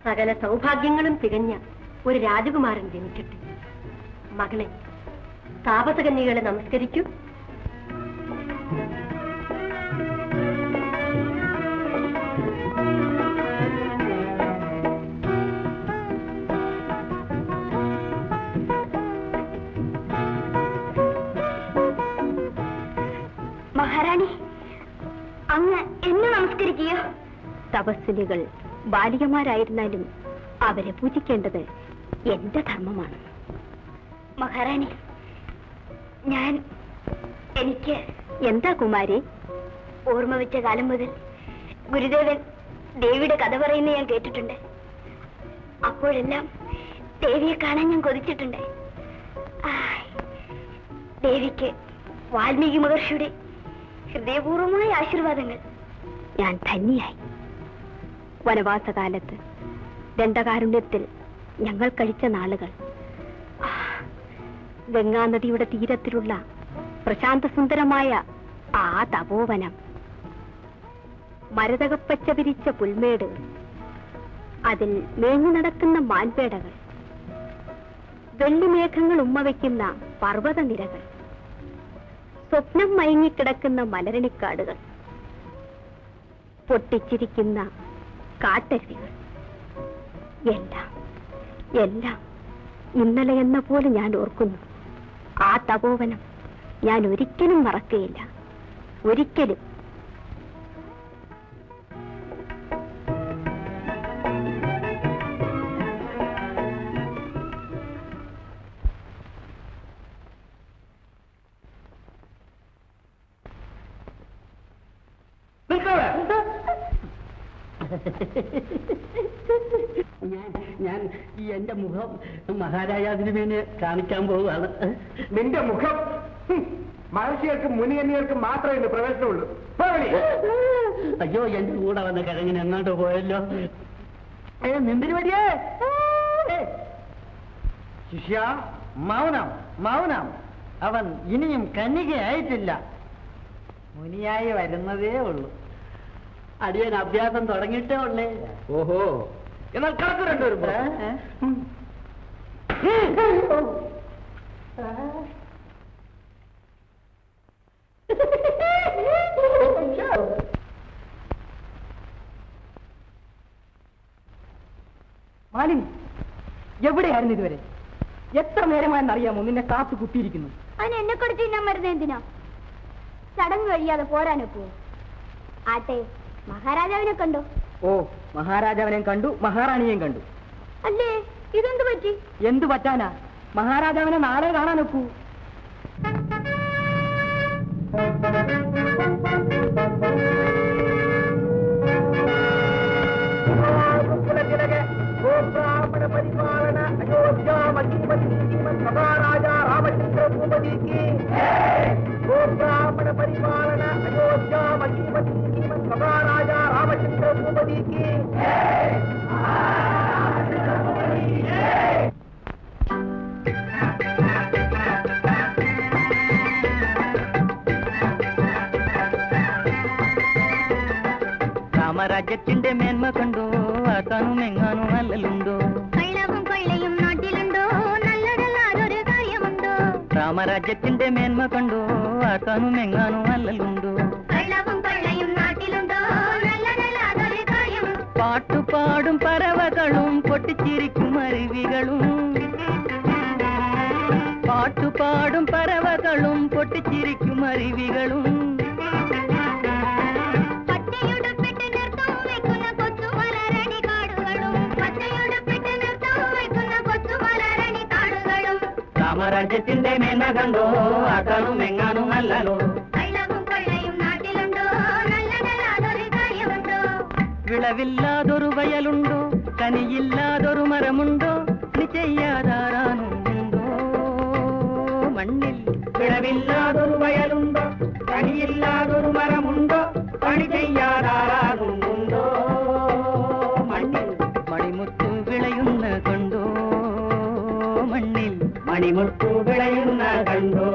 സകല സൗഭാഗ്യങ്ങളും തികഞ്ഞ ഒരു രാജകുമാരൻ ജനിക്കട്ടെ മകളെ താപസകന്യകളെ നമസ്കരിക്കൂ മഹാറാണി അങ്ങ് എന്നെ നമസ്കരിക്കുകയോ തപസ്സിനികൾ ബാലികമാരായിരുന്നാലും അവരെ പൂജിക്കേണ്ടത് എന്റെ ധർമ്മമാണ് മഹാറാണി ഞാൻ എനിക്ക് എന്താ കുമാരി ഓർമ്മ വെച്ച കാലം മുതൽ ഗുരുദേവൻ ദേവിയുടെ കഥ പറയുന്നത് ഞാൻ കേട്ടിട്ടുണ്ട് അപ്പോഴെല്ലാം ദേവിയെ കാണാൻ ഞാൻ കൊതിച്ചിട്ടുണ്ട് ആയ്. ദേവിക്ക് വാൽമീകി മഹർഷിയുടെ ഹൃദയപൂർവമായ ആശീർവാദങ്ങൾ ഞാൻ ധന്യായി വനവാസകാലത്ത് ദണ്ഡകാരുണ്യത്തിൽ ഞങ്ങൾ കഴിച്ച നാളുകൾ ആ, ഗംഗാനദിയുടെ തീരത്തിലുള്ള പ്രശാന്തസുന്ദരമായ ആ തപോവനം മരതകപ്പച്ച വിരിച്ച പുൽമേട് അതിൽ മേഞ്ഞു നടക്കുന്ന മാൻപേടകൾ വെള്ളിമേഘങ്ങൾ ഉമ്മവയ്ക്കുന്ന പർവ്വതനിരകൾ സ്വപ്നം മയങ്ങിക്കിടക്കുന്ന മലരണിക്കാടുകൾ പൊട്ടിച്ചിരിക്കുന്ന കാട്ടരുവികൾ എല്ലാം എല്ലാം ഇന്നലെ എന്ന പോലെ ഞാൻ ഓർക്കുന്നു ആ തപോവനം ഞാൻ ഒരിക്കലും മറക്കുകയില്ല ഒരിക്കലും ഞാൻ ഞാൻ ഈ എന്റെ മുഖം മഹാരാജാതിരുമേനെ കാണിക്കാൻ പോവുകയാണ് നിന്റെ മുഖം ഹും, മഹർഷികൾക്കും മുനികന്യകൾക്കും മാത്രമേ ഇന്ന് പ്രവേശനമുള്ളൂ പോ വെളി. അയ്യോ എന്റെ കൂടെ വന്ന കിഴങ്ങിന് എങ്ങോട്ട് പോയല്ലോ ഏ നിന്തിരി വടിയേ ശിഷ്യ മൗനം മൗനം അവൻ ഇനിയും കന്യകയായിട്ടില്ല മുനിയായി വരുന്നതേ ഉള്ളൂ അടിയൻ അഭ്യാസം തുടങ്ങിയിട്ടേ ഉള്ളേ ഓഹോ എന്നാൽ കണക്ക് രണ്ടുപേരും പോ. ഏ? മാലിനി എവിടെയായിരുന്നു ഇതുവരെ എത്ര നേരമായെന്നറിയാമോ നിന്നെ കാത്തു കുത്തിയിരിക്കുന്നു അതിന് എന്നെ കൊടുത്ത് തിന്നാൻ മരുന്ന് എന്തിനാ ചടങ്ങ് കഴിയാതെ പോരാനൊക്കോ ആട്ടെ മഹാരാജാവിനെ കണ്ടോ ഓ മഹാരാജാവിനെയും കണ്ടു മഹാറാണിയെയും കണ്ടു അല്ലേ ഇതെന്ത് പറ്റി എന്തു പറ്റാനാ മഹാരാജാവിനെ നാളെ കാണാനൊക്കൂ പരിപാലന അയോധ്യ മഹീപതി സദാരാജ രാമചന്ദ്ര ഭൂപതിക്ക് ഗോബ്രാഹ്മണ പരിപാലന അയോധ്യ മഹീപതി സദാരാജ രാമചന്ദ്ര ഭൂപതിക്ക് രാമരാജ്യത്തിന്റെ മേന്മ കണ്ടോ ആക്കാനും എങ്ങാനും അല്ലലുണ്ടോ കള്ളവും കൊള്ളയും നാട്ടിലുണ്ടോ നല്ലതല്ലാതൊരു കാര്യമുണ്ടോ രാമരാജ്യത്തിന്റെ മേന്മ കണ്ടോ ആക്കാനും എങ്ങാനും അല്ലലുണ്ടോ കള്ളവും കൊള്ളയും നാട്ടിലുണ്ടോ നല്ലതല്ലാതൊരു കാര്യമുണ്ടോ പാട്ടുപാടും പറവകളും പൊട്ടിച്ചിരിക്കും അരുവികളും പാട്ടുപാടും പറവകളും പൊട്ടിച്ചിരിക്കും അരുവികളും പച്ചയുടുപ്പിട്ട് നൃത്തം വയ്ക്കുന്ന കൊച്ചുമലരണി കാടുകളും പച്ചയുടുപ്പിട്ട് നൃത്തം വയ്ക്കുന്ന കൊച്ചുമലരണി കാടുകളും രാമരാജ്യത്തിന്റെ മേന്മ കണ്ടോ ആക്കാനും എങ്ങാനും അല്ലലോ കള്ളവും കൊള്ളയും നാട്ടിലുണ്ടോ നല്ലതല്ലാതൊരു കാര്യമുണ്ടോ വിളവില്ലാതൊരു വയലുണ്ടോ കനിയില്ലാതൊരു മരമുണ്ടോ നീ ചെയ്യാതാറാനുണ്ടോ മണ്ണിൽ വിളവില്ലാതൊരു വയലുണ്ടോ കനിയില്ലാതൊരു മരമുണ്ടോ പണി ചെയ്യാതാറാനുണ്ടോ മണ്ണിൽ മണിമുത്തു വിളയുന്ന കണ്ടോ മണ്ണിൽ മണിമുത്തു വിളയുന്ന കണ്ടോ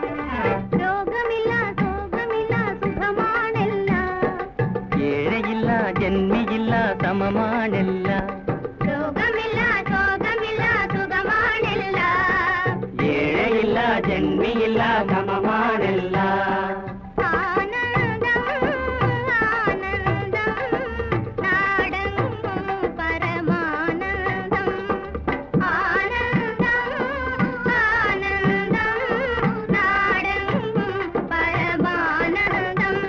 രോഗമില്ല സോഗമില്ല സുഖമാണെല്ലാം ഏഴയില്ല ജന്മിയില്ല സമമാണെല്ല രോഗമില്ല ശോകമില്ല സുഖമാണില്ല ഏഴയില്ല ജന്മിയില്ല സമമാണെല്ല ആനന്ദം ആനന്ദം നാടെങ്ങും പരമാനന്ദം ആനന്ദം ആനന്ദം നാടെങ്ങും പരമാനന്ദം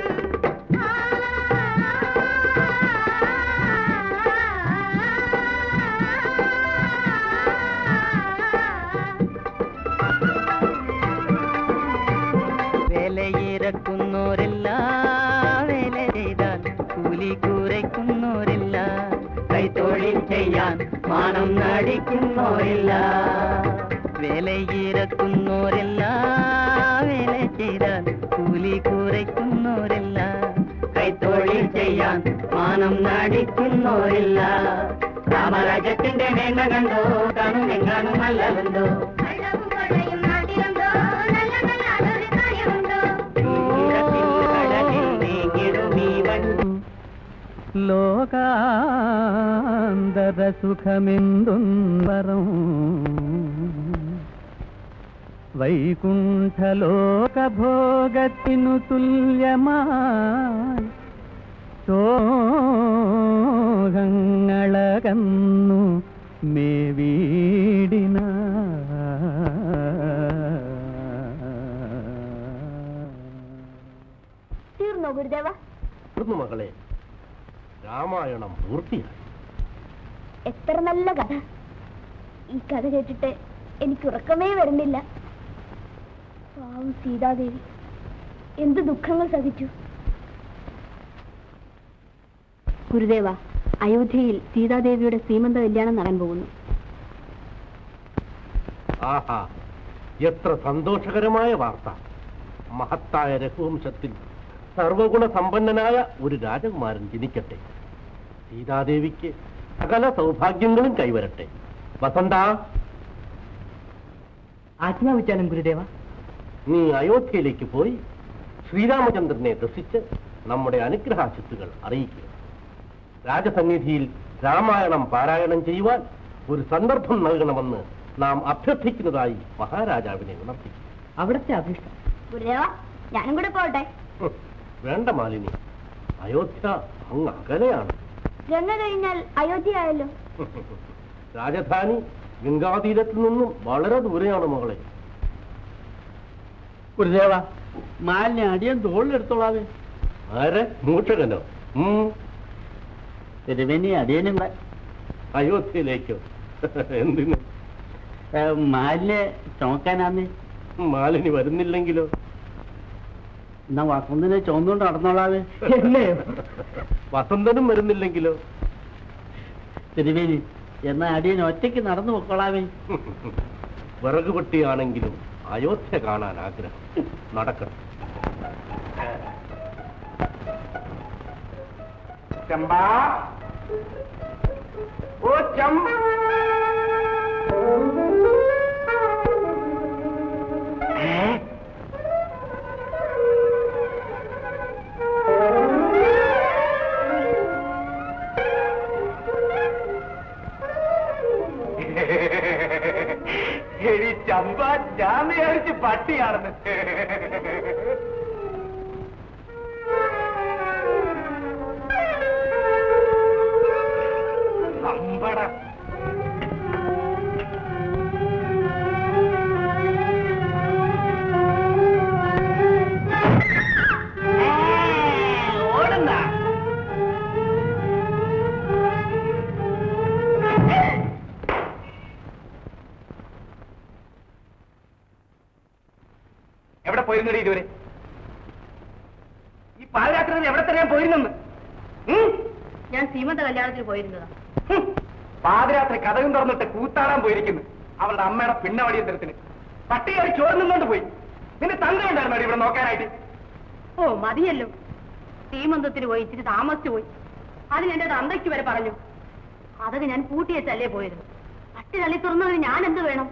വേലയിറക്കുന്നോരല്ല വേല ചെയ്താൽ കൂലി കുറയ്ക്കുന്നോരല്ല കൈത്തൊഴിൽ ചെയ്യാൻ മാനം നടിക്കുന്നോരില്ല വേലയിറക്കുന്നോരല്ല വേല ചെയ്താൽ കൂലി കുറയ്ക്കുന്നോരല്ല കൈത്തൊഴിൽ ചെയ്യാൻ മാനം നടിക്കുന്നോരില്ല രാമരാജ്യത്തിന്റെ മേന്മ കണ്ടോ കാണുമെങ്ങാനും നല്ലതുണ്ടോ വെള്ളവും കൊള്ളയും നാട്ടിലുണ്ടോ നല്ല നല്ല അതൊരു കാര്യമുണ്ടോ ലോകാന്തര സുഖമെന്തും വരം വൈകുണ്ഠലോകഭോഗത്തിനു തുല്യമായി സോഹങ്ങളകന്നു മേവീടിന തീർന്നോ ഗുരുദേവ തീർന്നു മകളെ രാമായണം പൂർത്തിയായി എത്ര നല്ല കഥ ഈ കഥ കേട്ടിട്ട് എനിക്ക് ഉറക്കമേ വരുന്നില്ല പാവം സീതാദേവി എന്ത് ദുഃഖങ്ങൾ സഹിച്ചു ഗുരുദേവ അയോധ്യയിൽ സീതാദേവിയുടെ സീമന്ത കല്യാണം നടൻ പോകുന്നു ആഹാ എത്ര സന്തോഷകരമായ വാർത്ത മഹത്തായ രഘുവംശത്തിൽ സർവഗുണ സമ്പന്നനായ ഒരു രാജകുമാരൻ ജനിക്കട്ടെ സീതാദേവിക്ക് സകല സൗഭാഗ്യങ്ങളും കൈവരട്ടെ വസന്ത ആജ്ഞാപിച്ചാലും ഗുരുദേവ നീ അയോധ്യയിലേക്ക് പോയി ശ്രീരാമചന്ദ്രനെ ദർശിച്ച് നമ്മുടെ അനുഗ്രഹാശിത്തുകൾ അറിയിക്കുക രാജസന്നിധിയിൽ രാമായണം പാരായണം ചെയ്യുവാൻ ഒരു സന്ദർഭം നൽകണമെന്ന് നാം അഭ്യർത്ഥിക്കുന്നതായി മഹാരാജാവിനെ ഉണർത്തി അവിടുത്തെ അഭിഷ്ടം ഗുരുദേവ ഞാനും കൂടെ പോട്ടെ ഹും, വേണ്ട മാലിനി അയോധ്യ അങ്ങ് അകലെയാണ് ഗംഗ കഴിഞ്ഞാൽ അയോധ്യ ആയല്ലോ രാജധാനി ഗംഗാതീരത്ത് നിന്നും വളരെ ദൂരെയാണ് മകളെ ഗുരുദേവ മാലിന്യ അടിയൻ തോളിലെടുത്തോളാവേ ആരെ മൂഷകനോ ഉം, തിരുവേനി അടിയനും അയോധ്യയിലേക്കോ എന്തിന് മാലിന്യ ചുമക്കാനാന്നേ മാലിനി വരുന്നില്ലെങ്കിലോ എന്നാ വസന്തിനെ ചുമന്നുകൊണ്ട് നടന്നോളാവേ എന്നെയോ വസന്തനും വരുന്നില്ലെങ്കിലോ തിരുവേനി എന്നാ അടിയൻ ഒറ്റയ്ക്ക് നടന്നു പൊക്കോളാവേ വിറക് വെട്ടിയാണെങ്കിലും അയോധ്യ കാണാൻ ആഗ്രഹം നടക്കണം ചമ്പാ ഓ ചമ്പ എടി ചമ്പ ഞാൻ വിചാരിച്ച് പട്ടിയാണെന്ന് അമ്പട ഓടുന്ന എവിടെ പോയിരുന്നടി ഇതുവരെ ഈ പാതിരാത്രി എവിടെ തന്നെയാ പോയിരുന്നെന്ന് ഉം? ഞാൻ സീമന്ത കല്യാണത്തിന് പോയിരുന്നതാ ഹും. പാതിരാത്രി കഥകും തുറന്നിട്ട് കൂത്താടാൻ പോയിരിക്കുന്നു അവളുടെ അമ്മയുടെ പിന്നവടിയന്തരത്തിന് പട്ടികറി ചോർന്നുകൊണ്ട് പോയി നിന്റെ തങ്ക ഉണ്ടായിരുന്നു ഇവിടെ നോക്കാനായിട്ട് ഓ മതിയല്ലോ സീമന്തത്തിന് പോയി ഇച്ചിരി താമസിച്ചു പോയി അതിന് എന്റെ തന്തയ്ക്ക് വരെ പറഞ്ഞു അതൊക്കെ ഞാൻ പൂട്ടിയേച്ചല്ലേ പോയത് പട്ടി തള്ളി തുറന്നതിന് ഞാൻ എന്ത് വേണം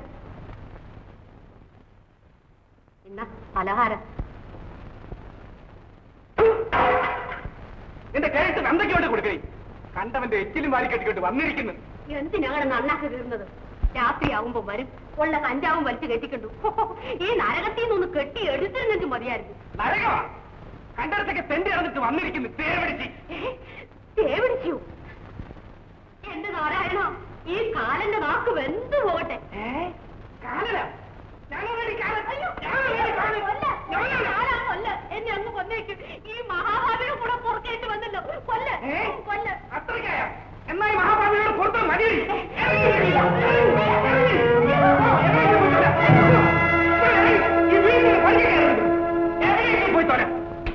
ഇന്ന പലഹാരം നിന്റെ കഴുത്ത് നന്ദയ്ക്ക് വേണ്ടി കൊടുക്കണേ കണ്ടവന്റെ എച്ചിലും വാരി കെട്ടിക്കൊണ്ട് വന്നിരിക്കുന്നു എന്തിനാണ് നന്നാക്കി തീർന്നത് രാത്രിയാവുമ്പോ വരും ഉള്ള കഞ്ചാവും വലിച്ചു കെട്ടിക്കണ്ടു ഈ നരകത്തിൽ നിന്നൊന്ന് കെട്ടി എടുത്തിരുന്നെങ്കിൽ മതിയായിരുന്നു നരകമാ കണ്ടടത്തൊക്കെ തെണ്ടി നടന്നിട്ട് വന്നിരിക്കുന്നു തേവടിച്ച് തേവിടിച്ചു എന്റെ നാരായണ ഈ കാലന്റെ നാക്ക് വെന്തു പോകട്ടെ കാലല ഞങ്ങളുടെ കാലം അയ്യോ, ഞങ്ങളുടെ കാലം കൊല്ല. ആരാ കൊല്ല? എന്നെ അങ്ങ് കൊന്നേക്കും ഈ മഹാഭാവിയുടെ കൂടെ പുറത്തേറ്റ് വന്നല്ലോ കൊല്ല ഏ? കൊല്ല അത്രയ്ക്കായ എന്നാ ഈ മഹാഭാവിയോട് പുറത്ത് മതി പോയി തോരാ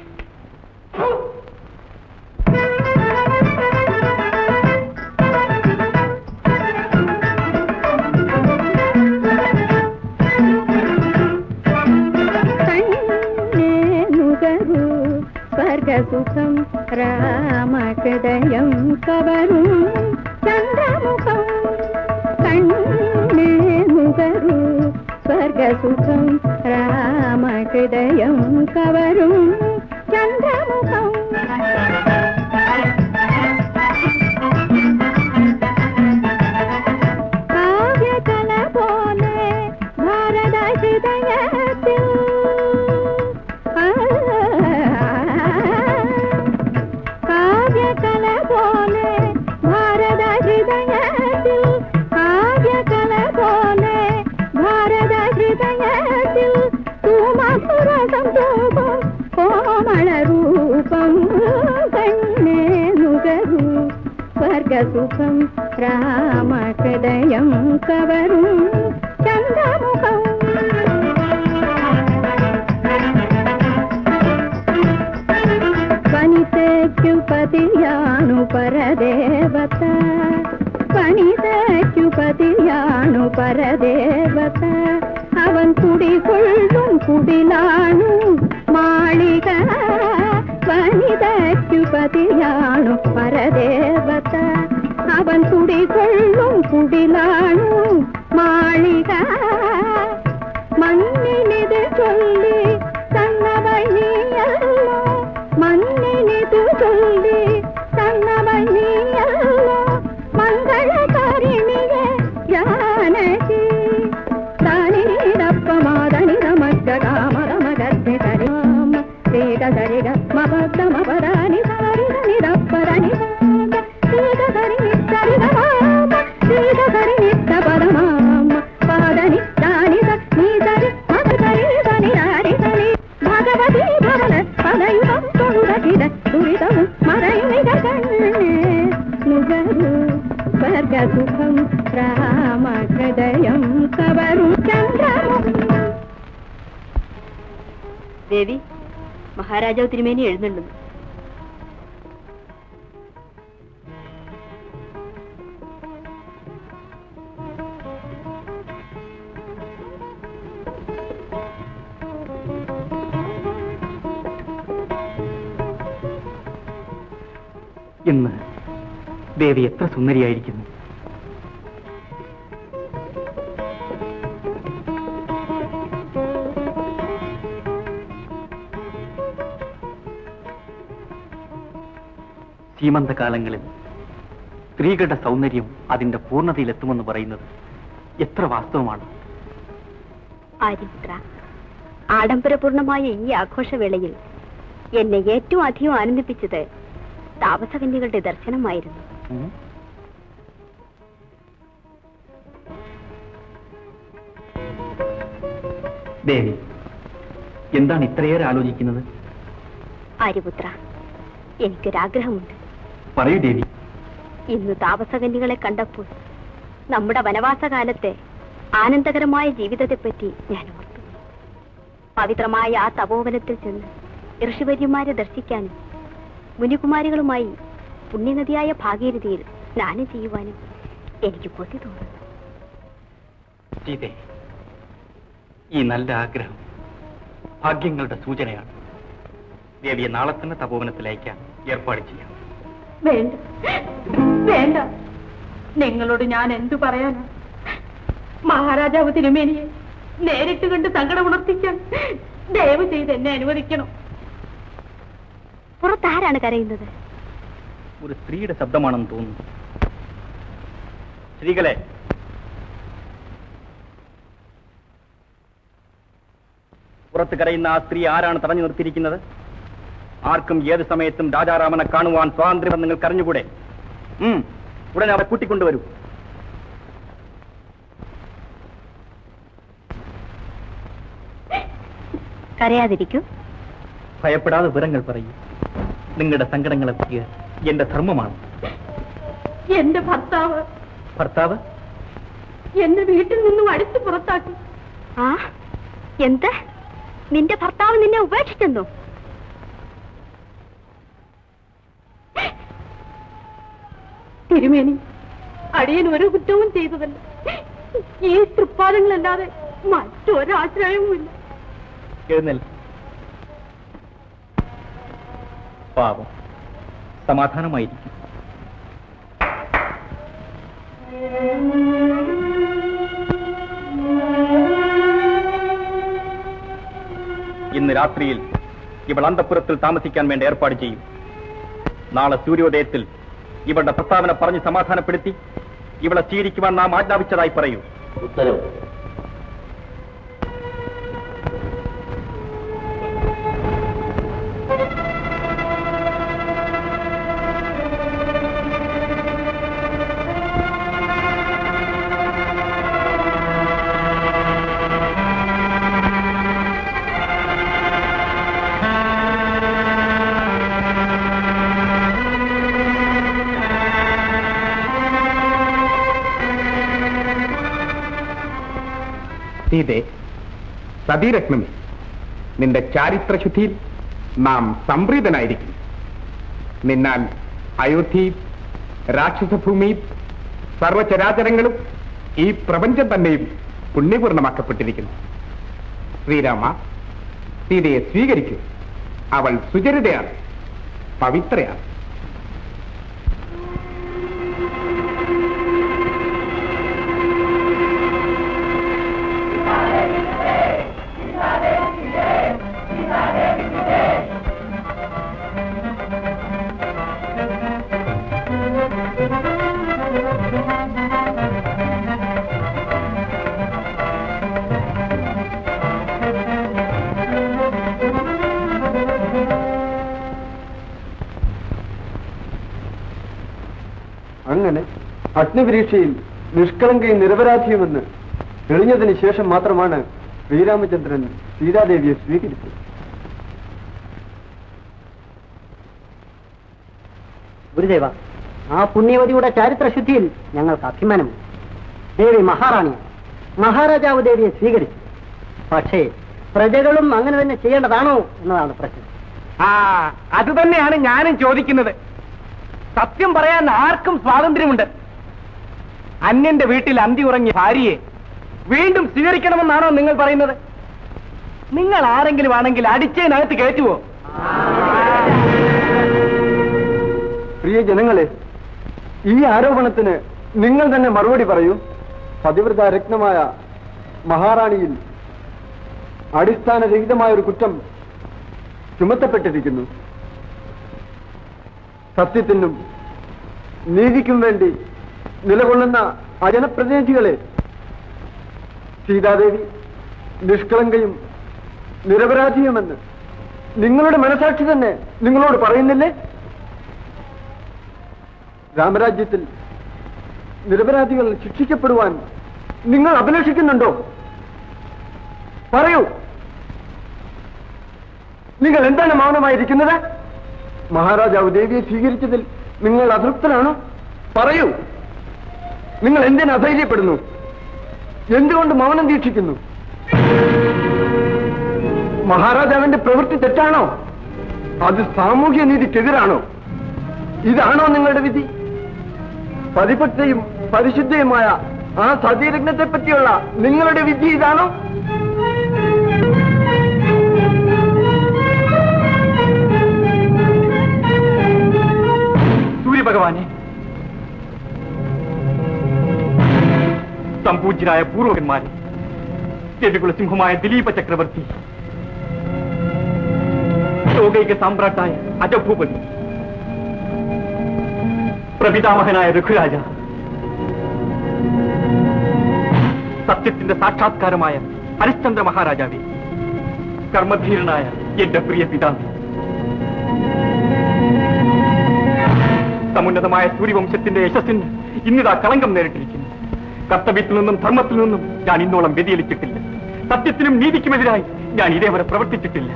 നുകരു സ്വർഗസുഖം രാമഹൃദയം കവരും ചന്ദ്രമുഖം കണ്ണേ നുകരു സ്വർഗസുഖം രാമഹൃദയം കവരും ചന്ദ്രമുഖം കാവ്യകല പോലെ ഭാരത ഹൃദയത്തിൽ ആ, കാവ്യകല പോലെ ഭാരത ഹൃദയത്തിൽ കാവ്യകല പോലെ ഭാരത ഹൃദയത്തിൽ തൂമപുരസം തൂകും കോമള രൂപം കണ്ണേ നുകരൂ സ്വർഗസുഖം രാമഹൃദയം കവരും ചന്ദ്രമുഖം വനിതയ്ക്കു പതിയാണു പരദേവത വനിതയ്ക്കു പതിയാണു പരദേവത അവൻ കുടികൊള്ളും കുടിലാണു മാളിക വനിതയ്ക്കു പതിയാണു പരദേവത അവൻ കുടികൊള്ളും കുടിലാണു മാളിക മണ്ണിനിത് ചൊല്ലി തന്നവൾ നീയല്ലോ മണ്ണിനിത് ചൊല്ലി തന്നവൾ നീയല്ലോ മംഗളകാരിണിയെ ജാനകി തനിരപ്പമാതനി നമക്ക കാമരമഗർഭി തരിമാമ ശ്രീക സരിക മപദ മപദാനി സാരിക നിരപ്പദനി ശ്രീക സരി നിത്തരിക മാമ ശ്രീക സരി നിത്ത പദമാമ പാദനി ദാനി നീ സരി മത സരി സനി രാരി സനി ഭഗവതി ഭവന പദയുഗം തൊഴുതകിട ദുരിതവും മറയുമിക കണ്ണേ നുകരു സ്വർഗസുഖം രാമഹൃദയം കവരും ചന്ദ്രമുഖം ദേവി മഹാരാജാവ് തിരുമേനി എഴുന്നള്ളുന്നു ഇന്ന് ദേവി എത്ര സുന്ദരിയായിരിക്കുന്നു സീമന്തകാലങ്ങളിൽ സ്ത്രീകളുടെ സൗന്ദര്യം അതിന്റെ പൂർണ്ണതയിലെത്തുമെന്ന് പറയുന്നത് എത്ര വാസ്തവമാണ് ആര്യപുത്ര ആഡംബരപൂർണമായ ഈ ആഘോഷവേളയിൽ എന്നെ ഏറ്റവും അധികം ആനന്ദിപ്പിച്ചത് താപസകന്യകളുടെ ദർശനമായിരുന്നു ഉം? ദേവി എന്താണ് ഇത്രയേറെ ആലോചിക്കുന്നത് ആര്യപുത്ര എനിക്കൊരാഗ്രഹമുണ്ട് പറയൂ ദേവി ഇന്ന് താപസകന്യകളെ കണ്ടപ്പോൾ നമ്മുടെ വനവാസകാലത്തെ ആനന്ദകരമായ ജീവിതത്തെപ്പറ്റി ഞാൻ ഓർത്തു പവിത്രമായ ആ തപോവനത്തിൽ ചെന്ന് ഋഷിവര്യന്മാരെ ദർശിക്കാനും മുനികുമാരികളുമായി പുണ്യനദിയായ ഭാഗീരഥിയിൽ സ്നാനം ചെയ്യുവാനും എനിക്ക് കൊതി തോന്നുന്നു സീതേ ഈ നല്ല ആഗ്രഹം ഭാഗ്യങ്ങളുടെ സൂചനയാണ് ദേവിയെ നാളെ തന്നെ തപോവനത്തിൽ അയക്കാൻ ഏർപ്പാട് ചെയ്യാം വേണ്ട വേണ്ട നിങ്ങളോട് ഞാൻ എന്തു പറയാനാ മഹാരാജാവ് തിരുമേനിയെ നേരിട്ട് കണ്ട് സങ്കടം ഉണർത്തിക്കാൻ ദയവ് ചെയ്ത് എന്നെ അനുവദിക്കണം പുറത്താരാണ് കരയുന്നത് ഒരു സ്ത്രീയുടെ ശബ്ദമാണെന്ന് തോന്നുന്നു സ്ത്രീകളെ പുറത്ത് കരയുന്ന ആ സ്ത്രീ ആരാണ് തടഞ്ഞു നിർത്തിയിരിക്കുന്നത് ആർക്കും ഏത് സമയത്തും രാജാറാമനെ കാണുവാൻ സ്വാതന്ത്ര്യം നിങ്ങൾക്ക് അറിഞ്ഞുകൂടെ ഉം, ഉടനെ അവരെ കൂട്ടിക്കൊണ്ടുവരൂ കരയാതിരിക്കൂ ഭയപ്പെടാതെ വിവരങ്ങൾ പറയൂ നിങ്ങളുടെ സങ്കടങ്ങളെ പറ്റിയ എന്റെ ധർമ്മമാണ് എന്റെ ഭർത്താവ് ഭർത്താവ് എന്നെ വീട്ടിൽ നിന്നും അടിച്ചു പുറത്താക്കി ആ എന്ത് നിന്റെ ഭർത്താവ് നിന്നെ ഉപേക്ഷിച്ചെന്നു തിരുമേനി അടിയൻ ഒരു കുറ്റവും ചെയ്തതല്ല ഈ തൃപ്പാദങ്ങളല്ലാതെ മറ്റൊരാശ്രയവുമില്ല എഴുന്നേൽ പാപം സമാധാനമായിരിക്കും ഇന്ന് രാത്രിയിൽ ഇവൾ അന്തപുരത്തിൽ താമസിക്കാൻ വേണ്ട ഏർപ്പാട് ചെയ്യും നാളെ സൂര്യോദയത്തിൽ ഇവളുടെ പ്രസ്താവന പറഞ്ഞ് സമാധാനപ്പെടുത്തി ഇവളെ സ്വീകരിക്കുവാൻ നാം ആജ്ഞാപിച്ചതായി പറയൂ ഉത്തരവ് സീതെ സതീരത്നമി നിന്റെ ചാരിത്രശുദ്ധിയിൽ നാം സംപ്രീതനായിരിക്കും നിന്നാൽ അയോധ്യ രാക്ഷസഭൂമി സർവചരാചരങ്ങളും ഈ പ്രപഞ്ചം തന്നെയും പുണ്യപൂർണമാക്കപ്പെട്ടിരിക്കുന്നു ശ്രീരാമ സീതയെ സ്വീകരിക്കൂ അവൾ സുചരിതയാണ് പവിത്രയാണ് അങ്ങനെ അഗ്നിപരീക്ഷയിൽ നിഷ്കളങ്കയും നിരപരാധിയുമെന്ന് തെളിഞ്ഞതിന് ശേഷം മാത്രമാണ് ശ്രീരാമചന്ദ്രൻ സീതാദേവിയെ സ്വീകരിച്ചത് ഗുരുദേവ ആ പുണ്യവതിയുടെ ചാരിത്രശുദ്ധിയിൽ ഞങ്ങൾക്ക് അഭിമാനമുണ്ട് ദേവി മഹാറാണിയാണ് മഹാരാജാവ് ദേവിയെ സ്വീകരിച്ചു പക്ഷേ പ്രജകളും അങ്ങനെ തന്നെ ചെയ്യേണ്ടതാണോ എന്നതാണ് പ്രശ്നം ആ അത് തന്നെയാണ് ഞാനും ചോദിക്കുന്നത് സത്യം പറയാൻ ആർക്കും സ്വാതന്ത്ര്യമുണ്ട് അന്യന്റെ വീട്ടിൽ അന്തി ഉറങ്ങിയ ഭാര്യയെ വീണ്ടും സ്വീകരിക്കണമെന്നാണോ നിങ്ങൾ പറയുന്നത് നിങ്ങൾ ആരെങ്കിലും ആണെങ്കിൽ അടിച്ചതിനകത്ത് കയറ്റുവോ പ്രിയ ജനങ്ങളെ ഈ ആരോപണത്തിന് നിങ്ങൾ തന്നെ മറുപടി പറയൂ പതിവ്രത രത്നമായ മഹാറാണിയിൽ അടിസ്ഥാനരഹിതമായ ഒരു കുറ്റം ചുമത്തപ്പെട്ടിരിക്കുന്നു സത്യത്തിനും നീതിക്കും വേണ്ടി നിലകൊള്ളുന്ന ആ ജനപ്രതിനിധികളെ സീതാദേവി നിഷ്കളങ്കയും നിരപരാധിയുമെന്ന് നിങ്ങളുടെ മനസാക്ഷി തന്നെ നിങ്ങളോട് പറയുന്നില്ലേ രാമരാജ്യത്തിൽ നിരപരാധികൾ ശിക്ഷിക്കപ്പെടുവാൻ നിങ്ങൾ അഭിലഷിക്കുന്നുണ്ടോ പറയൂ നിങ്ങൾ എന്താണ് മൗനമായിരിക്കുന്നത് മഹാരാജാവ് ദേവിയെ സ്വീകരിച്ചതിൽ നിങ്ങൾ അതൃപ്തനാണോ പറയൂ നിങ്ങൾ എന്തിന് അധൈര്യപ്പെടുന്നു എന്തുകൊണ്ട് മൗനം ദീക്ഷിക്കുന്നു മഹാരാജാവിന്റെ പ്രവൃത്തി തെറ്റാണോ അത് സാമൂഹ്യ നീതിക്കെതിരാണോ ഇതാണോ നിങ്ങളുടെ വിധി പതിപക്ഷയും പരിശുദ്ധയുമായ ആ സതീരത്നത്തെ പറ്റിയുള്ള നിങ്ങളുടെ വിധി ഇതാണോ സൂര്യഭഗവാനെ സംപൂജ്യരായ പൂർവകന്മാരെ രവികുല സിംഹമായ ദിലീപ ചക്രവർത്തി ലോകൈക സാമ്രാട്ടായ അജഭൂപതി പ്രപിതാമഹനായ രഘുരാജ സത്യത്തിന്റെ സാക്ഷാത്കാരമായ ഹരിശ്ചന്ദ്ര മഹാരാജാവേ കർമ്മധീരനായ എന്റെ പ്രിയ പിതാവേ സമുന്നതമായ സൂര്യവംശത്തിന്റെ യശസ്സിന് ഇന്നിതാ കളങ്കം നേരിട്ടിരിക്കുന്നു കർത്തവ്യത്തിൽ നിന്നും ധർമ്മത്തിൽ നിന്നും ഞാൻ ഇന്നോളം വ്യതിയലിച്ചിട്ടില്ല സത്യത്തിനും നീതിക്കുമെതിരായി ഞാൻ ഇതേവരെ പ്രവർത്തിച്ചിട്ടില്ല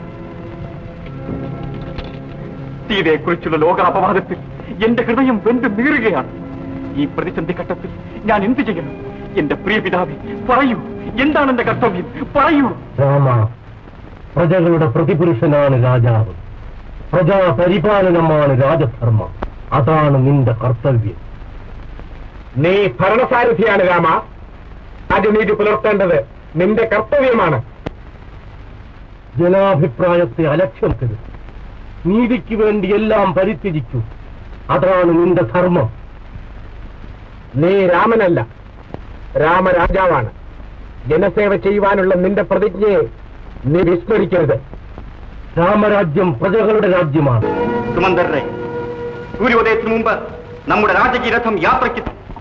സീതയെക്കുറിച്ചുള്ള ലോകാപവാദത്തിൽ എന്റെ ഹൃദയം വെന്ത് നീറുകയാണ് ഈ പ്രതിസന്ധി ഘട്ടത്തിൽ ഞാൻ എന്തു ചെയ്യണം എന്റെ പ്രിയ പിതാവേ പറയൂ എന്താണ് എന്റെ കർത്തവ്യം പറയൂ രാമ പ്രജകളുടെ പ്രതിപുരുഷനാണ് രാജാവ് പ്രജാ പരിപാലനമാണ് രാജധർമ്മം അതാണ് നിന്റെ കർത്തവ്യം നീ ഭരണസാരഥിയാണ് രാമ രാജനീതി പുലർത്തേണ്ടത് നിന്റെ കർത്തവ്യമാണ് ജനാഭിപ്രായത്തെ അലക്ഷ്യക്കരുത് നീതിക്ക് വേണ്ടി എല്ലാം പരിത്യജിക്കൂ അതാണ് നിന്റെ ധർമ്മം നീ രാമനല്ല രാമരാജാവാണ് ജനസേവ ചെയ്യുവാനുള്ള നിന്റെ പ്രതിജ്ഞയെ നീ വിസ്മരിക്കരുത് രാമരാജ്യം പ്രജകളുടെ രാജ്യമാണ് സുമന്ദരരെ സൂര്യോദയത്തിന് മുമ്പ് നമ്മുടെ രാജകീയ രഥം യാത്രയ്ക്ക്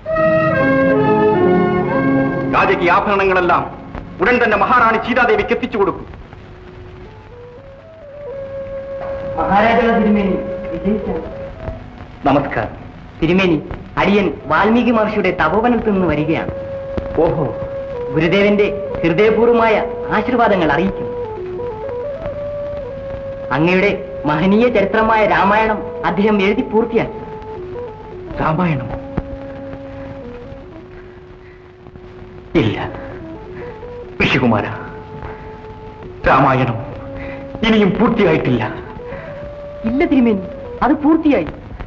രാജകീയ ആഭരണങ്ങളെല്ലാം ഉടൻ തന്നെ മഹാറാണി സീതാദേവിക്ക് എത്തിച്ചു കൊടുക്കും മഹാരാജാവ് തിരുമേനി വിജയിച്ചാണ് നമസ്കാരം തിരുമേനി അടിയൻ വാൽമീകി മഹർഷിയുടെ തപോവനത്തിൽ നിന്ന് വരികയാണ് ഓഹോ ഗുരുദേവന്റെ ഹൃദയപൂർവമായ ആശീർവാദങ്ങൾ അറിയിക്കും അങ്ങയുടെ മഹനീയ ചരിത്രമായ രാമായണം അദ്ദേഹം എഴുതി പൂർത്തിയാക്കി രാമായണം ഇല്ല ഋഷികുമാര രാമായണം ഇനിയും പൂർത്തിയായിട്ടില്ല ഇല്ല തിരുമേനി അത് പൂർത്തിയായി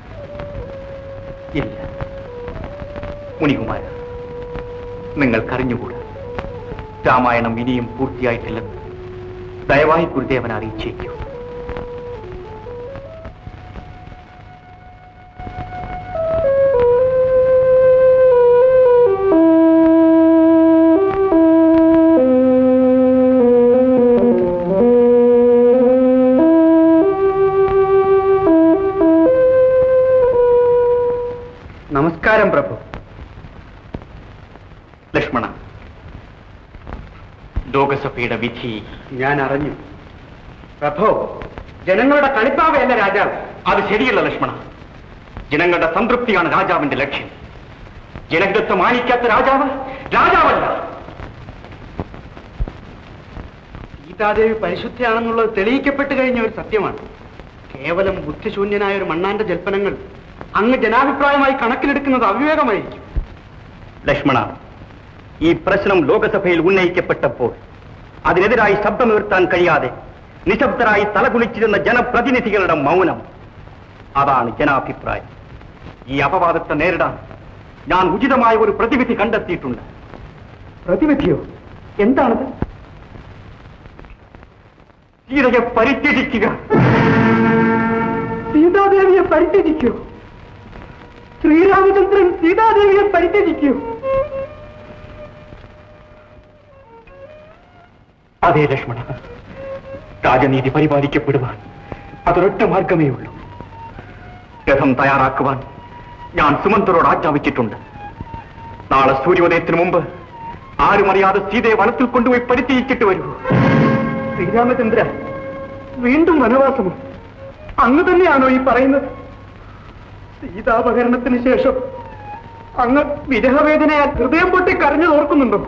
ഇല്ല മുനികുമാര നിങ്ങൾക്കറിഞ്ഞുകൂടാ രാമായണം ഇനിയും പൂർത്തിയായിട്ടില്ലെന്ന് ദയവായി ഗുരുദേവൻ അറിയിച്ചേക്കൂ നമസ്കാരം പ്രഭു ലക്ഷ്മണ ലോകസഭയുടെ വിധി ഞാൻ അറിഞ്ഞു പ്രഭോ ജനങ്ങളുടെ കളിപ്പാവയല്ല രാജാവ് അത് ശരിയല്ല ലക്ഷ്മണ ജനങ്ങളുടെ സംതൃപ്തിയാണ് രാജാവിന്റെ ലക്ഷ്യം ജനഹിതത്തെ മാനിക്കാത്ത രാജാവ് രാജാവല്ല സീതാദേവി പരിശുദ്ധയാണെന്നുള്ളത് തെളിയിക്കപ്പെട്ട് കഴിഞ്ഞ ഒരു സത്യമാണ് കേവലം ബുദ്ധിശൂന്യനായ ഒരു മണ്ണാന്റെ ജൽപ്പനങ്ങൾ അങ്ങ് ജനാഭിപ്രായമായി കണക്കിലെടുക്കുന്നത് അവിവേകമായിരിക്കും ലക്ഷ്മണ ഈ പ്രശ്നം ലോകസഭയിൽ ഉന്നയിക്കപ്പെട്ടപ്പോൾ അതിനെതിരായി ശബ്ദമുയർത്താൻ കഴിയാതെ നിശബ്ദരായി തലകുലിച്ചിരുന്ന ജനപ്രതിനിധികളുടെ മൗനം അതാണ് ജനാഭിപ്രായം ഈ അപവാദത്തെ നേരിടാൻ ഞാൻ ഉചിതമായ ഒരു പ്രതിവിധി കണ്ടെത്തിയിട്ടുണ്ട് പ്രതിവിധിയോ എന്താണത് സീതയെ പരിത്യജിക്കുക സീതാദേവിയെ പരിത്യജിക്കൂ ശ്രീരാമചന്ദ്രൻ സീതാദേവിയെ പരിത്യജിക്കൂ അതേ ലക്ഷ്മണ രാജനീതി പരിപാലിക്കപ്പെടുവാൻ അതൊരൊറ്റ മാർഗമേ ഉള്ളൂ രഥം തയ്യാറാക്കുവാൻ ഞാൻ സുമന്ത്രോട് ആജ്ഞാപിച്ചിട്ടുണ്ട് നാളെ സൂര്യോദയത്തിന് മുമ്പ് ആരും അറിയാതെ സീതയെ വനത്തിൽ കൊണ്ടുപോയി പരിത്യജിച്ചിട്ട് വരൂ ശ്രീരാമചന്ദ്ര വീണ്ടും വനവാസമോ അങ്ങ് തന്നെയാണോ ഈ പറയുന്നത് സീതാപഹരണത്തിന് ശേഷം അങ്ങ് വിരഹവേദനയാൽ ഹൃദയം പൊട്ടി കരഞ്ഞു ഓർക്കുന്നുണ്ടോ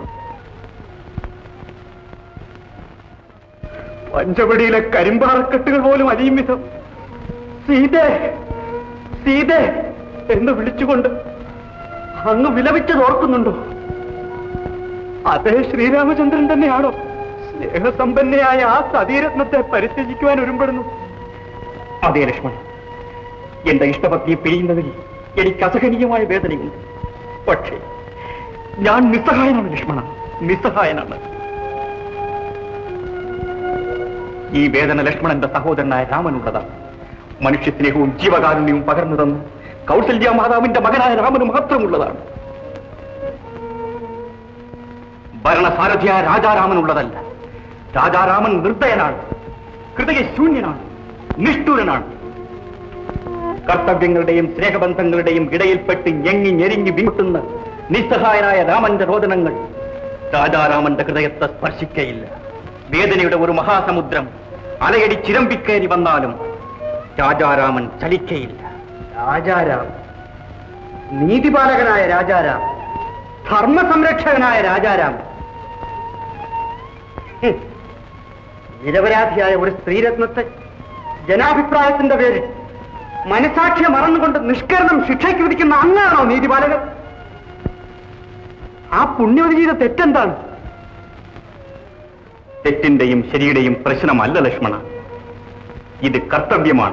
പഞ്ചവടിയിലെ കരിമ്പാറക്കെട്ടുകൾ പോലും അലിയും വിധം സീതേ സീതേ എന്ന് വിളിച്ചുകൊണ്ട് അങ്ങ് വിലപിച്ചത് ഓർക്കുന്നുണ്ടോ അതേ ശ്രീരാമചന്ദ്രൻ തന്നെയാണോ സ്നേഹസമ്പന്നയായ ആ സതീരത്നത്തെ പരിത്യജിക്കുവാൻ ഒരുമ്പെടുന്നു അതേ ലക്ഷ്മണ എന്റെ ഇഷ്ടപത്നിയെ പിരിയുന്നതിൽ എനിക്ക് അസഹനീയമായ വേദനയുണ്ട് പക്ഷേ ഞാൻ നിസ്സഹായനാണ് ലക്ഷ്മണ നിസ്സഹായനാണ് ഈ വേദന ലക്ഷ്മണന്റെ സഹോദരനായ രാമനുള്ളതാണ് മനുഷ്യസ്നേഹവും ജീവകാരുണ്യവും പകർന്നു തന്ന് കൗസല്യ മാതാവിന്റെ മകനായ രാമന് മാത്രമുള്ളതാണ് ഭരണസാരഥിയായ രാജാരാമനുള്ളതല്ല രാജാരാമൻ നിർദ്ദയനാണ് ഹൃദയശൂന്യനാണ് നിഷ്ഠൂരനാണ് കർത്തവ്യങ്ങളുടെയും സ്നേഹബന്ധങ്ങളുടെയും ഇടയിൽപ്പെട്ട് ഞെങ്ങി ഞെരിഞ്ഞു വിമുട്ടുന്ന നിസ്സഹായനായ രാമന്റെ രോദനങ്ങൾ രാജാരാമന്റെ ഹൃദയത്തെ സ്പർശിക്കയില്ല വേദനയുടെ ഒരു മഹാസമുദ്രം അലയടി ചിരമ്പിക്കയറി വന്നാലും രാജാരാമൻ ചലിക്കയില്ല രാജാരാം നീതിപാലകനായ രാജാരാം ധർമ്മസംരക്ഷകനായ രാജാരാം ഹും. നിരപരാധിയായ ഒരു സ്ത്രീരത്നത്തെ ജനാഭിപ്രായത്തിന്റെ പേരിൽ മനസാക്ഷിയെ മറന്നുകൊണ്ട് നിഷ്കരണം ശിക്ഷയ്ക്ക് വിധിക്കുന്ന അങ്ങാണോ നീതിപാലകൻ ആ പുണ്യവതി ചെയ്ത തെറ്റെന്താണ് തെറ്റിന്റെയും ശരിയുടെയും പ്രശ്നമല്ല ലക്ഷ്മണ ഇത് കർത്തവ്യമാണ്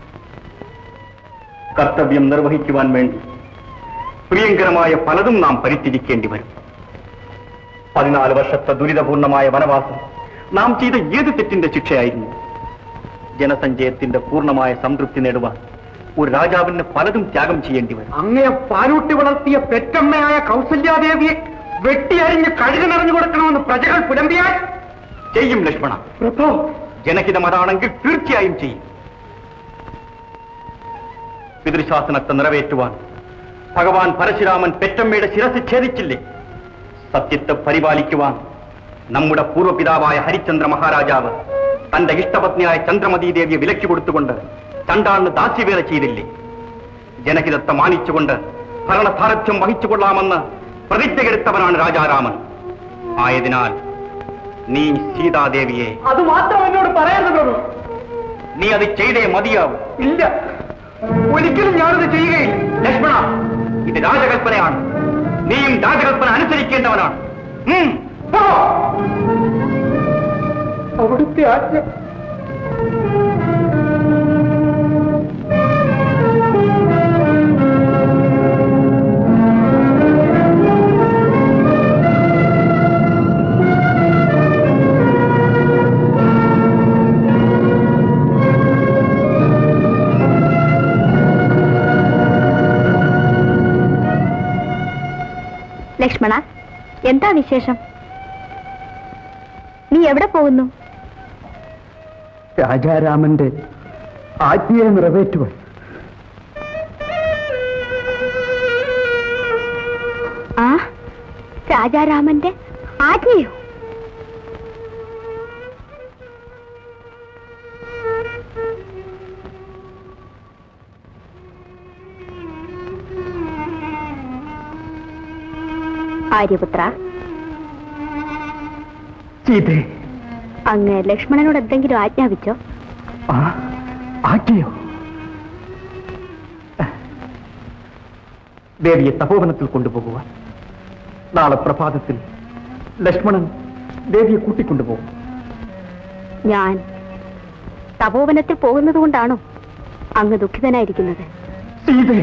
കർത്തവ്യം നിർവഹിക്കുവാൻ വേണ്ടി പ്രിയങ്കരമായ പലതും നാം പരിത്യജിക്കേണ്ടി വരും പതിനാല് വർഷത്തെ ദുരിതപൂർണമായ വനവാസം നാം ചെയ്ത ഏത് തെറ്റിന്റെ ശിക്ഷയായിരുന്നു ജനസഞ്ചയത്തിന്റെ പൂർണ്ണമായ സംതൃപ്തി നേടുവാൻ ഒരു രാജാവിന് പലതും ത്യാഗം ചെയ്യേണ്ടി വരും അങ്ങയെ പാലൂട്ടി വളർത്തിയ പെറ്റമ്മയായ കൗസല്യാദേവിയെ വെട്ടിയരിഞ്ഞ് കഴുകി നിറഞ്ഞു കൊടുക്കണമെന്ന് പ്രജകൾ പുലമ്പിയാൽ ചെയ്യും ലക്ഷ്മണ പ്രഭോ ജനഹിതം അതാണെങ്കിൽ തീർച്ചയായും ചെയ്യും പിതൃശാസനത്തെ നിറവേറ്റുവാൻ ഭഗവാൻ പരശുരാമൻ പെറ്റമ്മയുടെ ശിരസ് ഛേദിച്ചില്ലേ സത്യത്തെ പരിപാലിക്കുവാൻ നമ്മുടെ പൂർവ്വപിതാവായ ഹരിചന്ദ്ര മഹാരാജാവ് തന്റെ ഇഷ്ടപത്നിയായ ചന്ദ്രമതി ദേവിയെ വിലക്കി കൊടുത്തുകൊണ്ട് ചണ്ടാണ് ദാസ്യവേല ചെയ്തില്ലേ ജനഹിതത്തെ മാനിച്ചുകൊണ്ട് ഭരണസാരഥ്യം വഹിച്ചുകൊള്ളാമെന്ന് പ്രതിജ്ഞയെടുത്തവനാണ് രാജാരാമൻ ആയതിനാൽ നീ സീതാദേവിയെ അത് മാത്രം എന്നോട് പറയരുത് പ്രഭു നീ അത് ചെയ്തേ മതിയാവും ഇല്ല ഒരിക്കലും ഞാനത് ചെയ്യുകയില്ല ലക്ഷ്മണ ഇത് രാജകൽപ്പനയാണ് നീയും രാജകൽപ്പന അനുസരിക്കേണ്ടവനാണ് ഉം, പോ. അവിടുത്തെ ആജ്ഞ ലക്ഷ്മണ എന്താ വിശേഷം നീ എവിടെ പോകുന്നു രാജാരാമന്റെ ആജ്ഞയെ നിറവേറ്റുവാൻ ആ രാജാരാമന്റെ ആജ്ഞയോ ആര്യപുത്ര സീതേ അങ്ങ് ലക്ഷ്മണനോട് എന്തെങ്കിലും ആജ്ഞാപിച്ചോ ആ ആജ്ഞയോ ദേവിയെ തപോവനത്തിൽ കൊണ്ടുപോകുവാൻ നാളെ പ്രഭാതത്തിൽ ലക്ഷ്മണൻ ദേവിയെ കൂട്ടിക്കൊണ്ടുപോകും ഞാൻ തപോവനത്തിൽ പോകുന്നത് കൊണ്ടാണോ അങ്ങ് ദുഃഖിതനായിരിക്കുന്നത് സീതേ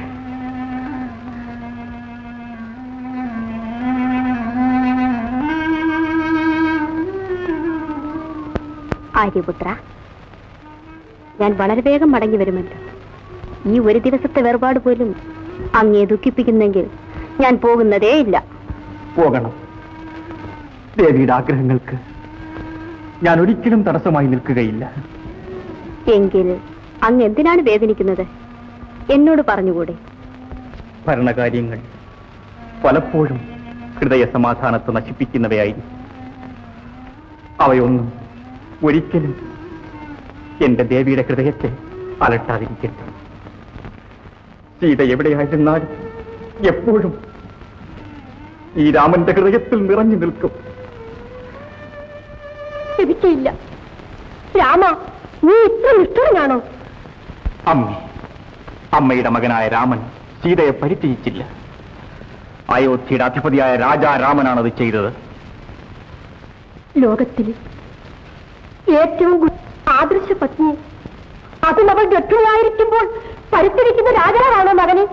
ആര്യപുത്ര ഞാൻ വളരെ വേഗം മടങ്ങി വരുമല്ലോ ഈ ഒരു ദിവസത്തെ വേർപാട് പോലും അങ്ങേ ദുഃഖിപ്പിക്കുന്നെങ്കിൽ ഞാൻ പോകുന്നതേ ഇല്ല പോകണം ദേവിയുടെ ആഗ്രഹങ്ങൾക്ക് ഞാൻ ഒരിക്കലും തടസ്സമായി നിൽക്കുകയില്ല എങ്കിൽ അങ്ങ് എന്തിനാണ് വേദനിക്കുന്നത് എന്നോട് പറഞ്ഞുകൂടെ ഭരണകാര്യങ്ങൾ പലപ്പോഴും ഹൃദയ സമാധാനത്തെ നശിപ്പിക്കുന്നവയായിരിക്കും അവയൊന്നും ഒരിക്കലും എന്റെ ദേവിയുടെ ഹൃദയത്തെ അലട്ടാതിരിക്കട്ടെ സീത എവിടെയായിരുന്നാലും എപ്പോഴും ഈ രാമന്റെ ഹൃദയത്തിൽ നിറഞ്ഞു നിൽക്കും ലഭിക്കയില്ല രാമ നീ ഇത്ര നിഷ്ഠുരനാണോ അമ്മേ അമ്മയുടെ മകനായ രാമൻ സീതയെ പരിത്യജിച്ചില്ല അയോധ്യയുടെ അധിപതിയായ രാജാ രാമനാണ് അത് ചെയ്തത് ലോകത്തിൽ ഏറ്റവും ഗു- ആദർശ പത്നി അതും അവൾ ഗർഭിണിയായിരിക്കുമ്പോൾ പരിത്തിരിക്കുന്ന രാജാവാണോ മകനെ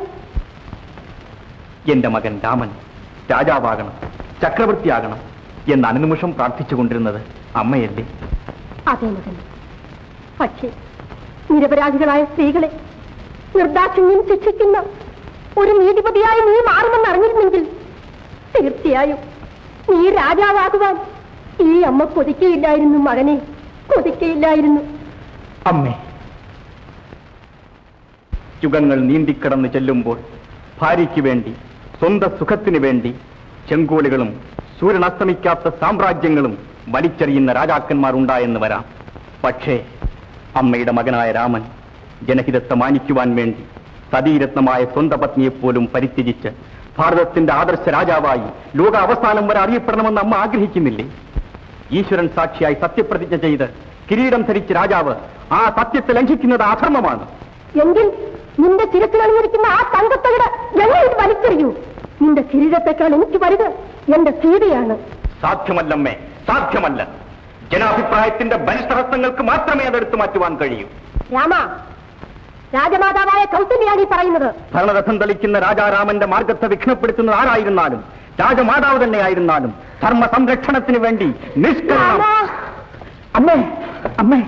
എന്റെ മകൻ രാമൻ രാജാവാകണം ചക്രവർത്തിയാകണം എന്ന് അനുനിമിഷം പ്രാർത്ഥിച്ചുകൊണ്ടിരുന്നത് അമ്മയല്ലേ അതെ മകൻ പക്ഷേ നിരപരാധികളായ സ്ത്രീകളെ നിർദാക്ഷിണ്യം ശിക്ഷിക്കുന്ന ഒരു നീതിപതിയായി നീ മാറുമെന്ന് അറിഞ്ഞിരുന്നെങ്കിൽ തീർച്ചയായും നീ രാജാവാകുവാൻ ഈ അമ്മ കൊതിക്കയില്ലായിരുന്നു മകനെ കൊതിക്കയില്ലായിരുന്നു അമ്മേ യുഗങ്ങൾ നീന്തിക്കടന്ന് ചെല്ലുമ്പോൾ ഭാര്യയ്ക്ക് വേണ്ടി സ്വന്തം സുഖത്തിനു വേണ്ടി ചെങ്കോലുകളും സൂര്യൻ അസ്തമിക്കാത്ത സാമ്രാജ്യങ്ങളും വലിച്ചെറിയുന്ന രാജാക്കന്മാർ ഉണ്ടായെന്ന് വരാം പക്ഷേ അമ്മയുടെ മകനായ രാമൻ ജനഹിതത്തെ മാനിക്കുവാൻ വേണ്ടി സതീരത്നമായ സ്വന്തം പത്നിയെപ്പോലും പരിത്യജിച്ച് ഭാരതത്തിന്റെ ആദർശ രാജാവായി ലോക അവസാനം വരെ അറിയപ്പെടണമെന്ന് അമ്മ ആഗ്രഹിക്കുന്നില്ലേ ഈശ്വരൻ സാക്ഷിയായി സത്യപ്രതിജ്ഞ ചെയ്ത് കിരീടം ധരിച്ച രാജാവ് ആ സത്യത്തെ ലംഘിക്കുന്നത് അധർമ്മമാണ് എങ്കിൽ നിന്റെ ചിരത്തിൽ അണിഞ്ഞിരിക്കുന്ന ആ തങ്കത്തകിട് ഞങ്ങൾ ഇത് വലിച്ചെറിയൂ നിന്റെ കിരീടത്തെക്കാൾ എനിക്ക് വലുത് എന്റെ സീതയാണ് സാധ്യമല്ലമ്മേ സാധ്യമല്ല ജനാഭിപ്രായത്തിന്റെ ബലിസഹസ്തങ്ങൾക്ക് മാത്രമേ അതെടുത്തു മാറ്റുവാൻ കഴിയൂ രാമ രാജമാതാവായ കൗസല്യാണ് ഈ പറയുന്നത് ഭരണരഥം തെളിക്കുന്ന രാജാരാമന്റെ മാർഗത്തെ വിഘ്നപ്പെടുത്തുന്നത് ആരായിരുന്നാലും രാജമാതാവ് തന്നെയായിരുന്നാലും ധർമ്മ സംരക്ഷണത്തിന് വേണ്ടി നിഷ്കരണം അമ്മേ അമ്മേ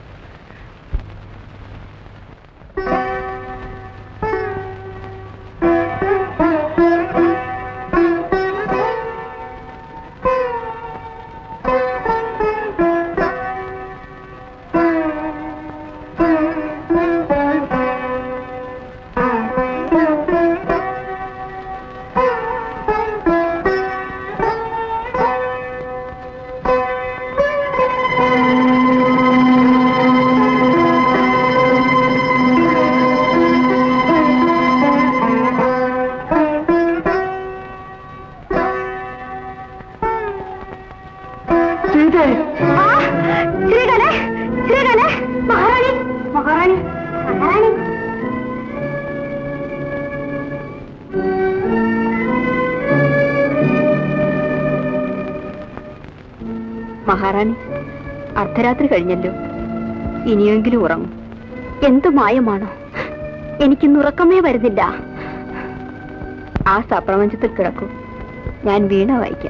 ശ്രീകലെ ശ്രീകലെ മഹാറാണി മഹാറാണി മഹാറാണി മഹാറാണി അർദ്ധരാത്രി കഴിഞ്ഞല്ലോ ഇനിയെങ്കിലും ഉറങ്ങും എന്തു മായമാണോ എനിക്കിന്ന് ഉറക്കമേ വരുന്നില്ല ആ സപ്രപഞ്ചത്തിൽ കിടക്കൂ ഞാൻ വീണ വായിക്കാം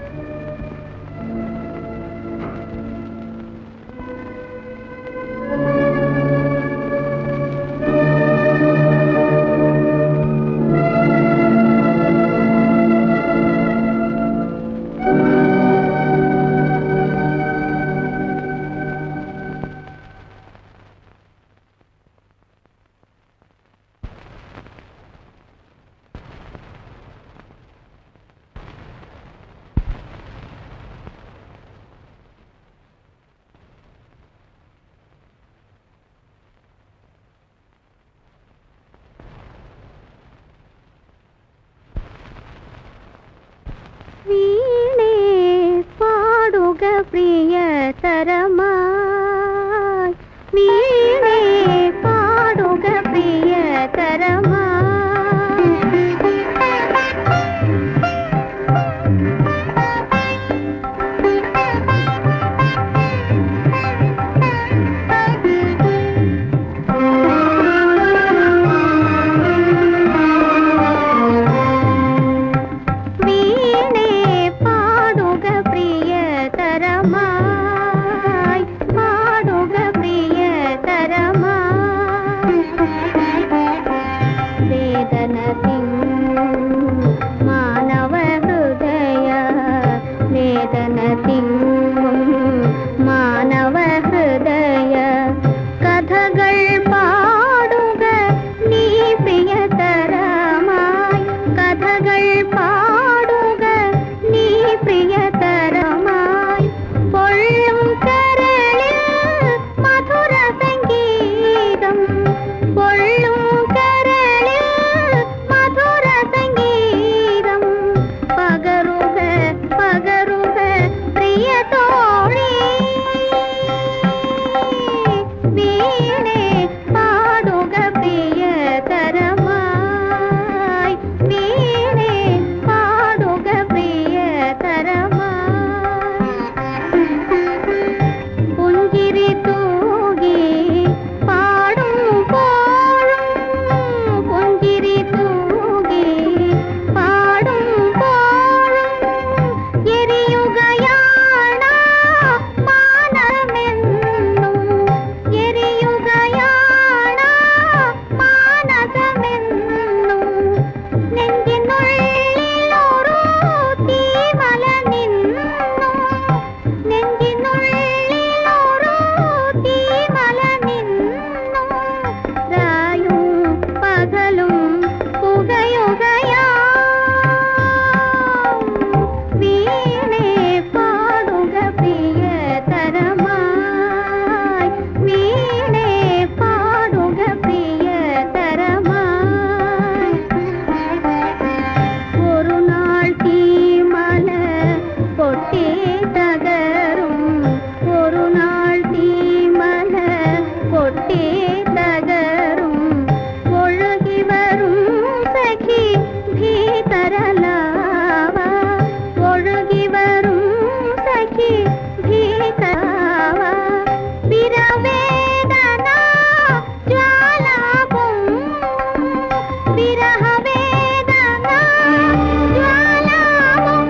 വിരഹവേദന ജ്വാലാമുഖം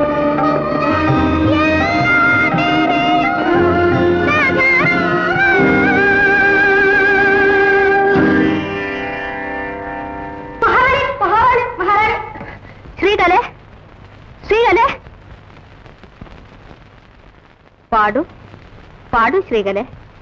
മഹാറാണി മഹാറാണി മഹാറാണി ശ്രീകലെ ശ്രീകലെ പാടു പാടു ശ്രീകലെ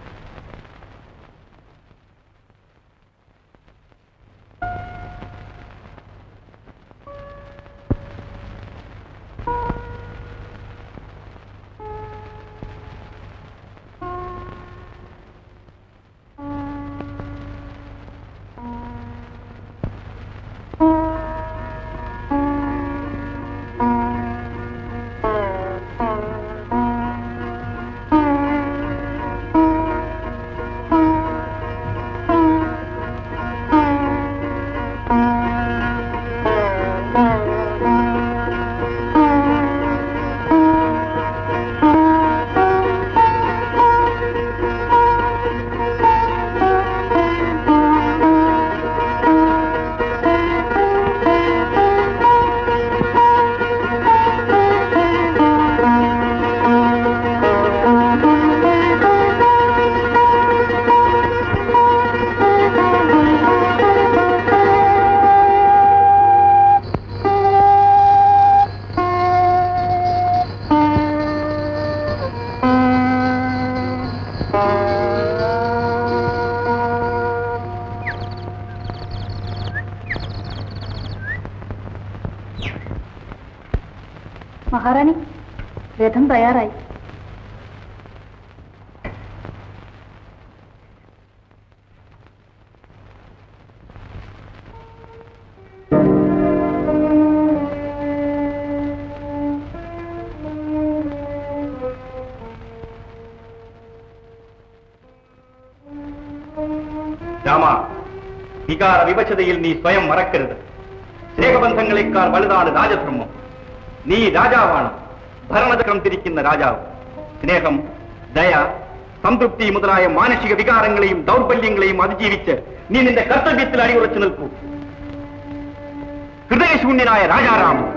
മഹാറാണി രഥം തയ്യാറായി രാമ വികാര വിവശതയിൽ നീ സ്വയം മറക്കരുത് സ്നേഹബന്ധങ്ങളെക്കാൾ വലുതാണ് രാജധർമ്മം നീ രാജാവാണ് ഭരണചക്രം തിരിക്കുന്ന രാജാവ് സ്നേഹം ദയ സംതൃപ്തി മുതലായ മാനസിക വികാരങ്ങളെയും ദൗർബല്യങ്ങളെയും അതിജീവിച്ച് നീ നിന്റെ കർത്തവ്യത്തിൽ അടിയുറച്ചു നിൽക്കൂ ഹൃദയശൂന്യനായ രാജാറാമൻ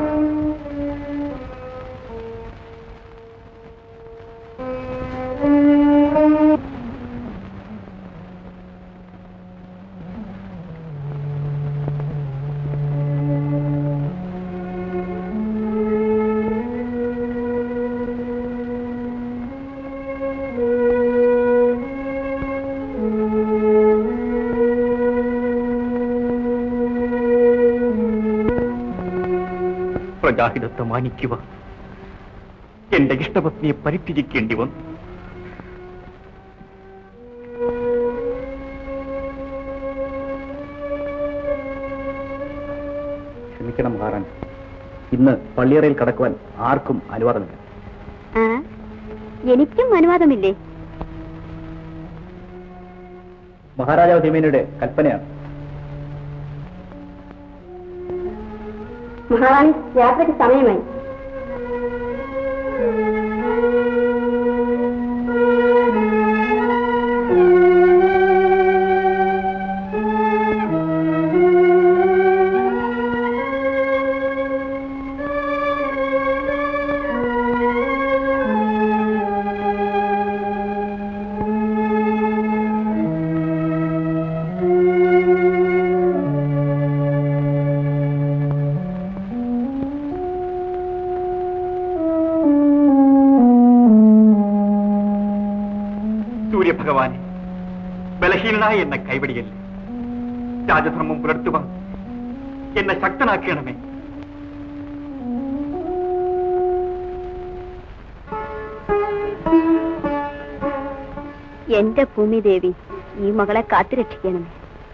പ്രജാഹിതത്തെ മാനിക്കുക എന്റെ ഇഷ്ടപത്നിയെ പരിത്യജിക്കേണ്ടി വന്നു ക്ഷമിക്കണം മഹാറാണി ഇന്ന് പള്ളിയറയിൽ കടക്കുവാൻ ആർക്കും അനുവാദമില്ല ആ എനിക്കും അനുവാദമില്ലേ മഹാരാജാവ് തിമേനിയുടെ കൽപ്പനയാണ് മഹാറാണി യാത്രയ്ക്ക് സമയമായി സൂര്യഭഗവാനെ ബലഹീനനായ എന്നെ കൈവടിയല്ലേ രാജധർമ്മം പുലർത്തുവാൻ എന്നെ ശക്തനാക്കണമേ എന്റെ ഭൂമിദേവി ഈ മകളെ കാത്തുരക്ഷിക്കണമേ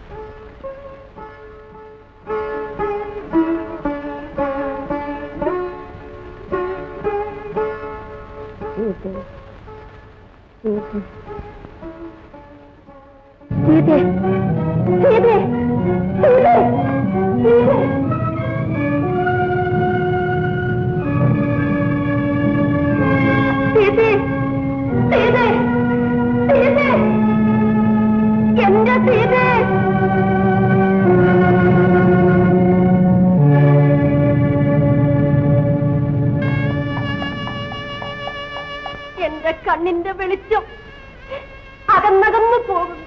സീതേ സീതേ സീതേ സീതേ സീതേ സീതേ സീതേ എന്റെ സീതേ കണ്ണിന്റെ വെളിച്ചം അകന്നകന്നു പോകുന്നു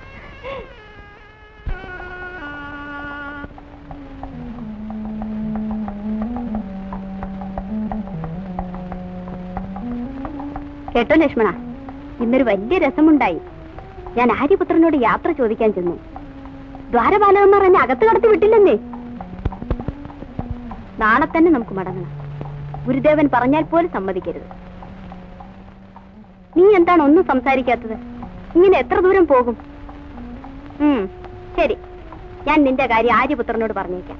കേട്ടോ ലക്ഷ്മണ ഇന്നൊരു വലിയ രസമുണ്ടായി ഞാൻ ആര്യപുത്രനോട് യാത്ര ചോദിക്കാൻ ചെന്നു ദ്വാരപാലകന്മാർ എന്നെ അകത്ത് കടത്തി വിട്ടില്ലെന്നേ നാളെ തന്നെ നമുക്ക് മടങ്ങണം ഗുരുദേവൻ പറഞ്ഞാൽ പോലും സമ്മതിക്കരുത് നീ എന്താണ് ഒന്നും സംസാരിക്കാത്തത് ഇങ്ങനെ എത്ര ദൂരം പോകും ഉം, ശരി ഞാൻ നിന്റെ കാര്യം ആര്യപുത്രനോട് പറഞ്ഞേക്കാം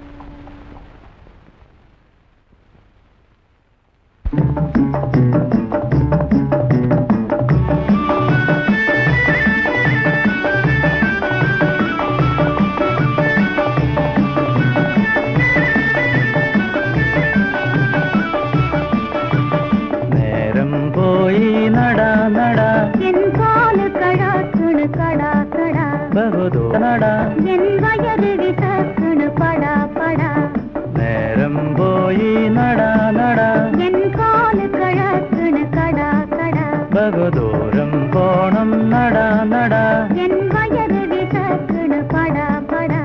നേരം പോയി നടാ നടാ என் காலு கடாக்குனு கடா கடா ബഹുദൂ നടാ என் வயது விசக்குனு படா படா നേരം പോയി നടാ നടാ என் காலு கடாக்குனு கடா கடா ബഹുദൂരം പോണം നടാ നടാ என் வயது விசக்குனு படா படா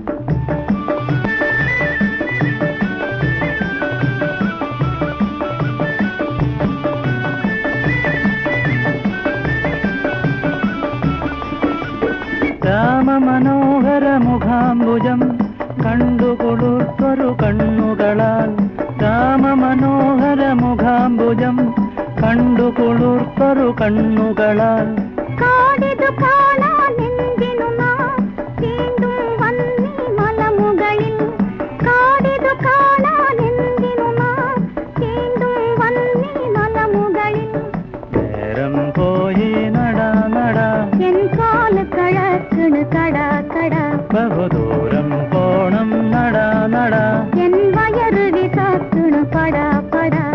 രാമമനോഹര മുഖാംബുജം കണ്ടു കൊളുത്തൊരു കണ്ണുകളാൽ രാമമനോഹര മുഖാംബുജം കണ്ടു കൊളുത്തൊരു കണ്ണുകളാൽ കാടിതു കാണാനെന്തിനു നാം വീണ്ടും വന്നീ മലമുകളിൽ കാടിതു കാണാനെന്തിനു നാം വീണ്ടും വന്നീ മലമുകളിൽ നേരം പോയി നടാ നടാ എൻ കാല് കഴക്കണ് കടാ കടാ ബഹുദൂരം പോണം നടാ നടാ എൻ വയറ് വിസാക്കണ് പടാ പടാ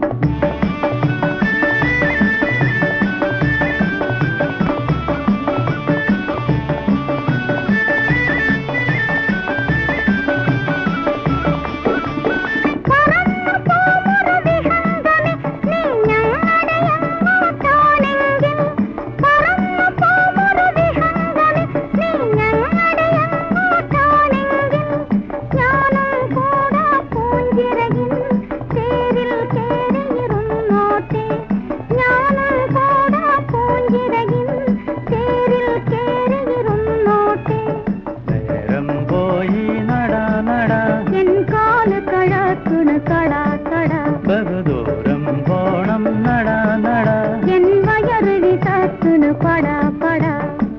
പറന്നു പോമൊരു വിഹംഗമേ, നീ ഞങ്ങളുടെ എങ്ങോട്ടാണെങ്കിൽ? പറന്നു പോമൊരു വിഹംഗമേ, നീ ഞങ്ങളുടെ എങ്ങോട്ടാണെങ്കിൽ? ഞാനും കൂടാ പൂഞ്ചിറകിൻ തേരിൽ കേറിയിരുന്നോട്ടെ. ഞാനും കൂടാ പൂഞ്ചിറകിൻ തേരിൽ കേറിയിരുന്നോട്ടെ. നേരം പോയി നടാ നടാ എൻ കാല് കഴക്കണ് കടാ കടാ ബഹുദൂരം പോണം നടാ നടാ എൻ വയറ് വിസാക്കണ് പടാ പടാ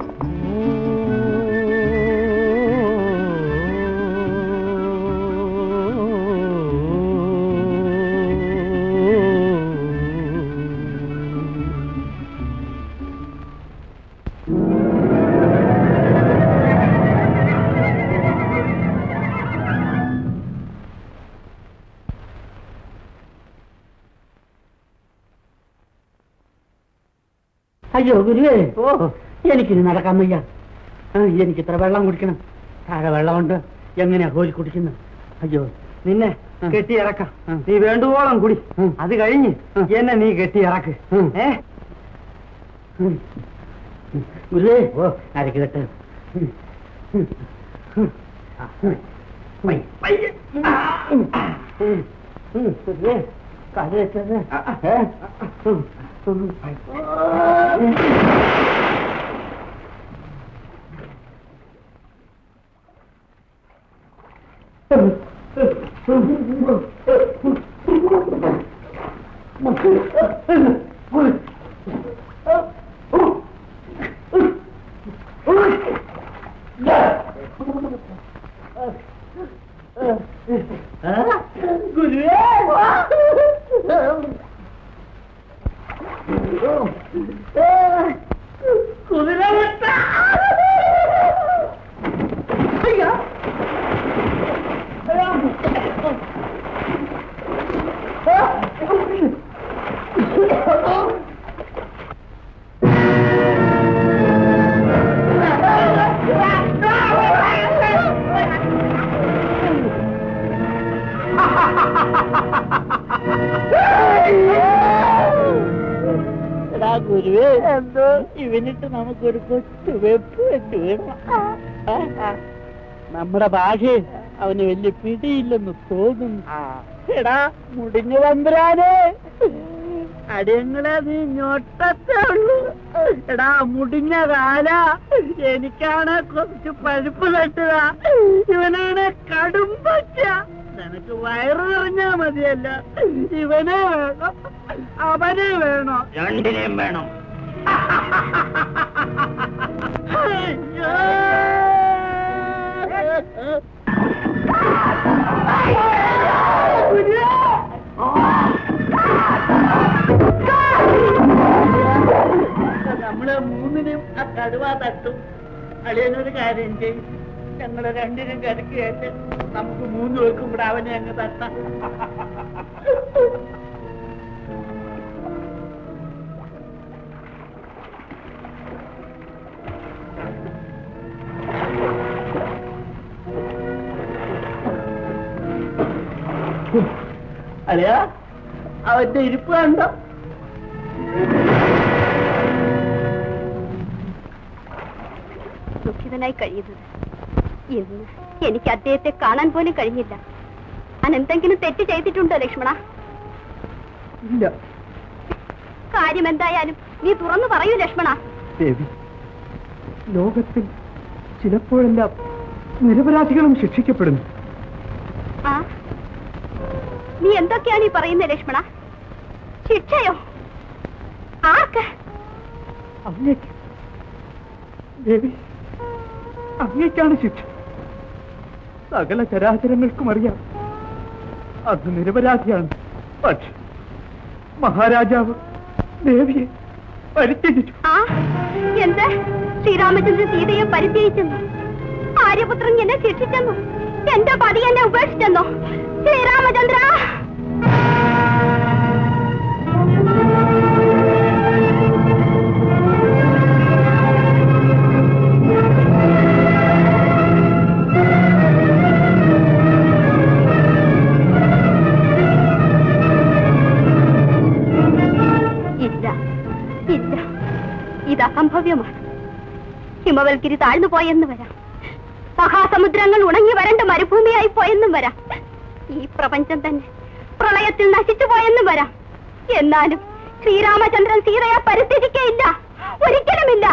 അയ്യോ ഗുരുവേ ഓ എനിക്കിനി നടക്കാൻ വയ്യ ആ, എനിക്കിത്ര വെള്ളം കുടിക്കണം താഴെ വെള്ളമുണ്ട് എങ്ങനെയാ കോരി കുടിക്കുന്നത് അയ്യോ നിന്നെ കെട്ടി ഇറക്കാം നീ വേണ്ടുവോളം കുടി അത് കഴിഞ്ഞ് എന്നെ നീ കെട്ടി ഇറക്ക് ഏ ഗുരുവേ ഓ അരക്ക് കെട്ട് ഗുരുവേ കാല് വെച്ചത് ഏ ഗുരുവേ എന്തോ ഇവനിട്ട് നമുക്കൊരു കൊച്ചു വെപ്പ് വെച്ച് വേണം നമ്മുടെ ഭാഷയിൽ അവന് വലിയ പിടിയില്ലെന്ന് തോന്നുന്നു എടാ മുടിഞ്ഞ തമ്പുരാനെ അടിയങ്ങളെ നീ ഞൊട്ടത്തേ ഉള്ളൂ എടാ മുടിഞ്ഞ കാല എനിക്കാണ് കുറച്ച് പഴുപ്പ് തട്ടുക ഇവനാണ് കടും പച്ച നിനക്ക് വയറ് നിറഞ്ഞാ മതിയല്ല ഇവനെ വേണം അവനെ വേണോ രണ്ടിനെയും വേണം നമ്മള് മൂന്നിനും ആ കടുവ തട്ടും അളിയനൊരു കാര്യം ചെയ്യും ഞങ്ങള് രണ്ടിനും കരക്കുകയല്ലേ നമുക്ക് മൂന്ന് പേർക്കും കൂടെ അവനെ അങ്ങ് തട്ടാം അളിയാ അവന്റെ ഇരിപ്പ് കണ്ടോ ദുഃഖിതനായി കഴിയുന്നത് ഇന്ന് എനിക്ക് അദ്ദേഹത്തെ കാണാൻ പോലും കഴിഞ്ഞില്ല ഞാൻ എന്തെങ്കിലും തെറ്റ് ചെയ്തിട്ടുണ്ടോ ലക്ഷ്മണ ഇല്ല കാര്യം എന്തായാലും നീ തുറന്നു പറയൂ ലക്ഷ്മണ ദേവി ലോകത്തിൽ ചിലപ്പോഴെല്ലാം നിരപരാധികളും ശിക്ഷിക്കപ്പെടുന്നു ആ നീ എന്തൊക്കെയാണ് ഈ പറയുന്നത് ലക്ഷ്മണ ശിക്ഷയോ ആർക്ക് അങ്ങേക്ക് ദേവി അങ്ങേക്കാണ് ശിക്ഷ സകല ചരാചരങ്ങൾക്കും അറിയാം അത് നിരപരാധിയാണ് പക്ഷെ മഹാരാജാവ് ദേവിയെ പരിത്യജിച്ചു ആ എന്ത് ശ്രീരാമചന്ദ്രൻ സീതയെ പരിത്യജിച്ചെന്നു ആര്യപുത്രൻ എന്നെ ശിക്ഷിച്ചെന്നു എന്റെ പതി എന്നെ ഉപേക്ഷിച്ചെന്നോ ശ്രീരാമചന്ദ്ര ഇല്ല ഇല്ല ഇത് അസംഭവ്യമാണ് ഹിമവൽഗിരി താഴ്ന്നു പോയെന്ന് വരാം മഹാസമുദ്രങ്ങൾ ഉണങ്ങി വരണ്ട മരുഭൂമിയായി പോയെന്നും വരാം ഈ പ്രപഞ്ചം തന്നെ പ്രളയത്തിൽ നശിച്ചു പോയെന്നും വരാം എന്നാലും ശ്രീരാമചന്ദ്രൻ സീതയെ പരിസ്ഥിതിക്കയില്ല ഒരിക്കലുമില്ല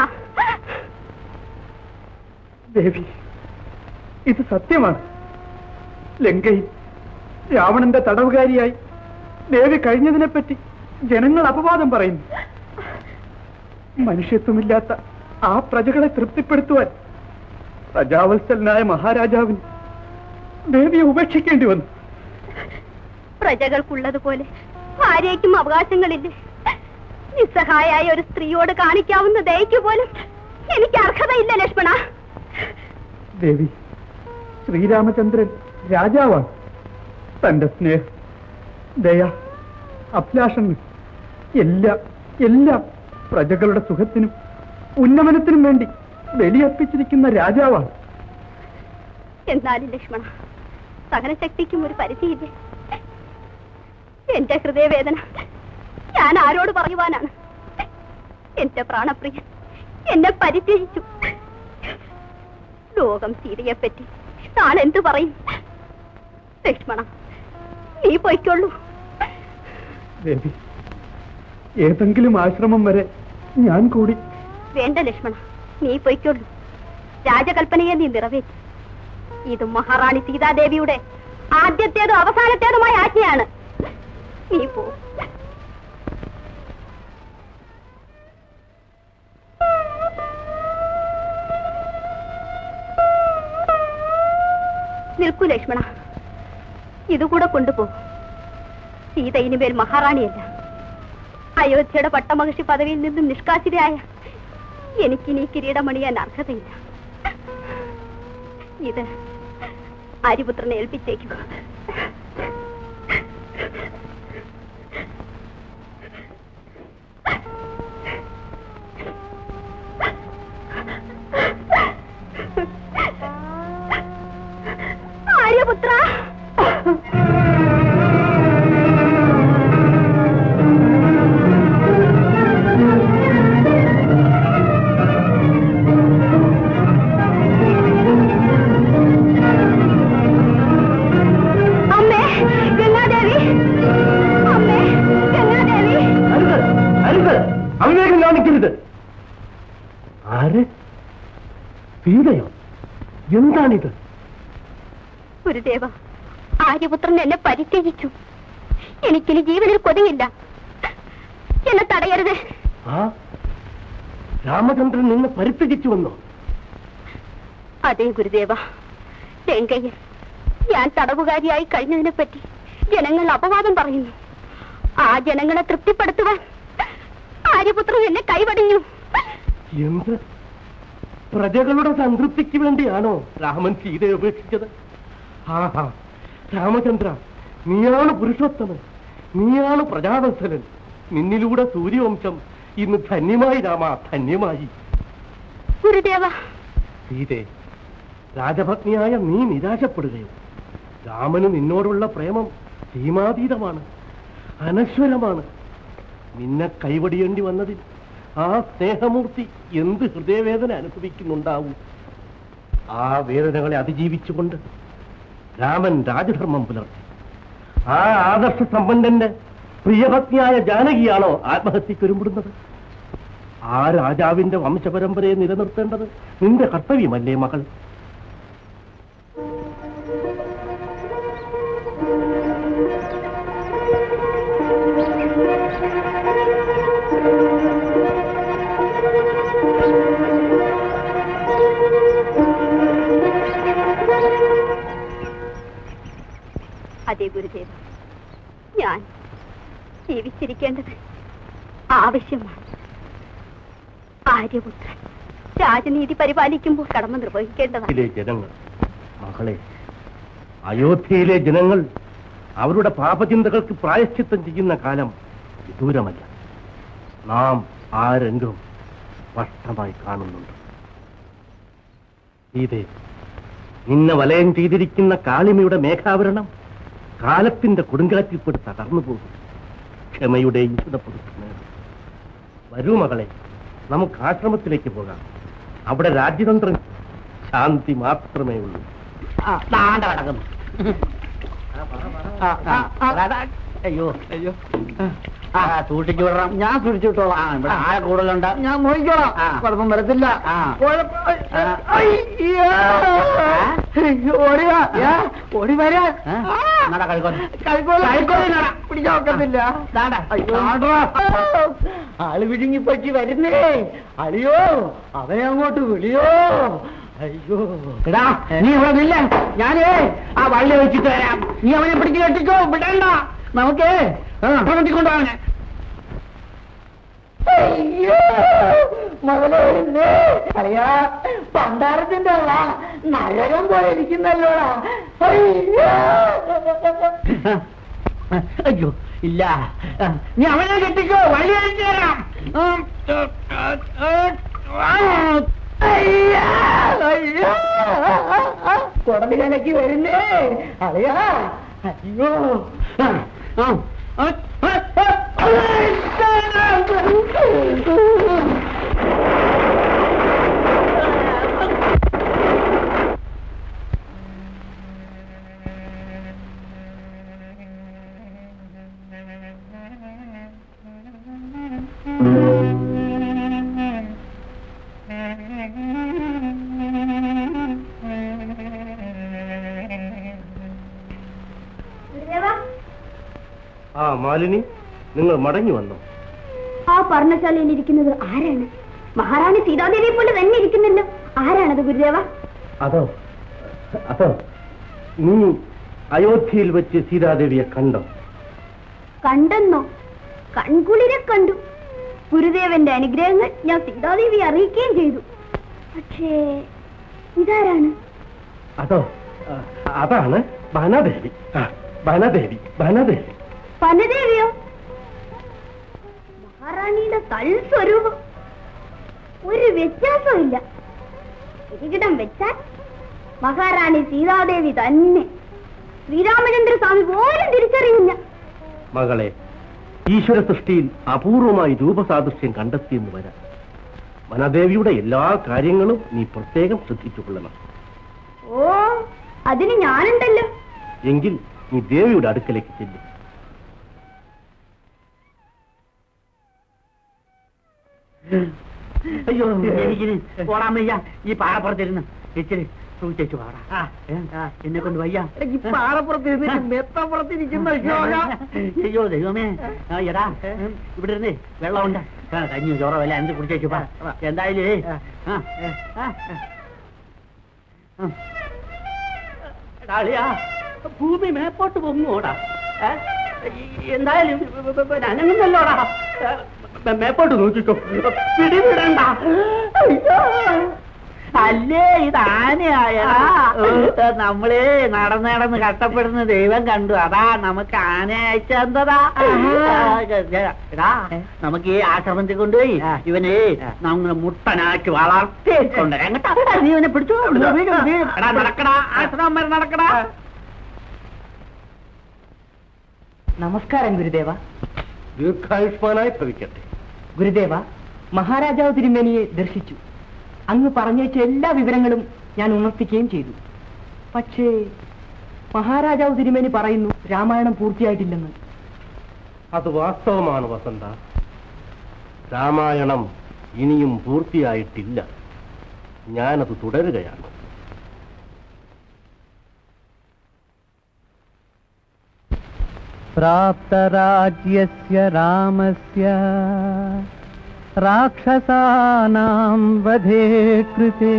ദേവി ഇത് സത്യമാണ് ലങ്കയിൽ രാവണന്റെ തടവുകാരിയായി ദേവി കഴിഞ്ഞതിനെപ്പറ്റി ജനങ്ങൾ അപവാദം പറയുന്നു മനുഷ്യത്വമില്ലാത്ത ആ പ്രജകളെ തൃപ്തിപ്പെടുത്തുവാൻ പ്രജാവത്സലനായ മഹാരാജാവിന് ദേവിയെ ഉപേക്ഷിക്കേണ്ടി വന്നു പ്രജകൾക്കുള്ളതുപോലെ ഭാര്യയ്ക്കും അവകാശങ്ങളില്ലേ നിസ്സഹായായ ഒരു സ്ത്രീയോട് കാണിക്കാവുന്ന ദയയ്ക്ക് പോലും എനിക്ക് അർഹതയില്ല ലക്ഷ്മണ ദേവി ശ്രീരാമചന്ദ്രൻ രാജാവാണ് തന്റെ സ്നേഹം ദയ അഭിലാഷങ്ങൾ എല്ലാം എല്ലാം പ്രജകളുടെ സുഖത്തിനും ഉന്നമനത്തിനും വേണ്ടി ബലിയർപ്പിച്ചിരിക്കുന്ന രാജാവാണ് എന്നാലും ലക്ഷ്മണ സഹനശക്തിക്കും ഒരു പരിധിയില്ലേ എന്റെ ഹൃദയവേദന ഞാൻ ആരോട് പറയുവാനാണ് എന്റെ പ്രാണപ്രിയൻ എന്നെ പരിത്യജിച്ചു ലോകം സീതയെപ്പറ്റി താൻ എന്തു പറയും ലക്ഷ്മണ നീ പൊയ്ക്കൊള്ളൂ ദേവി ഏതെങ്കിലും ആശ്രമം വരെ ഞാൻ കൂടി വേണ്ട ലക്ഷ്മണ നീ പൊയ്ക്കൊള്ളൂ രാജകൽപ്പനയെ നീ നിറവേറ്റി ഇത് മഹാറാണി സീതാദേവിയുടെ ആദ്യത്തേതും അവസാനത്തേതുമായ ആജ്ഞയാണ് നീ പോ നിൽക്കൂ ലക്ഷ്മണ ഇതുകൂടെ കൊണ്ടുപോകും സീത ഇനിമേൽ മഹാറാണിയല്ല അയോധ്യയുടെ പട്ടമഹർഷി പദവിയിൽ നിന്നും നിഷ്കാസിതയായ എനിക്കിനി കിരീടമണിയാൻ അർഹതയില്ല ഇത് ആര്യപുത്രനെ ഏൽപ്പിച്ചേക്കും ആര്യപുത്ര സീതയോ എന്താണിത് ഗുരുദേവ ആര്യപുത്രൻ എന്നെ പരിത്യജിച്ചു എനിക്കിനി ജീവനിൽ കൊതിയില്ല എന്നെ തടയരുത് ആ രാമചന്ദ്രൻ നിന്നെ പരിത്യജിച്ചു വന്നോ അതേ ഗുരുദേവ ലങ്കയിൽ ഞാൻ തടവുകാരിയായി കഴിഞ്ഞതിനെ പറ്റി ജനങ്ങൾ അപവാദം പറയുന്നു ആ ജനങ്ങളെ തൃപ്തിപ്പെടുത്തുവാൻ ആര്യപുത്രൻ എന്നെ കൈവടിഞ്ഞു എന്ത് പ്രജകളുടെ സംതൃപ്തിക്ക് വേണ്ടിയാണോ രാമൻ സീതയെ ഉപേക്ഷിച്ചത് ആഹാ രാമചന്ദ്ര നീയാണ് പുരുഷോത്തമൻ നീയാണ് പ്രജാവത്സലൻ നിന്നിലൂടെ സൂര്യവംശം ഇന്ന് ധന്യമായി രാമ ധന്യമായി ഗുരുദേവ സീതേ രാജപത്നിയായ നീ നിരാശപ്പെടുകയോ രാമന് നിന്നോടുള്ള പ്രേമം സീമാതീതമാണ് അനശ്വരമാണ് നിന്നെ കൈവടിയേണ്ടി വന്നതിൽ ആ സ്നേഹമൂർത്തി എന്ത് ഹൃദയവേദന അനുഭവിക്കുന്നുണ്ടാവും ആ വേദനകളെ അതിജീവിച്ചുകൊണ്ട് രാമൻ രാജധർമ്മം പുലർത്തി ആ ആദർശ സമ്പന്നന്റെ പ്രിയപത്നിയായ ജാനകിയാണോ ആത്മഹത്യക്കൊരുമ്പിടുന്നത് ആ രാജാവിന്റെ വംശപരമ്പരയെ നിലനിർത്തേണ്ടത് നിന്റെ കർത്തവ്യമല്ലേ മകൾ അതേ ഗുരുദേവ ഞാൻ ജീവിച്ചിരിക്കേണ്ടത് ആവശ്യമാണ് ആര്യപുത്രൻ രാജനീതി പരിപാലിക്കുമ്പോൾ കടമ നിർവഹിക്കേണ്ടതാണ് യിലെ ജനങ്ങൾ മകളെ അയോധ്യയിലെ ജനങ്ങൾ അവരുടെ പാപചിന്തകൾക്ക് പ്രായശ്ചിത്തം ചെയ്യുന്ന കാലം വിദൂരമല്ല നാം ആ രംഗം സ്പഷ്ടമായി കാണുന്നുണ്ട് സീതേ നിന്നെ വലയം ചെയ്തിരിക്കുന്ന കാളിമയുടെ മേഘാവരണം കാലത്തിന്റെ കൊടുങ്കാറ്റിൽപ്പെട്ട് തകർന്നു പോകും ക്ഷമയുടെ ഈശ്വരപ്പെടുത്തു നേടും വരൂ മകളെ നമുക്ക് ആശ്രമത്തിലേക്ക് പോകാം അവിടെ രാജ്യതന്ത്രം ശാന്തി മാത്രമേ ഉള്ളൂ കിടക്കുന്നു അയ്യോ അയ്യോ ആ സൂക്ഷിച്ചു വിടണം ഞാൻ സൂക്ഷിച്ചു വിട്ടോളാം ഇവിടെ ആഴ കൂടുതലുണ്ട് ഞാൻ നോക്കിക്കോളാം കുഴപ്പം വരത്തില്ല ഓടി ഓടി വരാ പിടിച്ചോക്കത്തില്ല ആള് വിഴുങ്ങി പറ്റി വരുന്നേ അളിയോ അവനെ അങ്ങോട്ട് വിളിയോ അയ്യോ എടാ നീ ഇവിടെ നില്ല ഞാനേ ആ വള്ളി വെച്ചിട്ട് വരാം നീ അവനെ പിടിച്ച് കെട്ടിക്കോ വിടണ്ട നമുക്ക് കൊണ്ടുപോവനെ അയ്യോ മുതലേ അറിയാ പണ്ടാരത്തിന്റെ അല്ല നരകം പോലെ ഇരിക്കുന്നല്ലോടാ അയ്യോ അയ്യോ ഇല്ല നീ അവനെ കെട്ടിക്കോ വഴി അഴിച്ചു തരാം ഉം, അയ്യോ അയ്യോ കുടമ്പി കലക്കി വരുന്നേ അറിയാ അയ്യോ ആ, ആ, ആ, ആ, ആ, ആ മാലിനി നിങ്ങൾ മടങ്ങി വന്നു ആ പർണശാലയിൽ ഇരിക്കുന്നത് ആരാണ് മഹാറാണി സീതാദേവിയെ പോലെ തന്നെ ഇരിക്കുന്നല്ലോ ആരാണത് ഗുരുദേവ അതോ അതോ നീ അയോധ്യയിൽ വെച്ച് സീതാദേവിയെ കണ്ടോ കണ്ടെന്നോ കൺകുളിരെ കണ്ടു ഗുരുദേവന്റെ അനുഗ്രഹങ്ങൾ ഞാൻ സീതാദേവി അറിയിക്കുകയും ചെയ്തു പക്ഷേ ഇതാരാണ് അതോ ആ, അതാണ് വനദേവി ആ, വനദേവി വനദേവി വനദേവിയോ മഹാറാണിയുടെ തൽസ്വരൂപം ഒരു വ്യത്യാസവും ഇല്ല കിരീടം വെച്ചാൽ മഹാറാണി സീതാദേവി തന്നെ ശ്രീരാമചന്ദ്ര സ്വാമി പോലും തിരിച്ചറിയില്ല മകളെ ഈശ്വര സൃഷ്ടിയിൽ അപൂർവമായി രൂപസാദൃശ്യം കണ്ടെത്തിയെന്ന് വരാം വനദേവിയുടെ എല്ലാ കാര്യങ്ങളും നീ പ്രത്യേകം ശ്രദ്ധിച്ചുകൊള്ളണം ഓ അതിന് ഞാനുണ്ടല്ലോ എങ്കിൽ നീ ദേവിയുടെ അടുക്കലേക്ക് ചെല്ലും അയ്യോ എനിക്കിനി പോടാൻ വയ്യ ഈ പാറപ്പുറത്തിരുന്ന് ഇച്ചിരി സൂചിച്ചു പാടാ ഏ, എന്നെ കൊണ്ട് വയ്യ ഈ പാറപ്പുറത്ത് ഇരുന്നിട്ട് മെത്തപ്പുറത്തിരിക്കുന്ന ശോകം. അയ്യോ ദൈവമേ ആ, എടാ ഇവിടെ ഇരുന്നേ വെള്ളമുണ്ട് ആ, കഞ്ഞി ചോറോ വല്ല എന്ത് കുടിച്ചേച്ചു പാ എന്തായാലും ഏ, ആ, ആ, ആ. എടാ, അളിയാ, ഭൂമി മേപ്പോട്ട് പൊങ്ങോടാ ഏ? ഈ- എന്തായാലും അനങ്ങുന്നല്ലോടാ ഏ, മേപ്പോട്ട് നോക്കിക്കോ പിടിവിടണ്ട അയ്യോ. അല്ലേ ഇത് ആനയായടാ നമ്മള് നടന്ന് നടന്ന് കഷ്ടപ്പെടുന്ന ദൈവം കണ്ടു അതാ നമുക്ക് ആന അയച്ചെന്തതാ എടാ നമുക്ക് ഈ ആശ്രമത്തിൽ കൊണ്ടുപോയി ഇവനെ നമ്മള് മുട്ടനാക്കി വളർത്തിക്കൊണ്ട് എങ്ങട്ടാ നീ ഇവനെ പിടിച്ചു എടാ നടക്കടാ ആശ്രമം വരെ നടക്കടാ നമസ്കാരം ഗുരുദേവ ദീർഘായുഷ്മാനായി ഭവിക്കട്ടെ ഗുരുദേവ മഹാരാജാവ് തിരുമേനിയെ ദർശിച്ചു അങ്ങ് പറഞ്ഞേച്ച എല്ലാ വിവരങ്ങളും ഞാൻ ഉണർത്തിക്കുകയും ചെയ്തു പക്ഷേ മഹാരാജാവ് തിരുമേനി പറയുന്നു രാമായണം പൂർത്തിയായിട്ടില്ലെന്ന് അത് വാസ്തവമാണ് വസന്ത രാമായണം ഇനിയും പൂർത്തിയായിട്ടില്ല ഞാനത് തുടരുകയാണ് प्राप्तराज्यस्य रामस्य राक्षसानां वधे कृते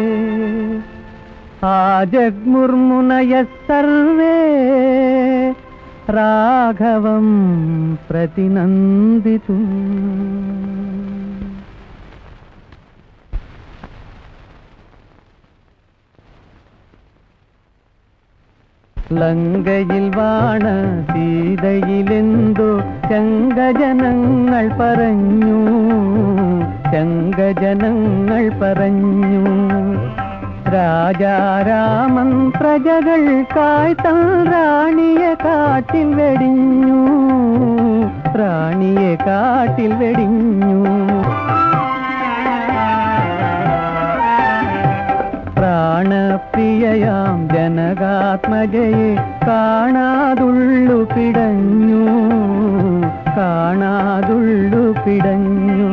आजग्मुर्मुनयः सर्वे राघवं प्रतिनन्दितुम् ലങ്കയിൽ വാണ സീതയിലെന്തോ ചങ്കജനങ്ങൾ പറഞ്ഞു ചങ്കജനങ്ങൾ പറഞ്ഞു രാജാരാമൻ പ്രജകൾക്കായി തൻ റാണിയെ കാട്ടിൽ വെടിഞ്ഞു റാണിയെ കാട്ടിൽ വെടിഞ്ഞു പ്രാണപ്രിയയാം ജനകാത്മജയെ കാണാതുള്ളു പിടഞ്ഞു കാണാതുള്ളു പിടഞ്ഞു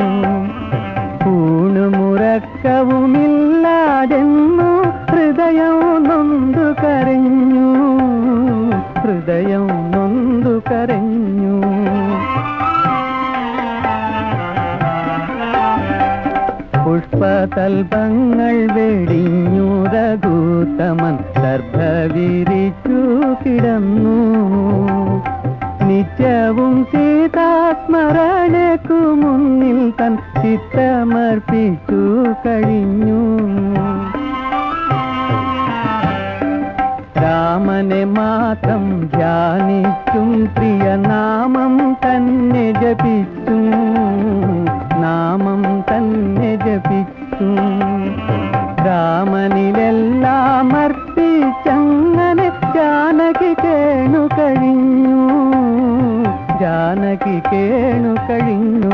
ൂണുമുറക്കവുമില്ലാതെന്നു ഹൃദയം നൊന്തു കരഞ്ഞു ഹൃദയം നൊന്തു കരഞ്ഞു പുഷ്പതൽപങ്ങൾ വെടിഞ്ഞു രഘൂത്തമൻ ദർഭ വിരിച്ചു കിടന്നു നിത്യവും സീതാസ്മരണക്കു മുന്നിൽ തൻ ചിത്തമർപ്പിച്ചു കഴിഞ്ഞു രാമനെ മാത്രം ധ്യാനിച്ചും പ്രിയനാമം തന്നെ ജപിച്ചു നാമം തന്നെ ജപിച്ചു രാമനിലെല്ലാം അർപ്പിച്ചങ്ങനെ ജാനകി കേണു കഴിഞ്ഞു ജാനകി കേണു കഴിഞ്ഞു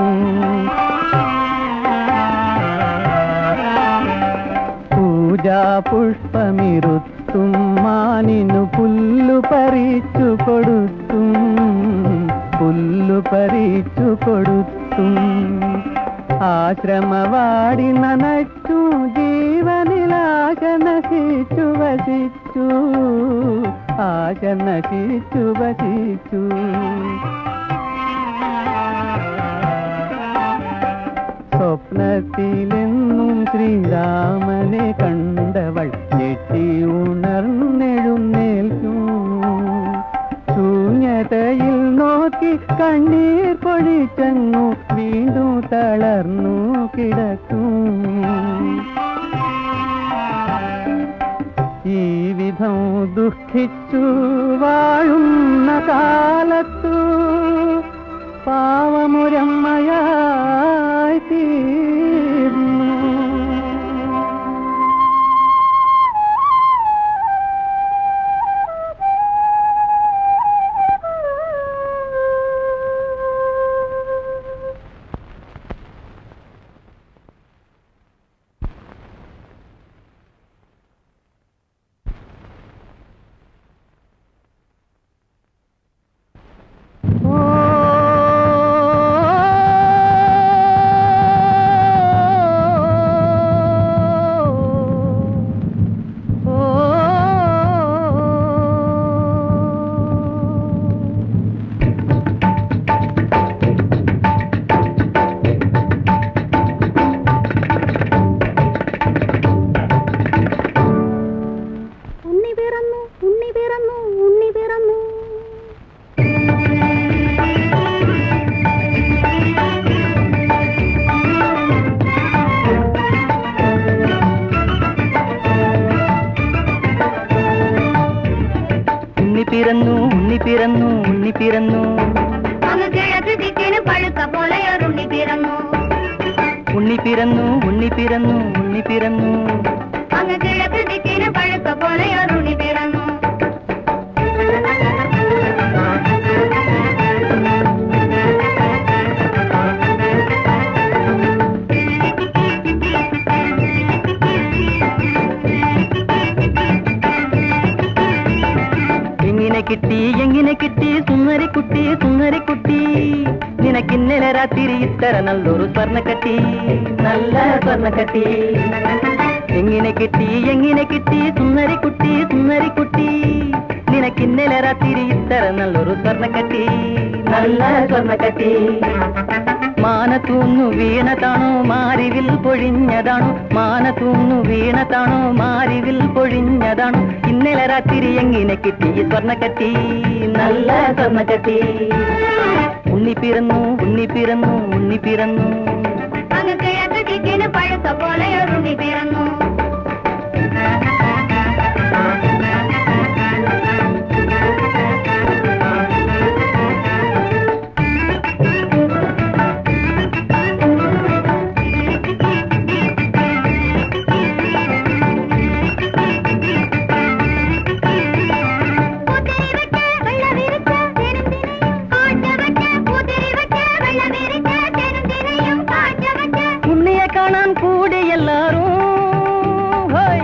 പൂജാ പുഷ്പമിരുത്തും മാനിനു പുല്ലു പറിച്ചു കൊടുത്തും പുല്ലു പറിച്ചു കൊടുത്തും ആശ്രമവാടി നനച്ചു ജീവനിൽ ആശ നശിച്ചു വസിച്ചു ആശ നശിച്ചു വസിച്ചു സ്വപ്നത്തിലെന്നും ശ്രീരാമനെ കണ്ടവൾ ഞെട്ടി ഉണർന്നെഴുന്നേൽക്കും ശൂന്യതയിൽ നോക്കി കണ്ണീർ പൊഴിച്ചങ്ങു വീണ്ടും തളർന്നു കിടക്കും ഈ വിധം ദുഃഖിച്ചു വാഴുന്ന കാലത്തു പാവമുരമ്മയായി തീർന്നു പിറന്നു ഉണ്ണി പിറന്നു ഉണ്ണി പിറന്നു അങ്ങ് കിഴക്ക് ദിക്കിന് പഴുക്ക പോലെ ഒരുണ്ണി പിറന്നു ഉണ്ണി പിറന്നു ഉണ്ണി പിറന്നു ഉണ്ണി പിറന്നു അങ്ങ് കിഴക്ക് ദിക്കിന് പഴുക്ക പോലെ ഒരുണ്ണി പിറന്നു എങ്ങനെ കിട്ടി എങ്ങനെ കിട്ടി സുന്ദരിക്കുട്ടി സുന്ദരിക്കുട്ടി നിനക്കിന്നലെ രാത്രി ഇത്തര നല്ലൊരു സ്വർണ്ണക്കട്ടി നല്ല സ്വർണ്ണക്കട്ടി എങ്ങനെ കിട്ടി എങ്ങനെ കിട്ടി സുന്ദരിക്കുട്ടി സുന്ദരിക്കുട്ടി നിനക്കിന്നലെ രാത്രി ഇത്തര നല്ലൊരു സ്വർണ്ണക്കട്ടി നല്ല സ്വർണ്ണക്കട്ടി മാനത്തൂന്നു വീണതാണോ മാരിവിൽ പൊഴിഞ്ഞതാണോ മാനത്തൂന്നു വീണതാണോ മാരിവിൽ പൊഴിഞ്ഞതാണോ ഇന്നലെ രാത്രി എങ്ങനെ കിട്ടി ഈ സ്വർണ്ണക്കട്ടി നല്ല സ്വർണ്ണക്കട്ടി ഉണ്ണി പിറന്നു ഉണ്ണി പിറന്നു ഉണ്ണി പിറന്നു അങ്ങ് കിഴക്ക് ദിക്കിന് പഴുക്ക പോലെ ഒരുണ്ണി പിറന്നു ഉണ്ണിയെ കാണാൻ കൂടി എല്ലാരും ഹോയ്.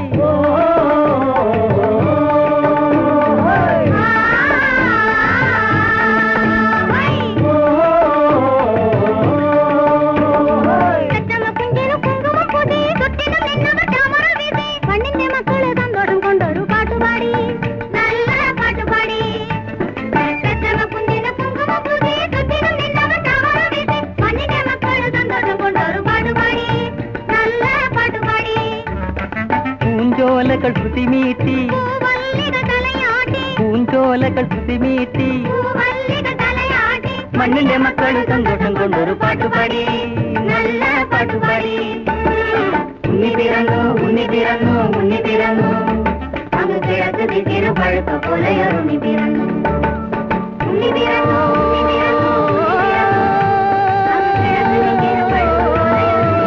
പണ്ണിന്റെ മക്കള് തന്നോടും കൊണ്ടൊരു പാട്ടുപാടി നല്ല പാട്ടുപാടി പെറ്റമ്മ കുഞ്ഞിന് കുങ്കുമ പൂതി ചുറ്റിനും നിന്നവൻ താമര വീശി പണ്ണിന്റെ മക്കള് തന്നോടും കൊണ്ടൊരു പാട്ടുപാടി നല്ല പാട്ടുപാടി പൂഞ്ചോലകൾ ശ്രുതിമീട്ടി പൂവല്ലികൾ തലയാട്ടി പൂഞ്ചോലകൾ ശ്രുതിമീട്ടി പൂവല്ലികൾ തലയാട്ടി മണ്ണിന്റെ മക്കൾ സന്തോഷം കൊണ്ടൊരു പാട്ടുപാടി നല്ല പാട്ടുപാടി ഉണ്ണി പിറന്നു ഉണ്ണി പിറന്നു ഉണ്ണി പിറന്നു അങ്ങ് കിഴക്ക് ദിക്കിന് പഴുത്ത പോലെ ഉണ്ണി പിറന്നു ഉണ്ണി പിറന്നു ഉണ്ണി പിറന്നു ഉണ്ണി പിറന്നു അങ്ങ് കിഴക്ക് ദിക്കിന് പഴുത്ത പോലെ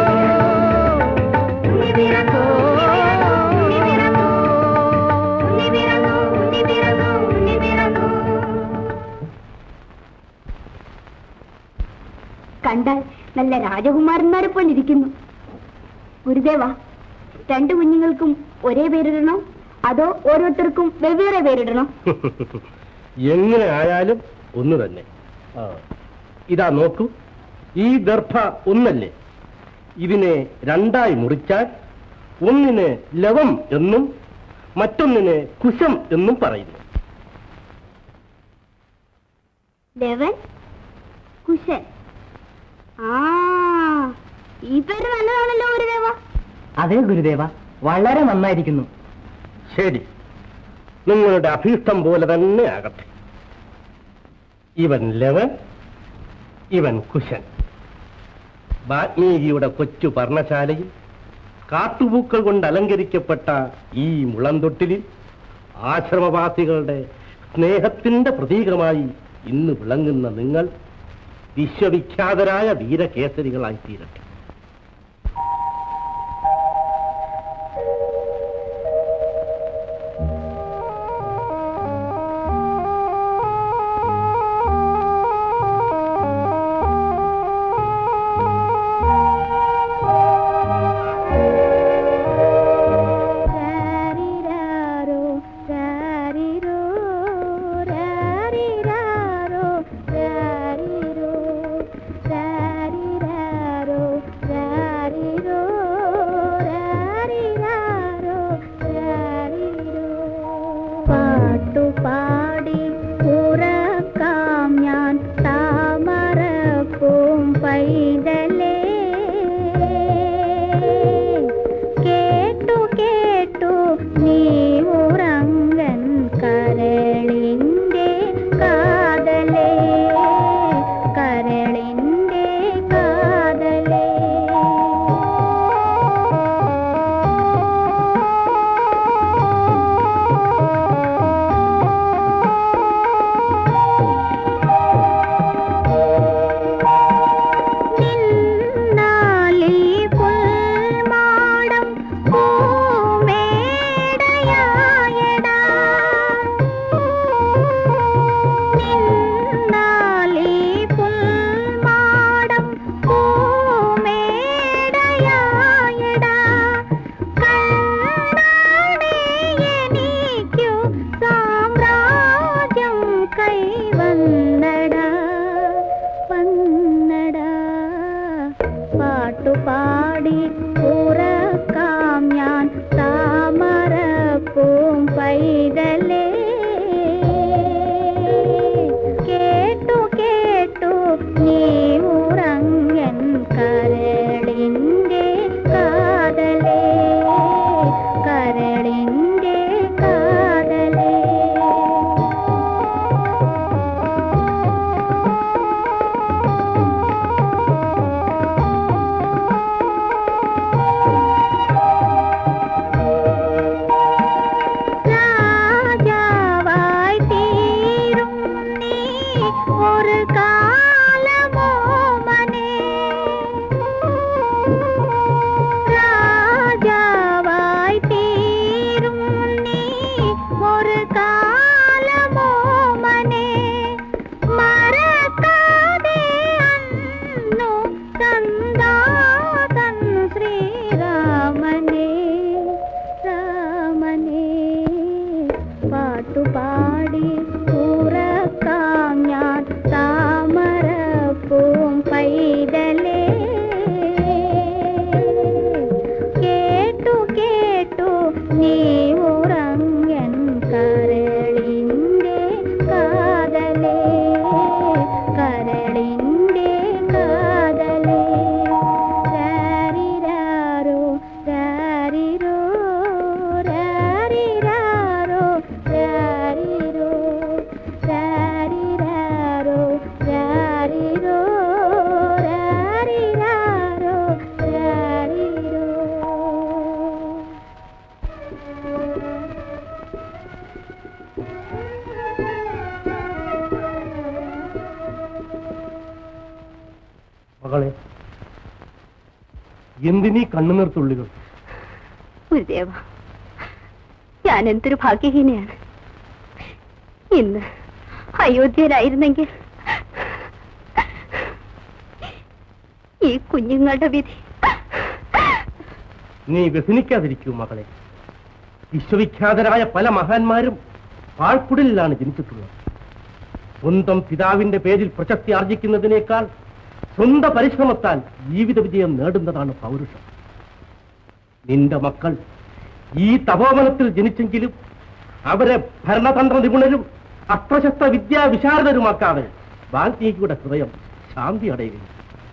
ഉണ്ണി പിറന്നു ഉണ്ണി പിറന്നു ഉണ്ണി പിറന്നു ഉണ്ണി പിറന്നു ഉണ്ണി പിറന്നു കണ്ടാൽ നല്ല രാജകുമാരന്മാരെ പോലെ ഇരിക്കുന്നു ഗുരുദേവ രണ്ടു കുഞ്ഞുങ്ങൾക്കും ഒരേ പേരിടണോ അതോ ഓരോരുത്തർക്കും വെവ്വേറെ പേരിടണോ എങ്ങനെ ആയാലും ഒന്ന് തന്നെ ആ, ഇതാ നോക്കൂ ഈ ദർഭ ഒന്നല്ലേ ഇതിനെ രണ്ടായി മുറിച്ചാൽ ഒന്നിന് ലവം എന്നും മറ്റൊന്നിന് കുശം എന്നും പറയുന്നു ദേവൻ കുശൻ ആ ഈ പേര് നല്ലതാണല്ലോ ഗുരുദേവ അതെ ഗുരുദേവ വളരെ നന്നായിരിക്കുന്നു ശരി നിങ്ങളുടെ അഭീഷ്ടം പോലെ തന്നെ ആകട്ടെ ഇവൻ ലവൻ ഇവൻ കുശൻ വാൽമീകിയുടെ കൊച്ചു പർണശാലയിൽ കാട്ടുപൂക്കൾ കൊണ്ട് അലങ്കരിക്കപ്പെട്ട ഈ മുളന്തൊട്ടിലിൽ ആശ്രമവാസികളുടെ സ്നേഹത്തിന്റെ പ്രതീകമായി ഇന്ന് വിളങ്ങുന്ന നിങ്ങൾ വിശ്വവിഖ്യാതരായ വീരകേസരികളായി തീരട്ടെ രാരിരാരോ രാരിരോ രാരിരാരോ രാരിരോ രാരിരാരോ രാരിരോ രാരിരാരോ രാരിരോ പാട്ടുപാടി ഉറക്കാം ഞാൻ താമരപ്പൂം പൈതലേ കേട്ടു കേട്ടു നീ ഉറങ്ങൻ കരളിൻ്റെ കാ മകളെ എന്തിനീ കണ്ണുനീർ തുള്ളികൾ ഗുരുദേവ ഞാൻ എന്തൊരു ഭാഗ്യഹീനയാണ് ഇന്ന് അയോധ്യയിലായിരുന്നെങ്കിൽ ഈ കുഞ്ഞുങ്ങളുടെ വിധി നീ വ്യസനിക്കാതിരിക്കൂ മകളെ വിശ്വവിഖ്യാതരായ പല മഹാന്മാരും പാഴ്ക്കുടലിലാണ് ജനിച്ചിട്ടുള്ളത് സ്വന്തം പിതാവിന്റെ പേരിൽ പ്രശസ്തി ആർജിക്കുന്നതിനേക്കാൾ സ്വന്തം പരിശ്രമത്താൽ ജീവിത വിജയം നേടുന്നതാണ് പൗരുഷം നിന്റെ മക്കൾ ഈ തപോവനത്തിൽ ജനിച്ചെങ്കിലും അവരെ ഭരണതന്ത്ര നിപുണരും അസ്ത്രശസ്ത്ര വിദ്യാ വിശാരദരുമാക്കാതെ വാൽമീകിയുടെ ഹൃദയം ശാന്തി അടയുകയും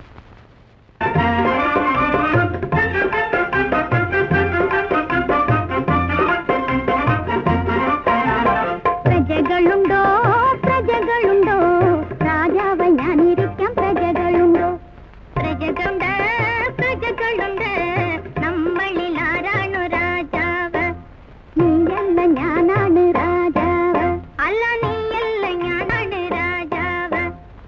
പ്രജകളുണ്ടോ പ്രജകളുണ്ടോ രാജാവ് ഞാനിരിക്കാം പ്രജകളുണ്ടോ പ്രജകളുണ്ട് പ്രജകളുണ്ട് നമ്മളിൽ ആരാണു രാജാവ് നീയല്ല ഞാനാണ് രാജാവ് അല്ല നീയല്ല ഞാനാണ് രാജാവ്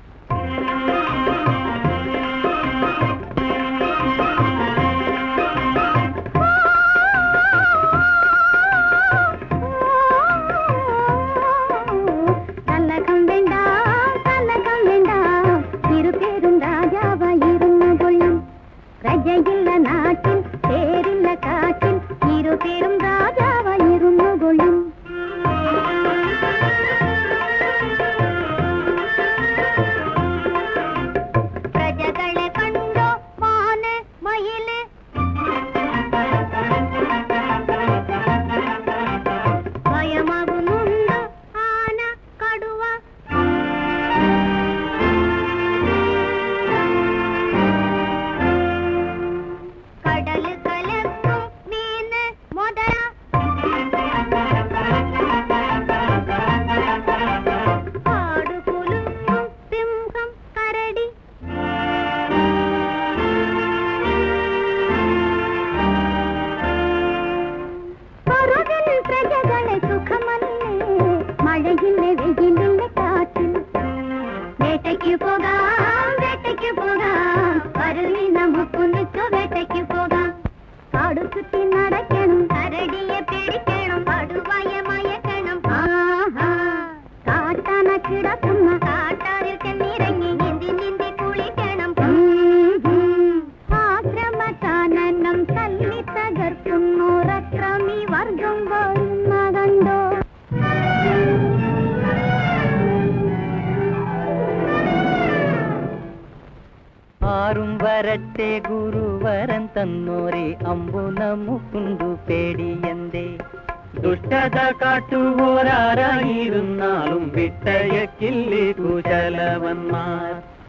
കലകം വേണ്ട കലകം വേണ്ട ഇരുപേരും രാജാവായിരുന്നു കൊള്ളും പ്രജയില്ല നാട്ടിൽ പേരില്ല കാട്ടിൽ ഇരുപേരും രാജാവായിരുന്നു കൊള്ളും പ്രജകളെ കണ്ടോ മാന് മയില് ഭയമാകുന്നുണ്ടോ ആന കടുവ കടല് കലക്കും മീന് മുതല കാടുകുലുങ്ങും സിംഹം കരടി പൊറുതിൽ പ്രജകളെ സുഖമല്ലേ മഴയില്ലേ വെയിലില്ലേ കാറ്റിൽ വേട്ടയ്ക്ക് പോകാം വേട്ടയ്ക്ക് പോകാം വരുവി നമുക്കൊന്നിച്ചു വേട്ടയ്ക്ക് പോകാം കാടു ചുറ്റി നടക്കണം കരടിയെ പിടിക്കണം കടുവയ മയക്കണം ആഹാ കാട്ടാന കിടക്കുന്ന കാട്ടാറിൽ ചെന്നിറങ്ങി നീന്തി നീന്തി കുളിക്കണം ആശ്രമകാനനം തല്ലി തകർക്കുന്നോരക്രമി വർഗം വരുന്ന കണ്ടോ ആറും വരട്ടെ ഗുരുവരൻ തന്നോരെ അമ്പു നമുക്കുണ്ടു പേടിയന്തേ ദുഷ്ടത കാട്ടുപോരാരായിരുന്നാലും വിട്ടയക്കില്ലേ കുശലവന്മാർ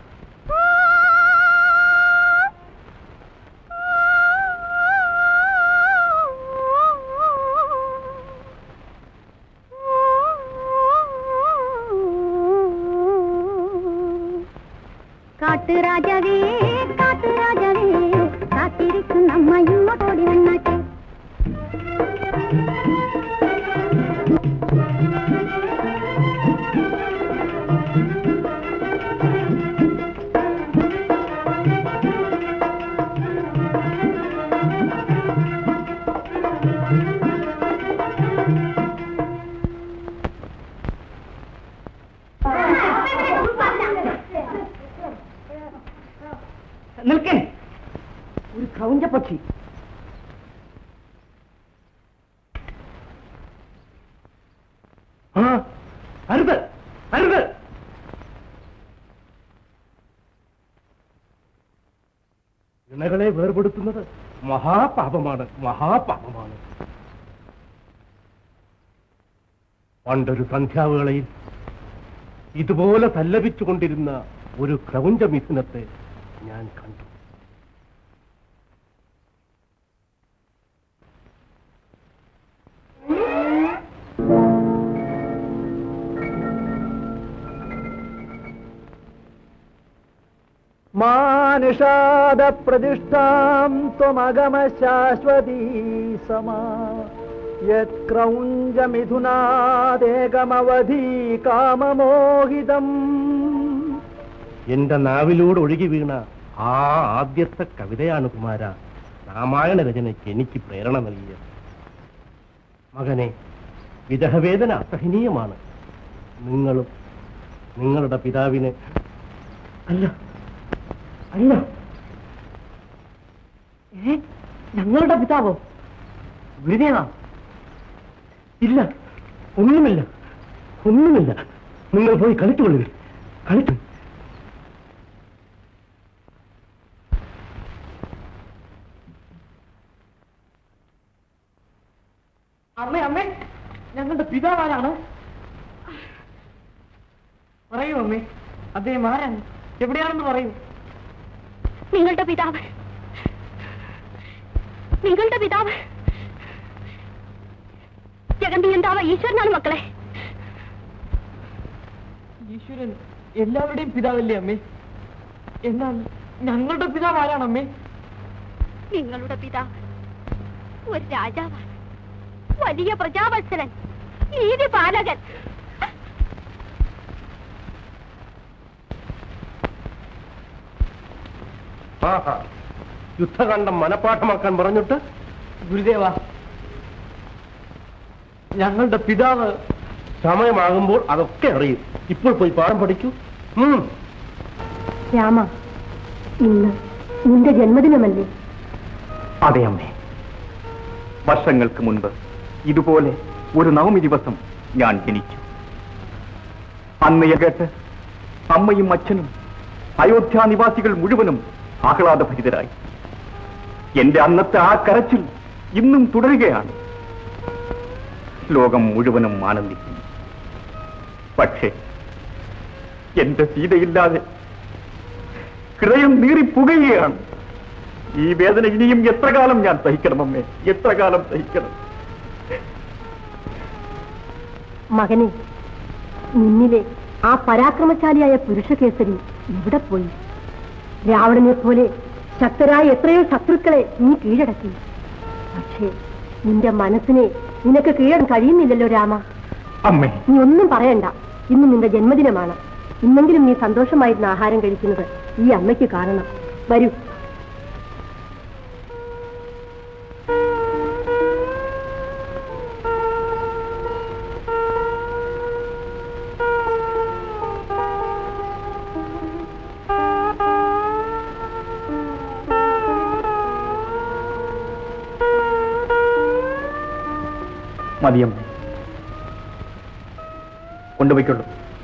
കാട്ടുരാജാവേ കാട്ടുരാജാവേ കാത്തിരിക്കും നമ്മ ഇങ്ങോട്ടോടി വന്നാട്ടെ നിൽക്കേ ഒരു ക്രൗഞ്ച പക്ഷി ആ അരുത് അരുത് ഇണകളെ വേർപെടുത്തുന്നത് മഹാപാപമാണ് മഹാപാപമാണ് പണ്ടൊരു സന്ധ്യാവേളയിൽ ഇതുപോലെ തല്ലപിച്ചുകൊണ്ടിരുന്ന ഒരു ക്രൗഞ്ച മിഥുനത്തെ ഞാൻ കണ്ടു മാനുഷാദ പ്രതിഷ്ഠാം ത്വമഗമ ശാശ്വതീ സമാ യത്ക്രൗഞ്ച മിഥുനാദേകമവധി കാമമോഹിതം എന്റെ നാവിലൂടെ ഒഴുകി വീണ ആ ആദ്യത്തെ കവിതയാണ് കുമാര രാമായണ രചനയ്ക്ക് എനിക്ക് പ്രേരണ നൽകിയത് മകനെ വിരഹവേദന അസഹനീയമാണ് നിങ്ങളും നിങ്ങളുടെ പിതാവിന് അല്ല അല്ല ഏ ഞങ്ങളുടെ പിതാവോ ഗുരുദേവ ഇല്ല ഒന്നുമില്ല ഒന്നുമില്ല നിങ്ങൾ പോയി കളിച്ചുകൊള്ളുവിൻ കളിച്ചു അമ്മേ അമ്മേ ഞങ്ങളുടെ പിതാവാരാണ് പറയൂ അമ്മേ അദ്ദേഹം ആരാണ് എവിടെയാണെന്ന് പറയൂ നിങ്ങളുടെ പിതാവ് നിങ്ങളുടെ പിതാവ് ജഗന്തിയന്താവ് ഈശ്വരനാണ് മക്കളെ ഈശ്വരൻ എല്ലാവരുടെയും പിതാവല്ലേ അമ്മേ എന്നാൽ ഞങ്ങളുടെ പിതാവ് ആരാണ് അമ്മേ നിങ്ങളുടെ പിതാവ് ഒരു രാജാവാണ് വലിയ പ്രജാവത്സരൻ നീതിപാലകൻ ആഹാ യുദ്ധകാന്ഡം മനപ്പാഠമാക്കാൻ പറഞ്ഞിട്ട് ഗുരുദേവ ഞങ്ങളുടെ പിതാവ് സമയമാകുമ്പോൾ അതൊക്കെ അറിയും ഇപ്പോൾ പോയി പാഠം പഠിക്കൂ ഉം. രാമ ഇന്ന് നിന്റെ ജന്മദിനമല്ലേ അതെ അമ്മേ വർഷങ്ങൾക്ക് മുൻപ് ഇതുപോലെ ഒരു നവമി ദിവസം ഞാൻ ജനിച്ചു അന്ന് കേട്ട് അമ്മയും അച്ഛനും അയോധ്യ നിവാസികൾ മുഴുവനും ആഹ്ലാദഭരിതരായി എന്റെ അന്നത്തെ ആ കരച്ചിൽ ഇന്നും തുടരുകയാണ് ലോകം മുഴുവനും ആനന്ദിക്കുന്നു പക്ഷേ എന്റെ സീതയില്ലാതെ ഹൃദയം നീറിപ്പുകയാണ് ഈ വേദന ഇനിയും എത്ര കാലം ഞാൻ സഹിക്കണം അമ്മേ എത്ര കാലം സഹിക്കണം മകനെ നിന്നിലെ ആ പരാക്രമശാലിയായ പുരുഷകേസരി ഇവിടെ പോയി രാവണനെ പോലെ ശക്തരായ എത്രയോ ശത്രുക്കളെ നീ കീഴടക്കി പക്ഷേ നിന്റെ മനസ്സിനെ നിനക്ക് കീഴടൻ കഴിയുന്നില്ലല്ലോ രാമ അമ്മേ നീ ഒന്നും പറയണ്ട ഇന്ന് നിന്റെ ജന്മദിനമാണ് ഇന്നെങ്കിലും നീ സന്തോഷമായിരുന്ന ആഹാരം കഴിക്കുന്നത് ഈ അമ്മയ്ക്ക് കാണണം വരൂ മതിയമ്മേ കൊണ്ടുപോയിക്കൊള്ളൂ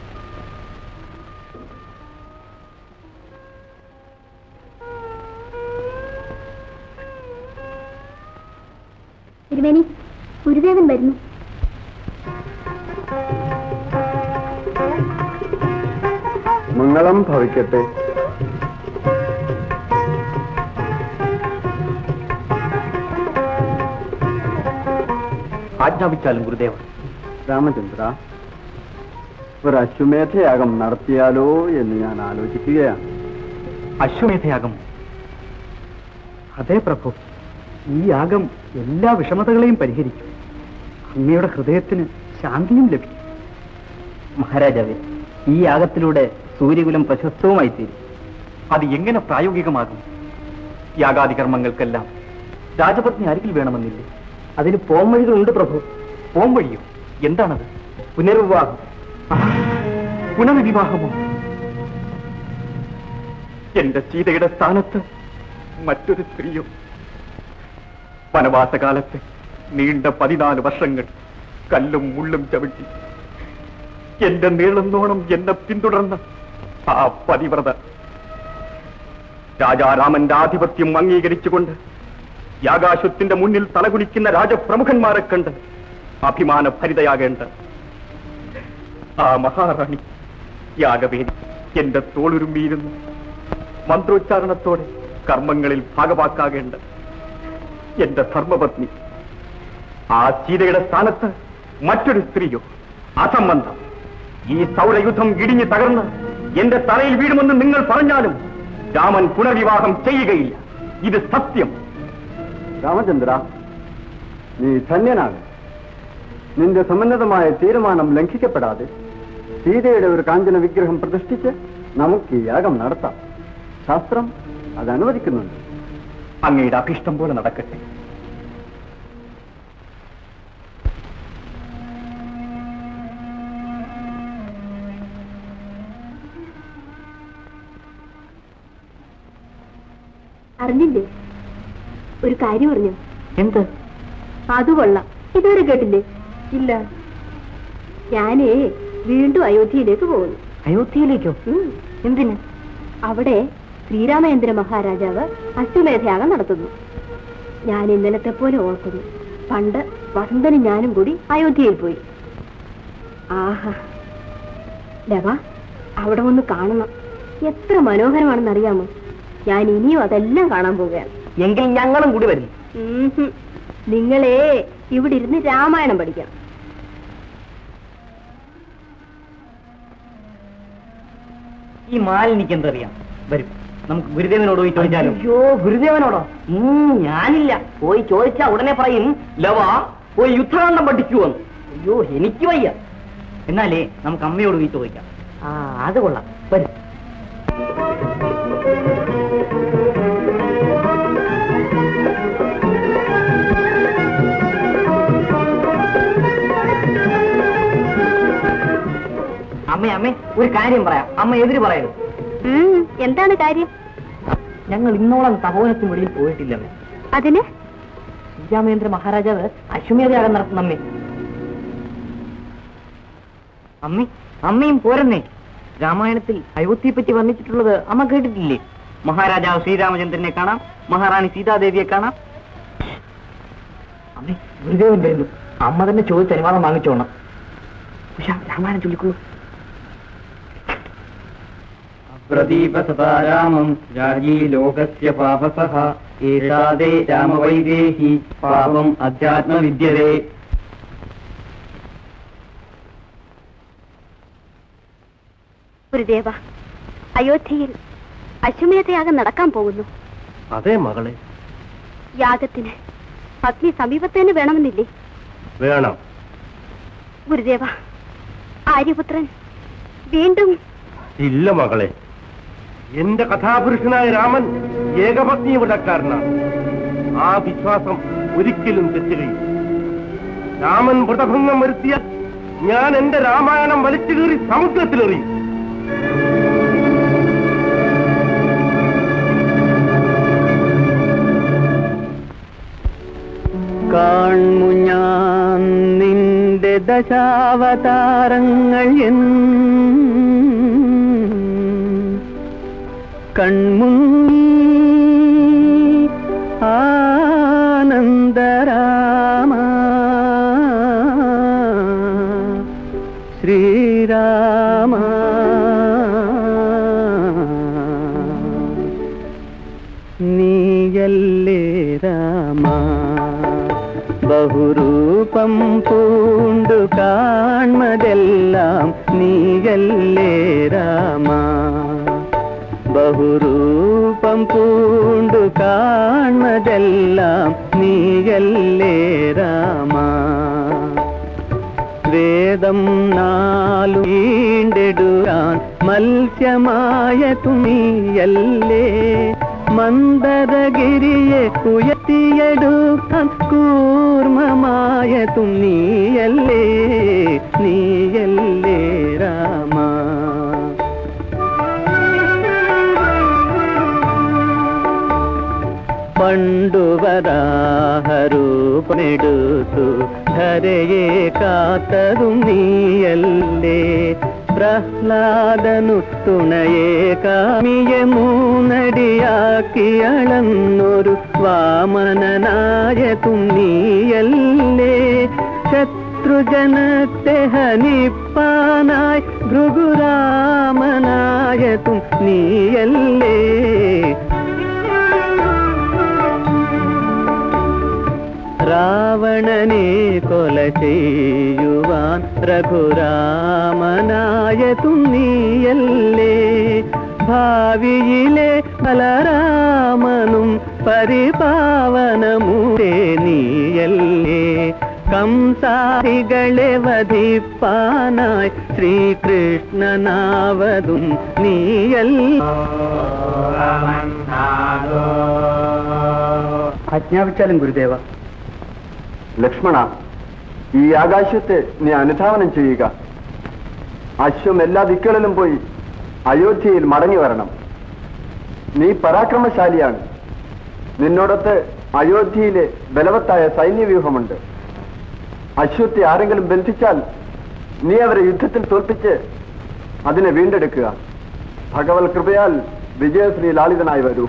തിരുമേനി ഗുരുദേവൻ വരുന്നു മംഗളം ഭവിക്കട്ടെ ആജ്ഞാപിച്ചാലും ഗുരുദേവ രാമചന്ദ്ര ഒരു അശ്വമേധയാഗം നടത്തിയാലോ എന്ന് ഞാൻ ആലോചിക്കുകയാണ് അശ്വമേധയാഗം അതെ പ്രഭു ഈ യാഗം എല്ലാ വിഷമതകളെയും പരിഹരിക്കും അങ്ങയുടെ ഹൃദയത്തിന് ശാന്തിയും ലഭിക്കും മഹാരാജാവേ ഈ യാഗത്തിലൂടെ സൂര്യകുലം പ്രശസ്തവുമായി തീരും അത് എങ്ങനെ പ്രായോഗികമാകും യാഗാദി കർമ്മങ്ങൾക്കെല്ലാം രാജപത്നി അരികിൽ വേണമെന്നില്ലേ അതിന് പോംവഴികളുണ്ട് പ്രഭു പോംവഴിയോ എന്താണത് പുനർവിവാഹം ആ, പുനർവിവാഹമോ എന്റെ സീതയുടെ സ്ഥാനത്ത് മറ്റൊരു സ്ത്രീയോ വനവാസകാലത്ത് നീണ്ട പതിനാല് വർഷങ്ങൾ കല്ലും മുള്ളും ചവിട്ടി എന്റെ നീളുന്നോണം എന്നെ പിന്തുടർന്ന ആ പതിവ്രത രാജാരാമന്റെ ആധിപത്യം അംഗീകരിച്ചുകൊണ്ട് യാകാശത്തിന്റെ മുന്നിൽ തലകുനിക്കുന്ന രാജപ്രമുഖന്മാരെ കണ്ട് അഭിമാന ഭരിതയാകേണ്ട ആ മഹാറാണി യാഗവേദി എന്റെ തോളുരുമ്മിയിരുന്നു മന്ത്രോച്ചാരണത്തോടെ കർമ്മങ്ങളിൽ ഭാഗവാക്കാകേണ്ട എന്റെ ധർമ്മപത്നി ആ സീതയുടെ സ്ഥാനത്ത് മറ്റൊരു സ്ത്രീയോ അസംബന്ധം ഈ സൗരയുദ്ധം ഇടിഞ്ഞു തകർന്ന് എന്റെ തലയിൽ വീഴുമെന്ന് നിങ്ങൾ പറഞ്ഞാലും രാമൻ പുനർവിവാഹം ചെയ്യുകയില്ല ഇത് സത്യം രാമചന്ദ്ര നീ ധന്യനാകും നിന്റെ സമന്നതമായ തീരുമാനം ലംഘിക്കപ്പെടാതെ സീതയുടെ ഒരു കാഞ്ചന വിഗ്രഹം പ്രതിഷ്ഠിച്ച് നമുക്ക് ഈ യാഗം നടത്താം ശാസ്ത്രം അത് അനുവദിക്കുന്നുണ്ട് അങ്ങയുടെ അഭിഷ്ടം പോലെ നടക്കട്ടെ അറിഞ്ഞില്ലേ ഒരു കാര്യം പറഞ്ഞു എന്ത് അത് കൊള്ളാം ഇതുവരെ കേട്ടില്ലേ ഇല്ല ഞാനേ വീണ്ടും അയോധ്യയിലേക്ക് പോകുന്നു അയോധ്യയിലേക്കോ ഉം. എന്തിന് അവിടെ ശ്രീരാമചന്ദ്ര മഹാരാജാവ് അശ്വമേധയാഗം നടത്തുന്നു ഞാൻ ഇന്നലത്തെ പോലെ ഓർക്കുന്നു പണ്ട് വസന്തനും ഞാനും കൂടി അയോധ്യയിൽ പോയി ആഹാ ലവ അവിടെ ഒന്ന് കാണണം എത്ര മനോഹരമാണെന്ന് അറിയാമോ ഞാൻ ഇനിയും അതെല്ലാം കാണാൻ പോവുകയാണ് എങ്കിൽ ഞങ്ങളും കൂടി വരുന്നു ഉം ഹും. നിങ്ങളെ ഇവിടെ ഇരുന്ന് രാമായണം പഠിക്കാം ഈ മാലിനിക്ക് എന്തറിയാം വരും നമുക്ക് ഗുരുദേവനോട് പോയി ചോദിച്ചാലോ അയ്യോ ഗുരുദേവനോടോ ഉം, ഞാനില്ല പോയി ചോദിച്ചാ ഉടനെ പറയും ലവ പോയി യുദ്ധകാന്ഡം പഠിക്കുവന്ന് അയ്യോ എനിക്ക് വയ്യ എന്നാലേ നമുക്ക് അമ്മയോട് പോയി ചോദിക്കാം ആ അത് കൊള്ളാം വരും അമ്മേ അമ്മേ ഒരു കാര്യം പറയാം അമ്മ എതിര് പറയരുത് ഉം, എന്താണ് കാര്യം ഞങ്ങൾ ഇന്നോളം തപോവനത്തിന് വെളിയിൽ പോയിട്ടില്ല അമ്മേ അതിന് ശ്രീരാമേന്ദ്ര മഹാരാജാവ് അശ്വമേധയാഗം നടത്തുന്ന അമ്മേ അമ്മേ അമ്മയും പോരന്നേ രാമായണത്തിൽ അയോധ്യയെ പറ്റി വർണ്ണിച്ചിട്ടുള്ളത് അമ്മ കേട്ടിട്ടില്ലേ മഹാരാജാവ് ശ്രീരാമചന്ദ്രനെ കാണാം മഹാറാണി സീതാദേവിയെ കാണാം അമ്മേ ഗുരുദേവൻ വരുന്നു അമ്മ തന്നെ ചോദിച്ച് അനുവാദം വാങ്ങിച്ചോണം ഉഷ രാമായണം ചൊല്ലിക്കൊള്ളൂ പ്രദീപസതാരാമം രാജീ ലോകസ്യ പാപസഹ ഏഷാദേ രാമവൈദേഹി പാപം അധ്യാത്മവിദ്യതേ ഗുരുദേവ അയോധ്യയിൽ അശ്വമേധയാഗം നടക്കാൻ പോകുന്നു അതെ മകളെ യാഗത്തിന് അഗ്നി സമീപത്ത് തന്നെ വേണമെന്നില്ലേ വേണം ഗുരുദേവ ആര്യപുത്രൻ വീണ്ടും ഇല്ല മകളെ എന്റെ കഥാപുരുഷനായ രാമൻ ഏകപത്നി വ്രതക്കാരനാണ് ആ വിശ്വാസം ഒരിക്കലും തെറ്റുകയും രാമൻ വ്രതഭംഗം വരുത്തിയാൽ ഞാൻ എന്റെ രാമായണം വലിച്ചു കീറി സമുദ്രത്തിലെറിയും കാൺമു ഞാൻ നിന്റെ ദശാവതാരങ്ങൾ എൻ കൺമുങ്ങി ആനന്ദരാമ ശ്രീരാമ നീയല്ലേ രാമ ബഹുരൂപം പൂണ്ടു കാൺമതെല്ലാം നീയല്ലേ രാമ ബഹുരൂപം പൂണ്ടു കാൺമതെല്ലാം നീയല്ലേ രാമ വേദം നാലു വീണ്ടെടുക്കാൻ മത്സ്യമായ തുണിയല്ലേ മന്ദരഗിരിയെ ഉയർത്തിയെടുക്കാൻ കൂർമ്മമായ തുണിയല്ലേ നീയല്ലേ രാമ പണ്ടുവരാഹരൂപമെടുത്തു ധരയെ കാത്തതും നീയല്ലേ പ്രഹ്ലാദനു തുണയെ കാമിയെ മൂന്നടിയാക്കി അളന്നൊരു വാമനനായ തുന്നീയല്ലേ ശത്രുജനത്തെ ഹനിപ്പാനായി ഭൃഗുരാമനായ തും നീയല്ലേ രാവണനെ കൊല ചെയ്യുവാൻ രഘുരാമനായ തുന്നിയല്ലേ ഭാവിയിലെ ബലരാമനും പരിപാവനമൂരേ നീയല്ലേ കംസാരികളെ വധിപ്പാനായി ശ്രീകൃഷ്ണനാവതും ആജ്ഞാപിച്ചാലും ഗുരുദേവ ലക്ഷ്മണ ഈ ആകാശത്തെ നീ അനുധാവനം ചെയ്യുക അശ്വം എല്ലാ ദിക്കുകളിലും പോയി അയോധ്യയിൽ മടങ്ങി വരണം നീ പരാക്രമശാലിയാണ് നിന്നോടൊത്ത് അയോധ്യയിലെ ബലവത്തായ സൈന്യവ്യൂഹമുണ്ട് അശ്വത്തെ ആരെങ്കിലും ബന്ധിച്ചാൽ നീ അവരെ യുദ്ധത്തിൽ തോൽപ്പിച്ച് അതിനെ വീണ്ടെടുക്കുക ഭഗവത് കൃപയാൽ വിജയശ്രീ ലാളിതനായി വരൂ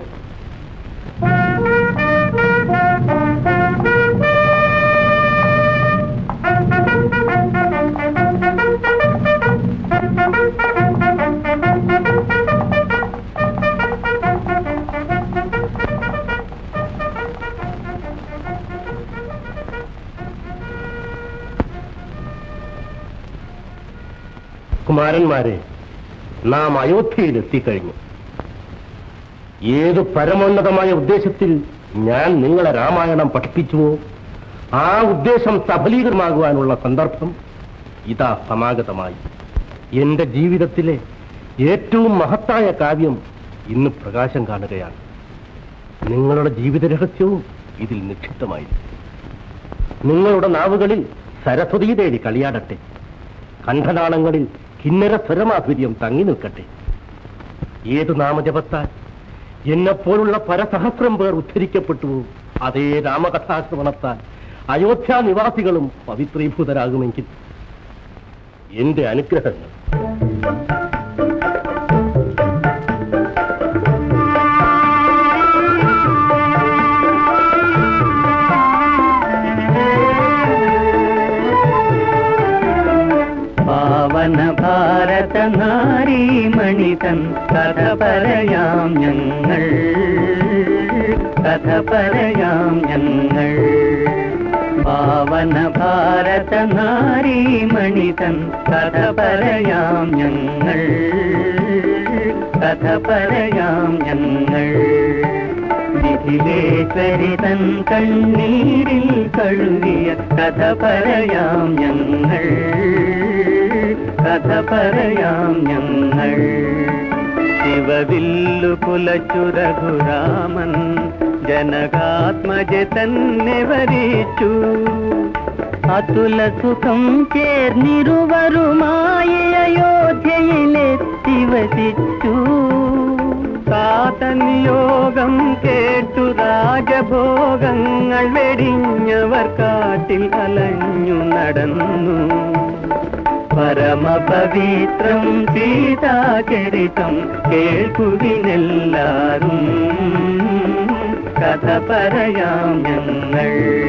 കുമാരന്മാരെ നാം അയോധ്യയിൽ എത്തിക്കഴിഞ്ഞു ഏത് പരമോന്നതമായ ഉദ്ദേശത്തിൽ ഞാൻ നിങ്ങളെ രാമായണം പഠിപ്പിച്ചുവോ ആ ഉദ്ദേശം സഫലീകരമാകുവാനുള്ള സന്ദർഭം ഇതാ സമാഗതമായി എന്റെ ജീവിതത്തിലെ ഏറ്റവും മഹത്തായ കാവ്യം ഇന്ന് പ്രകാശം കാണുകയാണ് നിങ്ങളുടെ ജീവിത രഹസ്യവും ഇതിൽ നിക്ഷിപ്തമായിരിക്കും നിങ്ങളുടെ നാവുകളിൽ സരസ്വതീ തേടി കളിയാടട്ടെ കണ്ഠനാളങ്ങളിൽ കിന്നര സ്വരമാധുര്യം തങ്ങി നിൽക്കട്ടെ ഏതു നാമജപത്താൽ എന്നെപ്പോലുള്ള പരസഹസ്രം പേർ ഉദ്ധരിക്കപ്പെട്ടുവോ അതേ രാമകഥാശ്രവണത്താൽ അയോധ്യ നിവാസികളും പവിത്രീഭൂതരാകുമെങ്കിൽ എന്റെ അനുഗ്രഹങ്ങൾ പാവന ഭാരത നാരീമണി തൻ കഥ പറയാം ഞങ്ങൾ കഥ പറയാം ഞങ്ങൾ പാവന ഭാരത നാരീമണി തൻ കഥ പറയാം ഞങ്ങൾ കഥ പറയാം ഞങ്ങൾ മിഥിലേശ്വരി തൻ കണ്ണീരിൽ കഴുകിയ കഥ പറയാം ഞങ്ങൾ കഥ പറയാം ഞങ്ങൾ ശിവവില്ലു കുലച്ചു രഘുരാമൻ ജനകാത്മജ തന്നെ വരിച്ചു അതുല സുഖം ചേർന്നിരുവരുമായി അയോധ്യയിലെത്തി വസിച്ചു കാതനിയോഗം കേട്ടു രാജഭോഗങ്ങൾ വെടിഞ്ഞവർ കാട്ടിൽ അലഞ്ഞു നടന്നു പരമപവിത്രം സീതാചരിതം കേൾക്കുവിനെല്ലാരും കഥ പറയാം ഞങ്ങൾ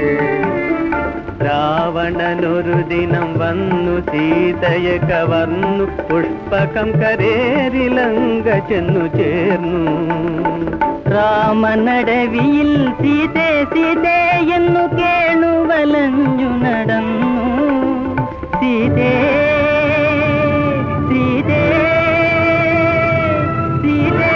രാവണനൊരു ദിനം വന്നു സീതയെ കവർന്നു പുഷ്പകം കരേരിലങ്ക ചെന്നു ചേർന്നു രാമനടവിയിൽ സീതേ സീതേ എന്നു കേണു വലഞ്ഞു നടന്നു സീതേ സീതേ സീതേ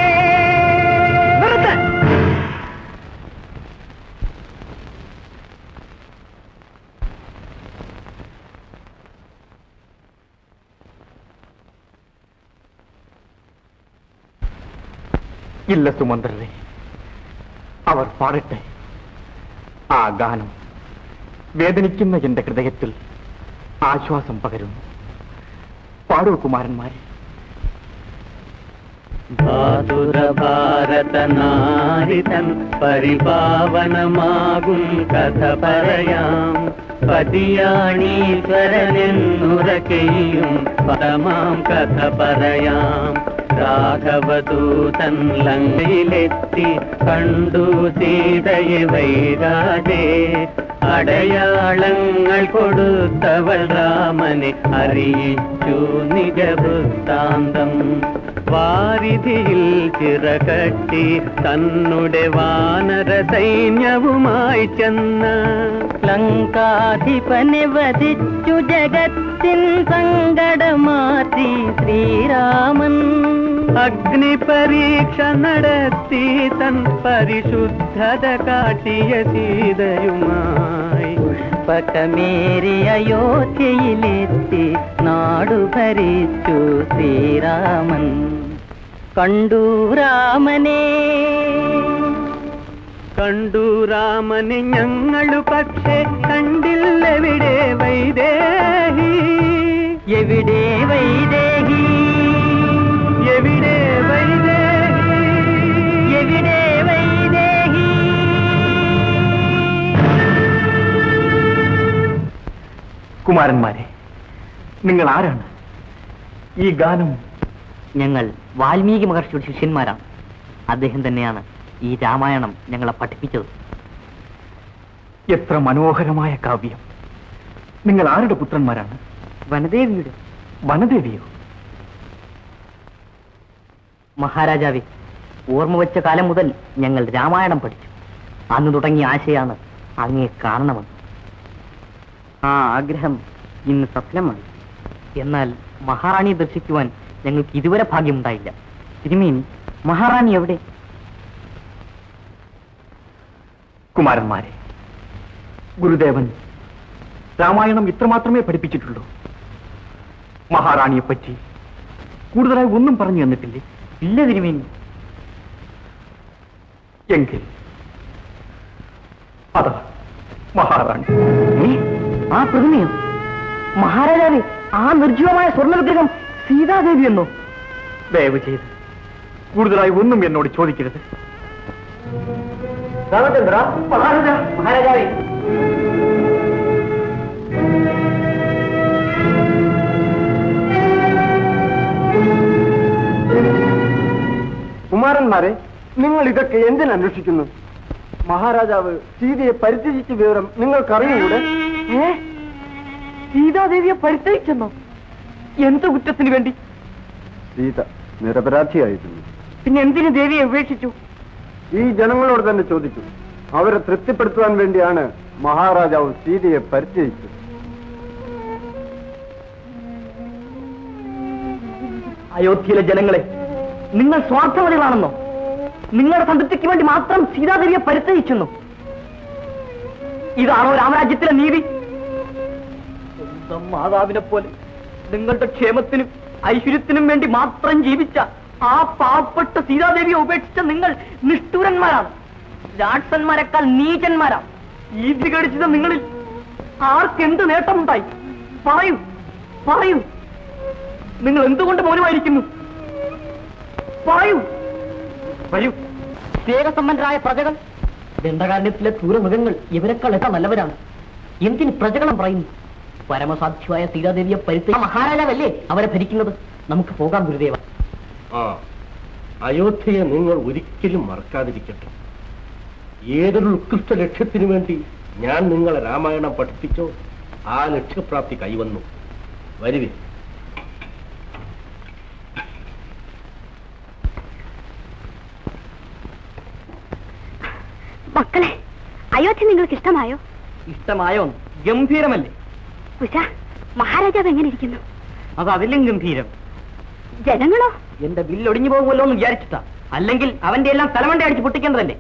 ഇല്ല സുമന്ത്രരെ അവർ പാടട്ടെ ആ ഗാനം വേദനിക്കുന്ന എന്റെ ഹൃദയത്തിൽ ആശ്വാസം പകരുന്നു പാടൂ കുമാരന്മാരെ ഭാതുര ഭാരത നാരിതൻ പരിപാവനമാകും കഥ പറയാം പതിയാണീശ്വരനെന്നുറക്കെയും പരമാം കഥ പറയാം രാഘവദൂതൻ ലങ്കയിലെത്തി കണ്ടു സീതയെ വൈകാതെ അടയാളങ്ങൾ കൊടുത്തവൾ രാമനെ അറിയിച്ചു നിജവൃത്താന്തം വാരിധിയിൽ ചിറകട്ടി തന്നുടെ വാനര സൈന്യവുമായി ചെന്ന ലങ്കാധിപനെ വധിച്ചു ജഗത്തിൻ സങ്കടമാറ്റി ശ്രീരാമൻ അഗ്നി പരീക്ഷ നടത്തി തൻ പരിശുദ്ധത കാട്ടിയ സീതയുമായി ജ്ഞാപകമേറി അയോധ്യയിലെത്തി നാടു ഭരിച്ചു ശ്രീരാമൻ കണ്ടു രാമനെ കണ്ടു രാമനെ ഞങ്ങളു പക്ഷേ കണ്ടില്ലെവിടെ വൈദേഹി എവിടെ വൈദേഹി എവിടെ വൈദേഹി എവിടെ വൈദേഹി കുമാരന്മാരെ നിങ്ങൾ ആരാണ് ഈ ഗാനം ഞങ്ങൾ വാൽമീകി മഹർഷിയുടെ ശിഷ്യന്മാരാണ് അദ്ദേഹം തന്നെയാണ് ഈ രാമായണം ഞങ്ങളെ പഠിപ്പിച്ചത് എത്ര മനോഹരമായ കാവ്യം നിങ്ങൾ ആരുടെ പുത്രന്മാരാണ് വനദേവിയുടെ വനദേവിയോ മഹാരാജാവെ ഓർമ്മ വെച്ച കാലം മുതൽ ഞങ്ങൾ രാമായണം പഠിച്ചു അന്ന് തുടങ്ങിയ ആശയാണ് അങ്ങേ കാണണമെന്ന് ആ ആഗ്രഹം ഇന്ന് സഫലമായി എന്നാൽ മഹാറാണിയെ ദർശിക്കുവാൻ ഞങ്ങൾക്ക് ഇതുവരെ ഭാഗ്യമുണ്ടായില്ല തിരുമേനി മഹാറാണി എവിടെ കുമാരന്മാരെ ഗുരുദേവൻ രാമായണം ഇത്രമാത്രമേ പഠിപ്പിച്ചിട്ടുള്ളൂ മഹാറാണിയെ പറ്റി കൂടുതലായി ഒന്നും പറഞ്ഞു തന്നിട്ടില്ലേ ഇല്ല തിരുമേനി എങ്കിൽ അതാ മഹാറാണി ഏ? ആ പ്രതിമയോ മഹാരാജാവേ ആ നിർജീവമായ സ്വർണ്ണ വിഗ്രഹം സീതാദേവി എന്നോ ദയവ് ചെയ്ത് കൂടുതലായി ഒന്നും എന്നോട് ചോദിക്കരുത് രാമചന്ദ്ര മഹാരാജ മഹാരാജാവേ കുമാരന്മാരെ നിങ്ങൾ ഇതൊക്കെ എന്തിനന്വേഷിക്കുന്നു മഹാരാജാവ് സീതയെ പരിത്യജിച്ച വിവരം നിങ്ങൾക്കറിയൂടെ ഏ സീതാദേവിയെ പരിത്യജിച്ചെന്നോ എന്ത് കുറ്റത്തിന് വേണ്ടി സീത നിരപരാധിയായിരുന്നു പിന്നെ എന്തിനു ദേവിയെ ഉപേക്ഷിച്ചു ഈ ജനങ്ങളോട് തന്നെ ചോദിച്ചു അവരെ തൃപ്തിപ്പെടുത്തുവാൻ വേണ്ടിയാണ് മഹാരാജാവ് സീതയെ പരിത്യജിച്ചത് അയോധ്യയിലെ ജനങ്ങളെ നിങ്ങൾ സ്വാർത്ഥവതികളാണെന്നോ നിങ്ങളുടെ സംതൃപ്തിക്ക് വേണ്ടി മാത്രം സീതാദേവിയെ പരിത്യജിച്ചെന്നോ ഇതാണോ രാമരാജ്യത്തിലെ നീതി സ്വന്തം മാതാവിനെ പോലെ നിങ്ങളുടെ ക്ഷേമത്തിനും ഐശ്വര്യത്തിനും വേണ്ടി മാത്രം ജീവിച്ച ആ പാവപ്പെട്ട സീതാദേവിയെ ഉപേക്ഷിച്ച നിങ്ങൾ നിഷ്ഠൂരന്മാരാണ് രാക്ഷസന്മാരെക്കാൾ നീചന്മാരാണ് ഈ വിഘടിച്ചത് നിങ്ങളിൽ ആർക്കെന്ത് നേട്ടമുണ്ടായി പറയൂ പറയൂ നിങ്ങൾ എന്തുകൊണ്ട് മൗനമായിരിക്കുന്നു പറയൂ വരൂ സ്നേഹസമ്പന്നരായ പ്രജകൾ ദണ്ഡകാരണ്യത്തിലെ ക്രൂരമൃഗങ്ങൾ ഇവരെക്കാൾ എത്ര നല്ലവരാണ് എന്തിന് പ്രജകളും പറയുന്നു പരമസാധ്യമായ സീതാദേവിയെ പരിസ്ഥിതി മഹാരാജാവല്ലേ അവരെ ഭരിക്കുന്നത് നമുക്ക് പോകാം ഗുരുദേവ ആ അയോധ്യയെ നിങ്ങൾ ഒരിക്കലും മറക്കാതിരിക്കട്ടെ ഏതൊരു ഉത്കൃഷ്ട ലക്ഷ്യത്തിനു വേണ്ടി ഞാൻ നിങ്ങളെ രാമായണം പഠിപ്പിച്ചോ ആ ലക്ഷ്യപ്രാപ്തി കൈവന്നു വരുവേ മക്കളെ അയോധ്യ നിങ്ങൾക്ക് ഇഷ്ടമായോ ഇഷ്ടമായോ ഗംഭീരമല്ലേ ഉഷ മഹാരാജാവ് എങ്ങനെ ഇരിക്കുന്നു അത് അതിലും ഗംഭീരം ജനങ്ങളോ എന്റെ ബില്ലൊടിഞ്ഞു പോകുമല്ലോ എന്ന് വിചാരിച്ചിട്ടാ അല്ലെങ്കിൽ അവന്റെ എല്ലാം തലമണ്ട അടിച്ച് പൊട്ടിക്കേണ്ടതല്ലേ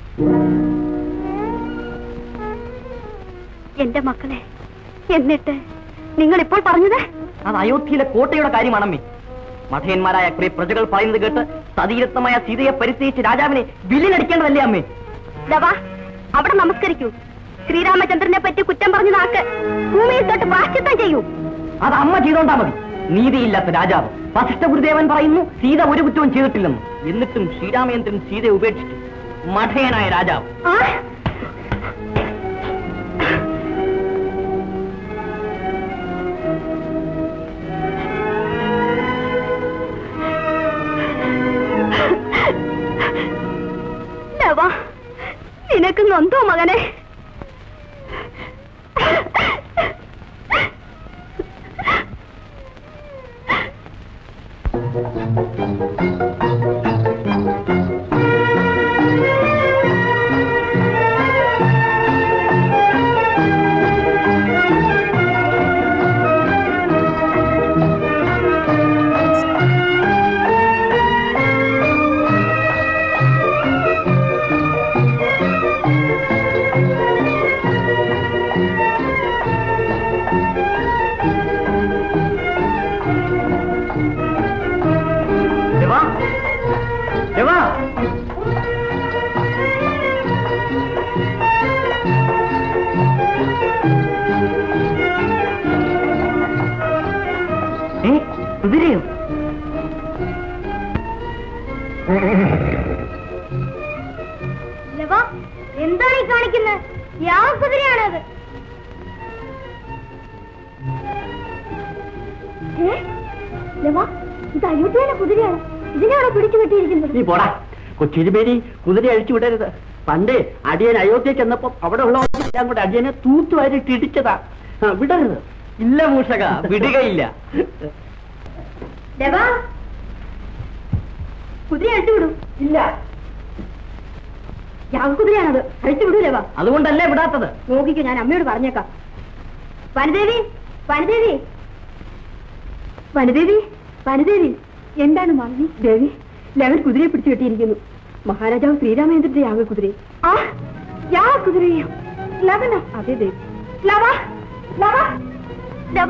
എന്റെ മക്കളെ എന്നിട്ട് നിങ്ങൾ ഇപ്പോൾ പറഞ്ഞത് അത് അയോധ്യയിലെ കോട്ടയുടെ കാര്യമാണമ്മേ മഠയന്മാരായ കുറെ പ്രജകൾ പറയുന്നത് കേട്ട് സതീരത്നമായ സീതയെ പരിത്യജിച്ച് രാജാവിനെ ബില്ലിനടിക്കേണ്ടതല്ലേ അമ്മേ ദവാ അവിടെ നമസ്കരിക്കൂ ശ്രീരാമചന്ദ്രനെ പറ്റി കുറ്റം പറഞ്ഞ നാക്ക് ഭൂമിയിൽ തൊട്ട് പ്രാശ്ചിത്തം ചെയ്യൂ അത് അമ്മ ചെയ്തോണ്ടാ മതി നീതിയില്ലാത്ത രാജാവ് വസിഷ്ഠ ഗുരുദേവൻ പറയുന്നു സീത ഒരു കുറ്റവും ചെയ്തിട്ടില്ലെന്ന് എന്നിട്ടും ശ്രീരാമചന്ദ്രൻ സീതയെ ഉപേക്ഷിച്ചു മഠയനായ രാജാവ് ആ? ദവാ, നിനക്ക് നൊന്തോ മകനെ ഏ കുതിരയോ ലവ എന്താണ് ഈ കാണിക്കുന്നത് യാ കുതിരയാണത് ഏ? ലവ ഇത് അയോധ്യയിലെ കുതിരയാണ് ഇതിനാണോ പിടിച്ചു കെട്ടിയിരിക്കുന്നത് നീ പോടാ കൊച്ചിരുമേരി കുതിര അഴിച്ചു വിടരുത് പണ്ട് അടിയൻ അയോധ്യ ചെന്നപ്പോ അവിടെ ഉള്ളവരെല്ലാം കൂടെ അടിയനെ തൂത്തുവാരിട്ട് ഇടിച്ചതാ ആ, വിടരുത് ഇല്ല മൂഷക വിടുകയില്ല ലവ കുതിര അഴിച്ചു വിടൂ ഇല്ല യാഗക്കുതിരയാണത് അഴിച്ചു വിടൂ ലവ അതുകൊണ്ടല്ലേ വിടാത്തത് നോക്കിക്കോ ഞാൻ അമ്മയോട് പറഞ്ഞേക്കാം വനദേവി വനദേവി വനദേവി വനദേവി എന്താണ് മാമി ദേവി ലവൻ കുതിരയെ പിടിച്ചു കെട്ടിയിരിക്കുന്നു മഹാരാജാവ് ശ്രീരാമചന്ദ്രന്റെ യാഗ കുതിര ആ യാഗ കുതിരയോ ലവനോ അതെ ദേവി ലവ ലവ ലവ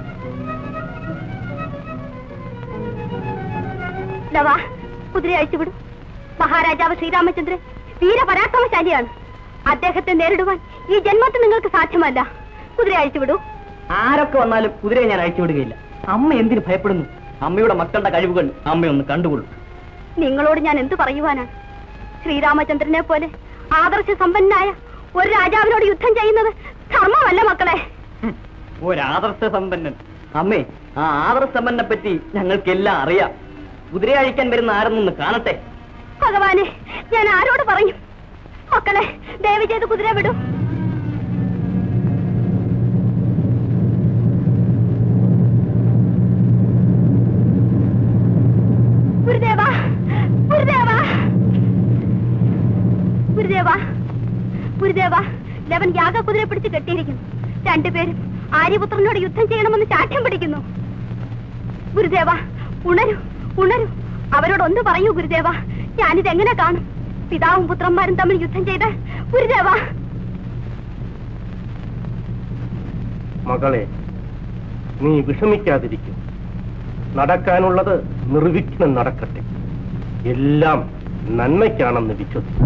ലവ കുതിര അഴിച്ചുവിടും മഹാരാജാവ് ശ്രീരാമചന്ദ്രൻ വീരപരാക്രമശാലിയാണ് അദ്ദേഹത്തെ നേരിടുവാൻ ഈ ജന്മത്തിൽ നിങ്ങൾക്ക് സാധ്യമല്ല കുതിര അഴിച്ചുവിടൂ ആരൊക്കെ വന്നാലും കുതിരയെ ഞാൻ അഴിച്ചു വിടുകയില്ല അമ്മ എന്തിന് ഭയപ്പെടുന്നു അമ്മയുടെ മക്കളുടെ കഴിവുകൾ അമ്മയൊന്ന് കണ്ടുകൊള്ളു നിങ്ങളോട് ഞാൻ എന്തു പറയുവാനാണ് ശ്രീരാമചന്ദ്രനെ പോലെ ആദർശ സമ്പന്നനായ ഒരു രാജാവിനോട് യുദ്ധം ചെയ്യുന്നത് ധർമ്മമല്ല മക്കളെ ഒരാദർശ സമ്പന്നൻ അമ്മേ ആ ആദർശ സമ്പന്നനെ പറ്റി ഞങ്ങൾക്കെല്ലാം അറിയാം കുതിരയെ അഴിക്കാൻ വരുന്ന ആരെന്നൊന്ന് കാണട്ടെ ഭഗവാനെ ഞാൻ ആരോട് പറയും മക്കളെ ദയവ് ചെയ്ത് കുതിര വിടും ഗുരുദേവ ഗുരുദേവ ഗുരുദേവ ഗുരുദേവ ലവൻ യാഗ കുതിര പിടിച്ച് കെട്ടിയിരിക്കുന്നു രണ്ടുപേരും ആര്യപുത്രനോട് യുദ്ധം ചെയ്യണമെന്ന് ചാഠ്യം പിടിക്കുന്നു ഗുരുദേവ ഉണരൂ ഉണരൂ അവരോട് ഒന്ന് പറയൂ ഗുരുദേവ ഞാനിത് എങ്ങനെ കാണും പിതാവും പുത്രന്മാരും തമ്മിൽ യുദ്ധം ചെയ്ത് ഗുരുദേവ മകളെ നീ വിഷമിക്കാതിരിക്കും നടക്കാനുള്ളത് നിർവിഘ്നം നടക്കട്ടെ എല്ലാം നന്മയ്ക്കാണെന്ന് വിശ്വസിക്കും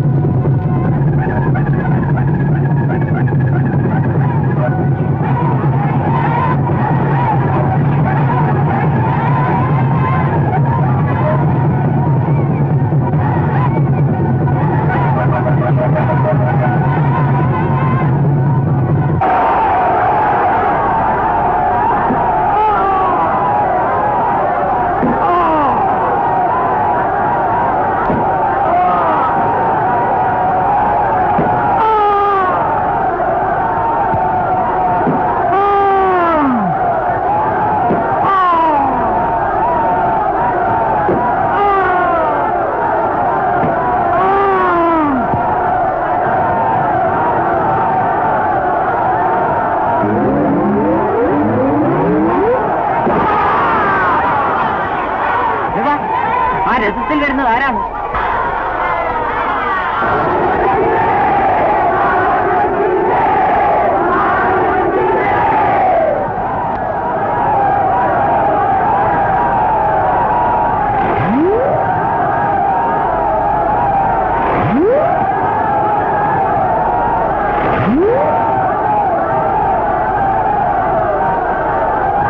ആ രഥത്തിൽ വരുന്നത് ആരാണ്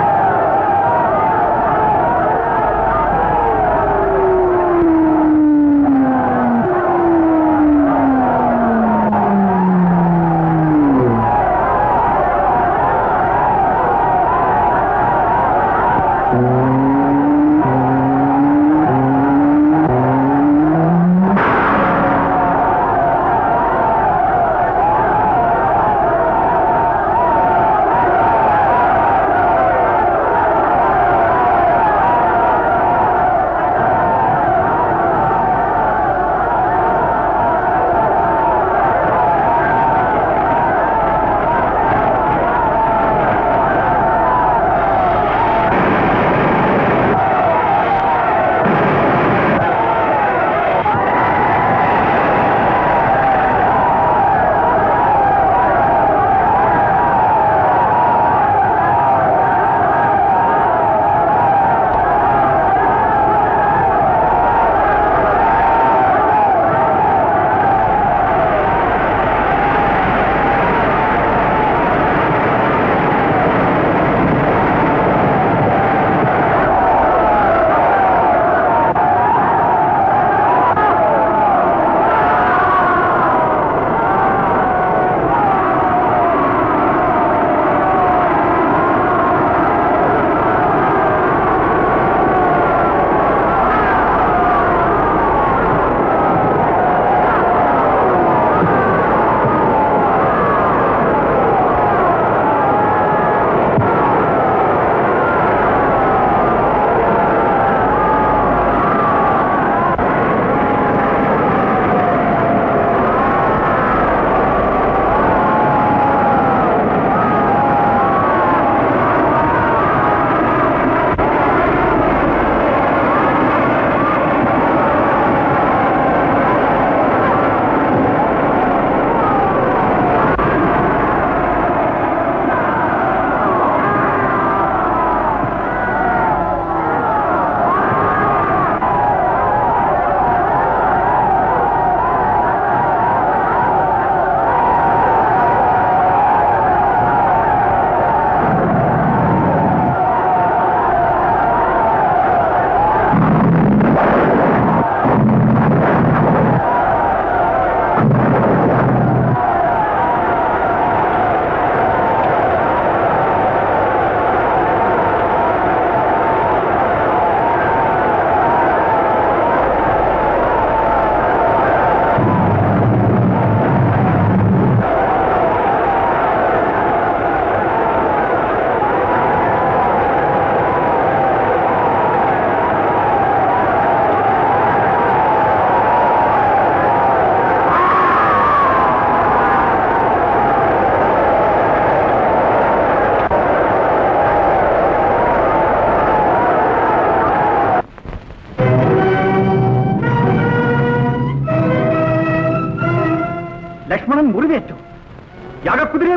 ആ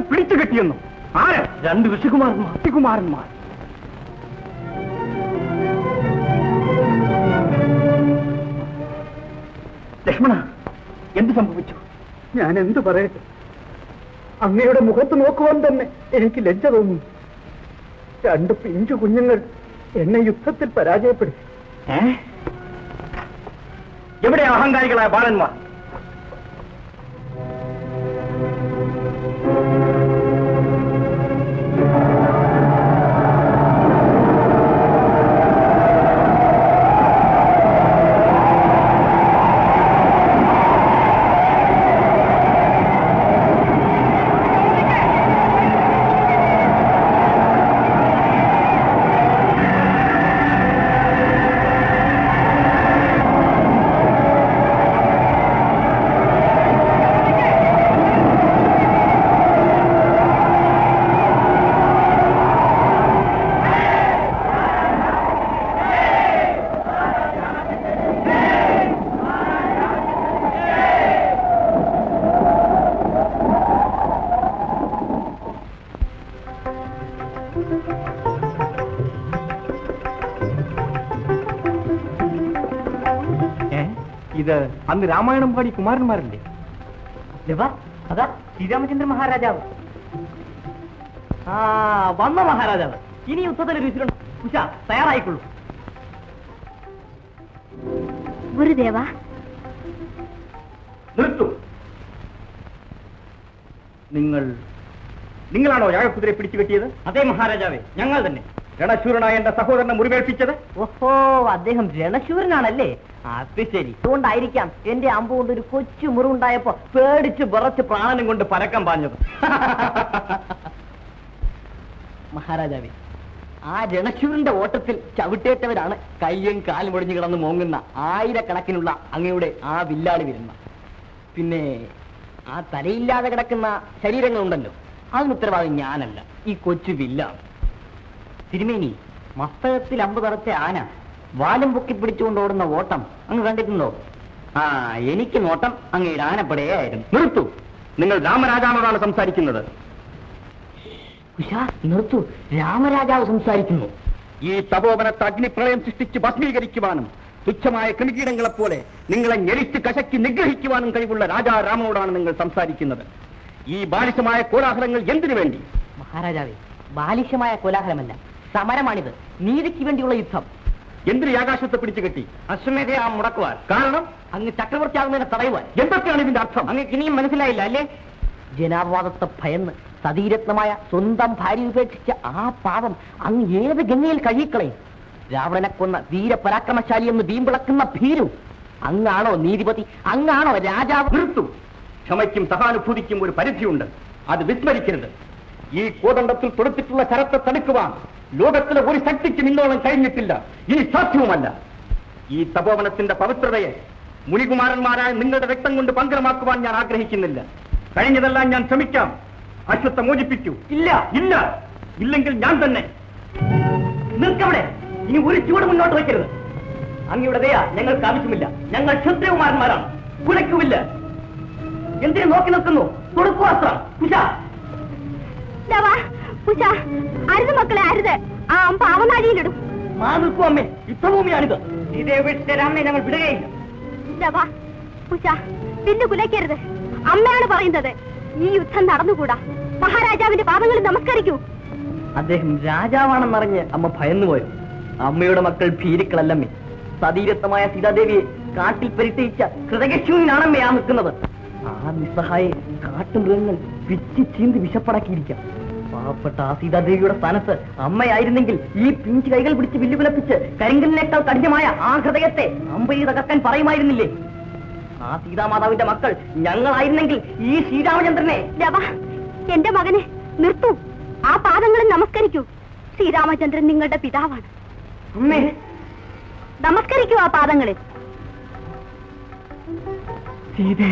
പിടിച്ചു കെട്ടിയെന്നു ആര് രണ്ട് ഋഷികുമാരന്മാർ ഋഷികുമാരന്മാർ ലക്ഷ്മണ എന്ത് സംഭവിച്ചു ഞാൻ എന്തു പറയട്ടെ അങ്ങയുടെ മുഖത്ത് നോക്കുവാൻ തന്നെ എനിക്ക് ലജ്ജ തോന്നുന്നു രണ്ട് പിഞ്ചു കുഞ്ഞുങ്ങൾ എന്നെ യുദ്ധത്തിൽ പരാജയപ്പെടുത്തി ഏ? എവിടെ അഹങ്കാരികളായ ബാലന്മാർ ഏ? ഇത് അന്ന് രാമായണം പാടി കുമാരന്മാരല്ലേ ലവാ അതാ ശ്രീരാമചന്ദ്ര മഹാരാജാവ് ആ വന്ന മഹാരാജാവ് ഇനി യുദ്ധത്തിൽ രുചിലുണ്ട് ഉഷ തയ്യാറായിക്കൊള്ളൂ ഗുരുദേവ നിർത്തു നിങ്ങൾ നിങ്ങളാണോ യാഗക്കുതിരെ പിടിച്ചു കെട്ടിയത് അതെ മഹാരാജാവേ ഞങ്ങൾ തന്നെ രണശൂരനായ എന്റെ സഹോദരനെ മുറിവേൽപ്പിച്ചത് ഓഹോ അദ്ദേഹം രണശൂരനാണല്ലേ അത് ശരി അതുകൊണ്ടായിരിക്കാം എന്റെ അമ്പ് കൊണ്ട് ഒരു കൊച്ചു മുറിവുണ്ടായപ്പോ പേടിച്ച് വിറച്ച് പ്രാണനും കൊണ്ട് പരക്കം പാഞ്ഞത് മഹാരാജാവേ ആ രണശൂരന്റെ ഓട്ടത്തിൽ ചവിട്ടേറ്റവരാണ് കയ്യും കാലും ഒടിഞ്ഞു കിടന്ന് മോങ്ങുന്ന ആയിരക്കണക്കിനുള്ള അങ്ങയുടെ ആ വില്ലാളി വരുന്ന പിന്നെ ആ തലയില്ലാതെ കിടക്കുന്ന ശരീരങ്ങളുണ്ടല്ലോ അതിന് ഉത്തരവാദി ഞാനല്ല ഈ കൊച്ചു വില്ലാണ് തിരുമേനി മസ്തകത്തിൽ അമ്പ് തറച്ച ആന വാലും പൊക്കി പിടിച്ചുകൊണ്ട് ഓടുന്ന ഓട്ടം അങ്ങ് കണ്ടിട്ടുണ്ടോ ആ എനിക്ക് നോട്ടം അങ്ങയുടെ ആനപ്പടയായിരുന്നു നിർത്തു നിങ്ങൾ രാമരാജാവിനോടാണ് സംസാരിക്കുന്നത് ഉഷാ നിർത്തു രാമരാജാവ് സംസാരിക്കുന്നു ഈ തപോവനത്തെ അഗ്നിപ്രളയം സൃഷ്ടിച്ച് ഭസ്മീകരിക്കുവാനും തുച്ഛമായ കൃമികീടങ്ങളെപ്പോലെ നിങ്ങളെ ഞെരിച്ച് കശക്കി നിഗ്രഹിക്കുവാനും കഴിവുള്ള രാജാ രാമനോടാണ് നിങ്ങൾ സംസാരിക്കുന്നത് ഈ ബാലിശമായ കോലാഹലങ്ങൾ എന്തിനു വേണ്ടി മഹാരാജാവേ ബാലിശമായ കോലാഹലമല്ല സമരമാണിത് നീതിക്ക് വേണ്ടിയുള്ള യുദ്ധം എന്തിനു ഈ ആകാശത്തെ പിടിച്ചു കെട്ടി അശ്വമേധയാ മുടക്കുവാൻ കാരണം അങ്ങ് ചക്രവർത്തിയാകുന്നതിനെ തടയുവാൻ എന്തൊക്കെയാണ് ഇതിന്റെ അർത്ഥം അങ്ങക്ക് ഇനിയും മനസ്സിലായില്ല അല്ലേ ജനാപവാദത്തെ ഭയന്ന് സതീരത്നമായ സ്വന്തം ഭാര്യ ഉപേക്ഷിച്ച ആ പാവം അങ്ങ് ഏത് ഗംഗയിൽ കഴിയിക്കളയും രാവണനെ കൊന്ന വീരപരാക്രമശാലി എന്ന് വീമ്പിളക്കുന്ന ഭീരു അങ്ങാണോ നീതിപതി അങ്ങാണോ രാജാവ് നിർത്തു ക്ഷമയ്ക്കും സഹാനുഭൂതിക്കും ഒരു പരിധിയുണ്ട് അത് വിസ്മരിക്കരുത് ഈ കോദണ്ഡത്തിൽ തൊടുത്തിട്ടുള്ള ശരത്തെ തടുക്കുവാൻ ലോകത്തിലെ ഒരു ശക്തിക്കും ഇന്നോളം കഴിഞ്ഞിട്ടില്ല ഇനി സാധ്യവുമല്ല ഈ തപോവനത്തിന്റെ പവിത്രതയെ മുനികുമാരന്മാരായ നിങ്ങളുടെ രക്തം കൊണ്ട് പങ്കരമാക്കുവാൻ ഞാൻ ആഗ്രഹിക്കുന്നില്ല കഴിഞ്ഞതെല്ലാം ഞാൻ ശ്രമിക്കാം അശ്വത്തെ മോചിപ്പിക്കൂ ഇല്ല ഇല്ല ഇല്ലെങ്കിൽ ഞാൻ തന്നെ നിൽക്കവിടെ ഇനി ഒരു ചൂട് മുന്നോട്ട് വയ്ക്കരുത് അങ്ങയുടെ ദയ ഞങ്ങൾക്ക് ആവശ്യമില്ല ഞങ്ങൾ ക്ഷത്രിയകുമാരന്മാരാണ് കുലയ്ക്കുമില്ല എന്തിനു നോക്കി നിൽക്കുന്നു തുടുക്കുവാസ്ത്രം കുശ ലവാ ഉഷ അരുത് മക്കളെ അരുത് ആ അമ്പ അവനാഴിയിലിടും മാ നിൽക്കൂ അമ്മേ യുദ്ധഭൂമിയാണിത് ഇതേ വീട്ടിലെ രാമനെ ഞങ്ങൾ വിടുകയില്ല ലവാ ഉഷ പിന്നു കുലയ്ക്കരുത് അമ്മയാണ് പറയുന്നത് ഈ യുദ്ധം നടന്നുകൂടാ മഹാരാജാവിന്റെ പാദങ്ങളിൽ നമസ്കരിക്കൂ അദ്ദേഹം രാജാവാണെന്നറിഞ്ഞ് അമ്മ ഭയന്നുപോയോ അമ്മയുടെ മക്കൾ ഭീരുക്കളല്ലമ്മേ സതീരത്വമായ സീതാദേവിയെ കാട്ടിൽ പരിത്യജിച്ച ഹൃദയശൂന്യനാണമ്മേ ആ നിൽക്കുന്നത് ആ നിസ്സഹായെ കാട്ടുമൃഗങ്ങൾ പിച്ചി ചീന്തി വിശപ്പടക്കിയിരിക്കാം പാവപ്പെട്ട ആ സീതാദേവിയുടെ സ്ഥാനത്ത് അമ്മയായിരുന്നെങ്കിൽ ഈ പിഞ്ച് കൈകൾ പിടിച്ച് വില്ലുകുലപ്പിച്ച് കരിങ്കലിനേക്കാൾ കഠിനമായ ആ ഹൃദയത്തെ അമ്പയെ തകർക്കാൻ പറയുമായിരുന്നില്ലേ ആ സീതാമാതാവിന്റെ മക്കൾ ഞങ്ങളായിരുന്നെങ്കിൽ ഈ ശ്രീരാമചന്ദ്രനെ ലവാ എന്റെ മകനെ നിർത്തൂ ആ പാദങ്ങളിൽ നമസ്കരിക്കൂ ശ്രീരാമചന്ദ്രൻ നിങ്ങളുടെ പിതാവാണ് അമ്മേ നമസ്കരിക്കൂ ആ പാദങ്ങളിൽ സീതേ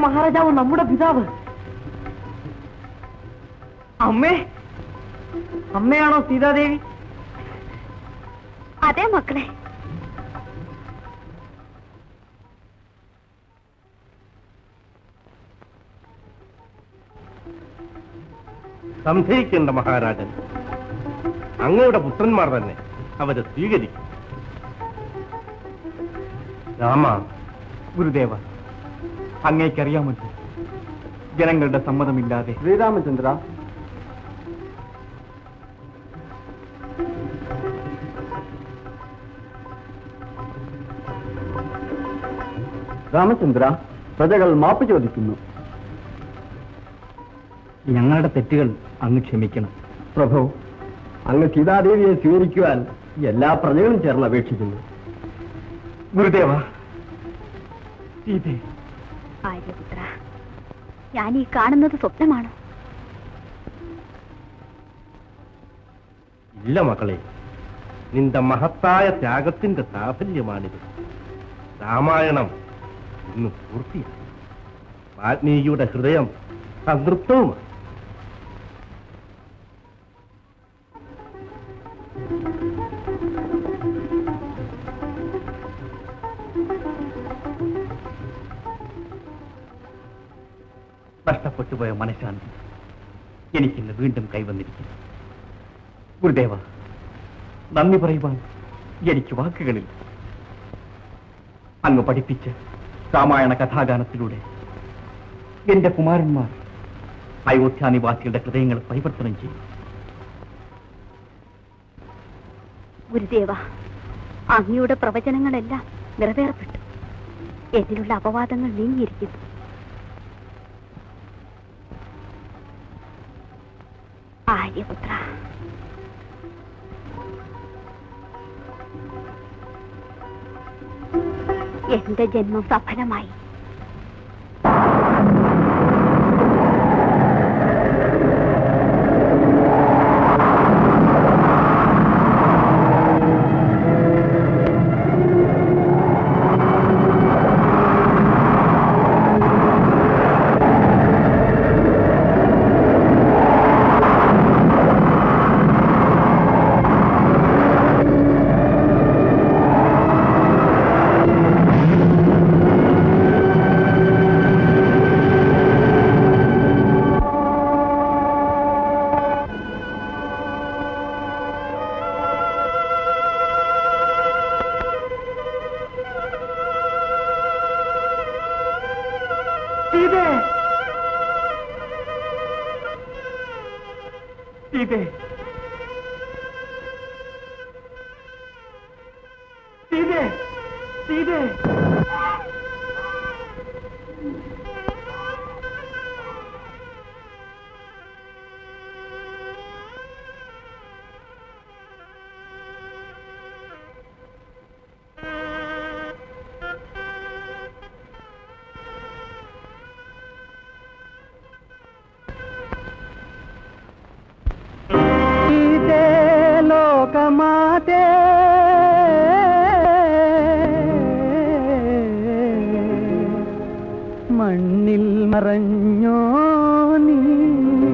മഹാരാജാവ് നമ്മുടെ പിതാവ് അമ്മേ അമ്മയാണോ സീതാദേവി അതെ മക്കളെ സംശയിക്കേണ്ട മഹാരാജൻ അങ്ങയുടെ പുത്രന്മാർ തന്നെ അവരെ സ്വീകരിക്കും രാമ ഗുരുദേവ അങ്ങേക്കറിയാമല്ലോ ജനങ്ങളുടെ സമ്മതമില്ലാതെ ശ്രീരാമചന്ദ്ര രാമചന്ദ്ര പ്രജകൾ മാപ്പ് ചോദിക്കുന്നു ഞങ്ങളുടെ തെറ്റുകൾ അങ്ങ് ക്ഷമിക്കണം പ്രഭു അങ്ങ് സീതാദേവിയെ സ്വീകരിക്കുവാൻ എല്ലാ പ്രജകളും ചേർന്ന് അപേക്ഷിക്കുന്നു ഗുരുദേവ സീതേ ആര്യപുത്ര ഞാൻ ഈ കാണുന്നത് സ്വപ്നമാണോ ഇല്ല മകളെ നിന്റെ മഹത്തായ ത്യാഗത്തിന്റെ സാഫല്യമാണിത് രാമായണം ഇന്ന് പൂർത്തിയായി വാൽമീകിയുടെ ഹൃദയം സംതൃപ്തവുമാണ് നഷ്ടപ്പെട്ടുപോയ മനഃശാന്തി എനിക്കിന്ന് വീണ്ടും കൈവന്നിരിക്കുന്നു ഗുരുദേവ നന്ദി പറയുവാൻ എനിക്ക് വാക്കുകളിൽ അങ്ങ് പഠിപ്പിച്ച് രാമായണ കഥാഗാനത്തിലൂടെ എന്റെ കുമാരന്മാർ അയോധ്യാനിവാസികളുടെ ഹൃദയങ്ങൾ പരിവർത്തനം ചെയ്യും ഗുരുദേവ അങ്ങയുടെ പ്രവചനങ്ങളെല്ലാം നിറവേറപ്പെട്ടു എന്നിലുള്ള അപവാദങ്ങൾ നീങ്ങിയിരിക്കുന്നു ആര്യപുത്ര എന്റെ ജന്മം സഫലമായി സീതേ സീതേ സീതേ സീതേ ഇതേ ലോകമാതേ മണ്ണിൽ മറഞ്ഞോ നീ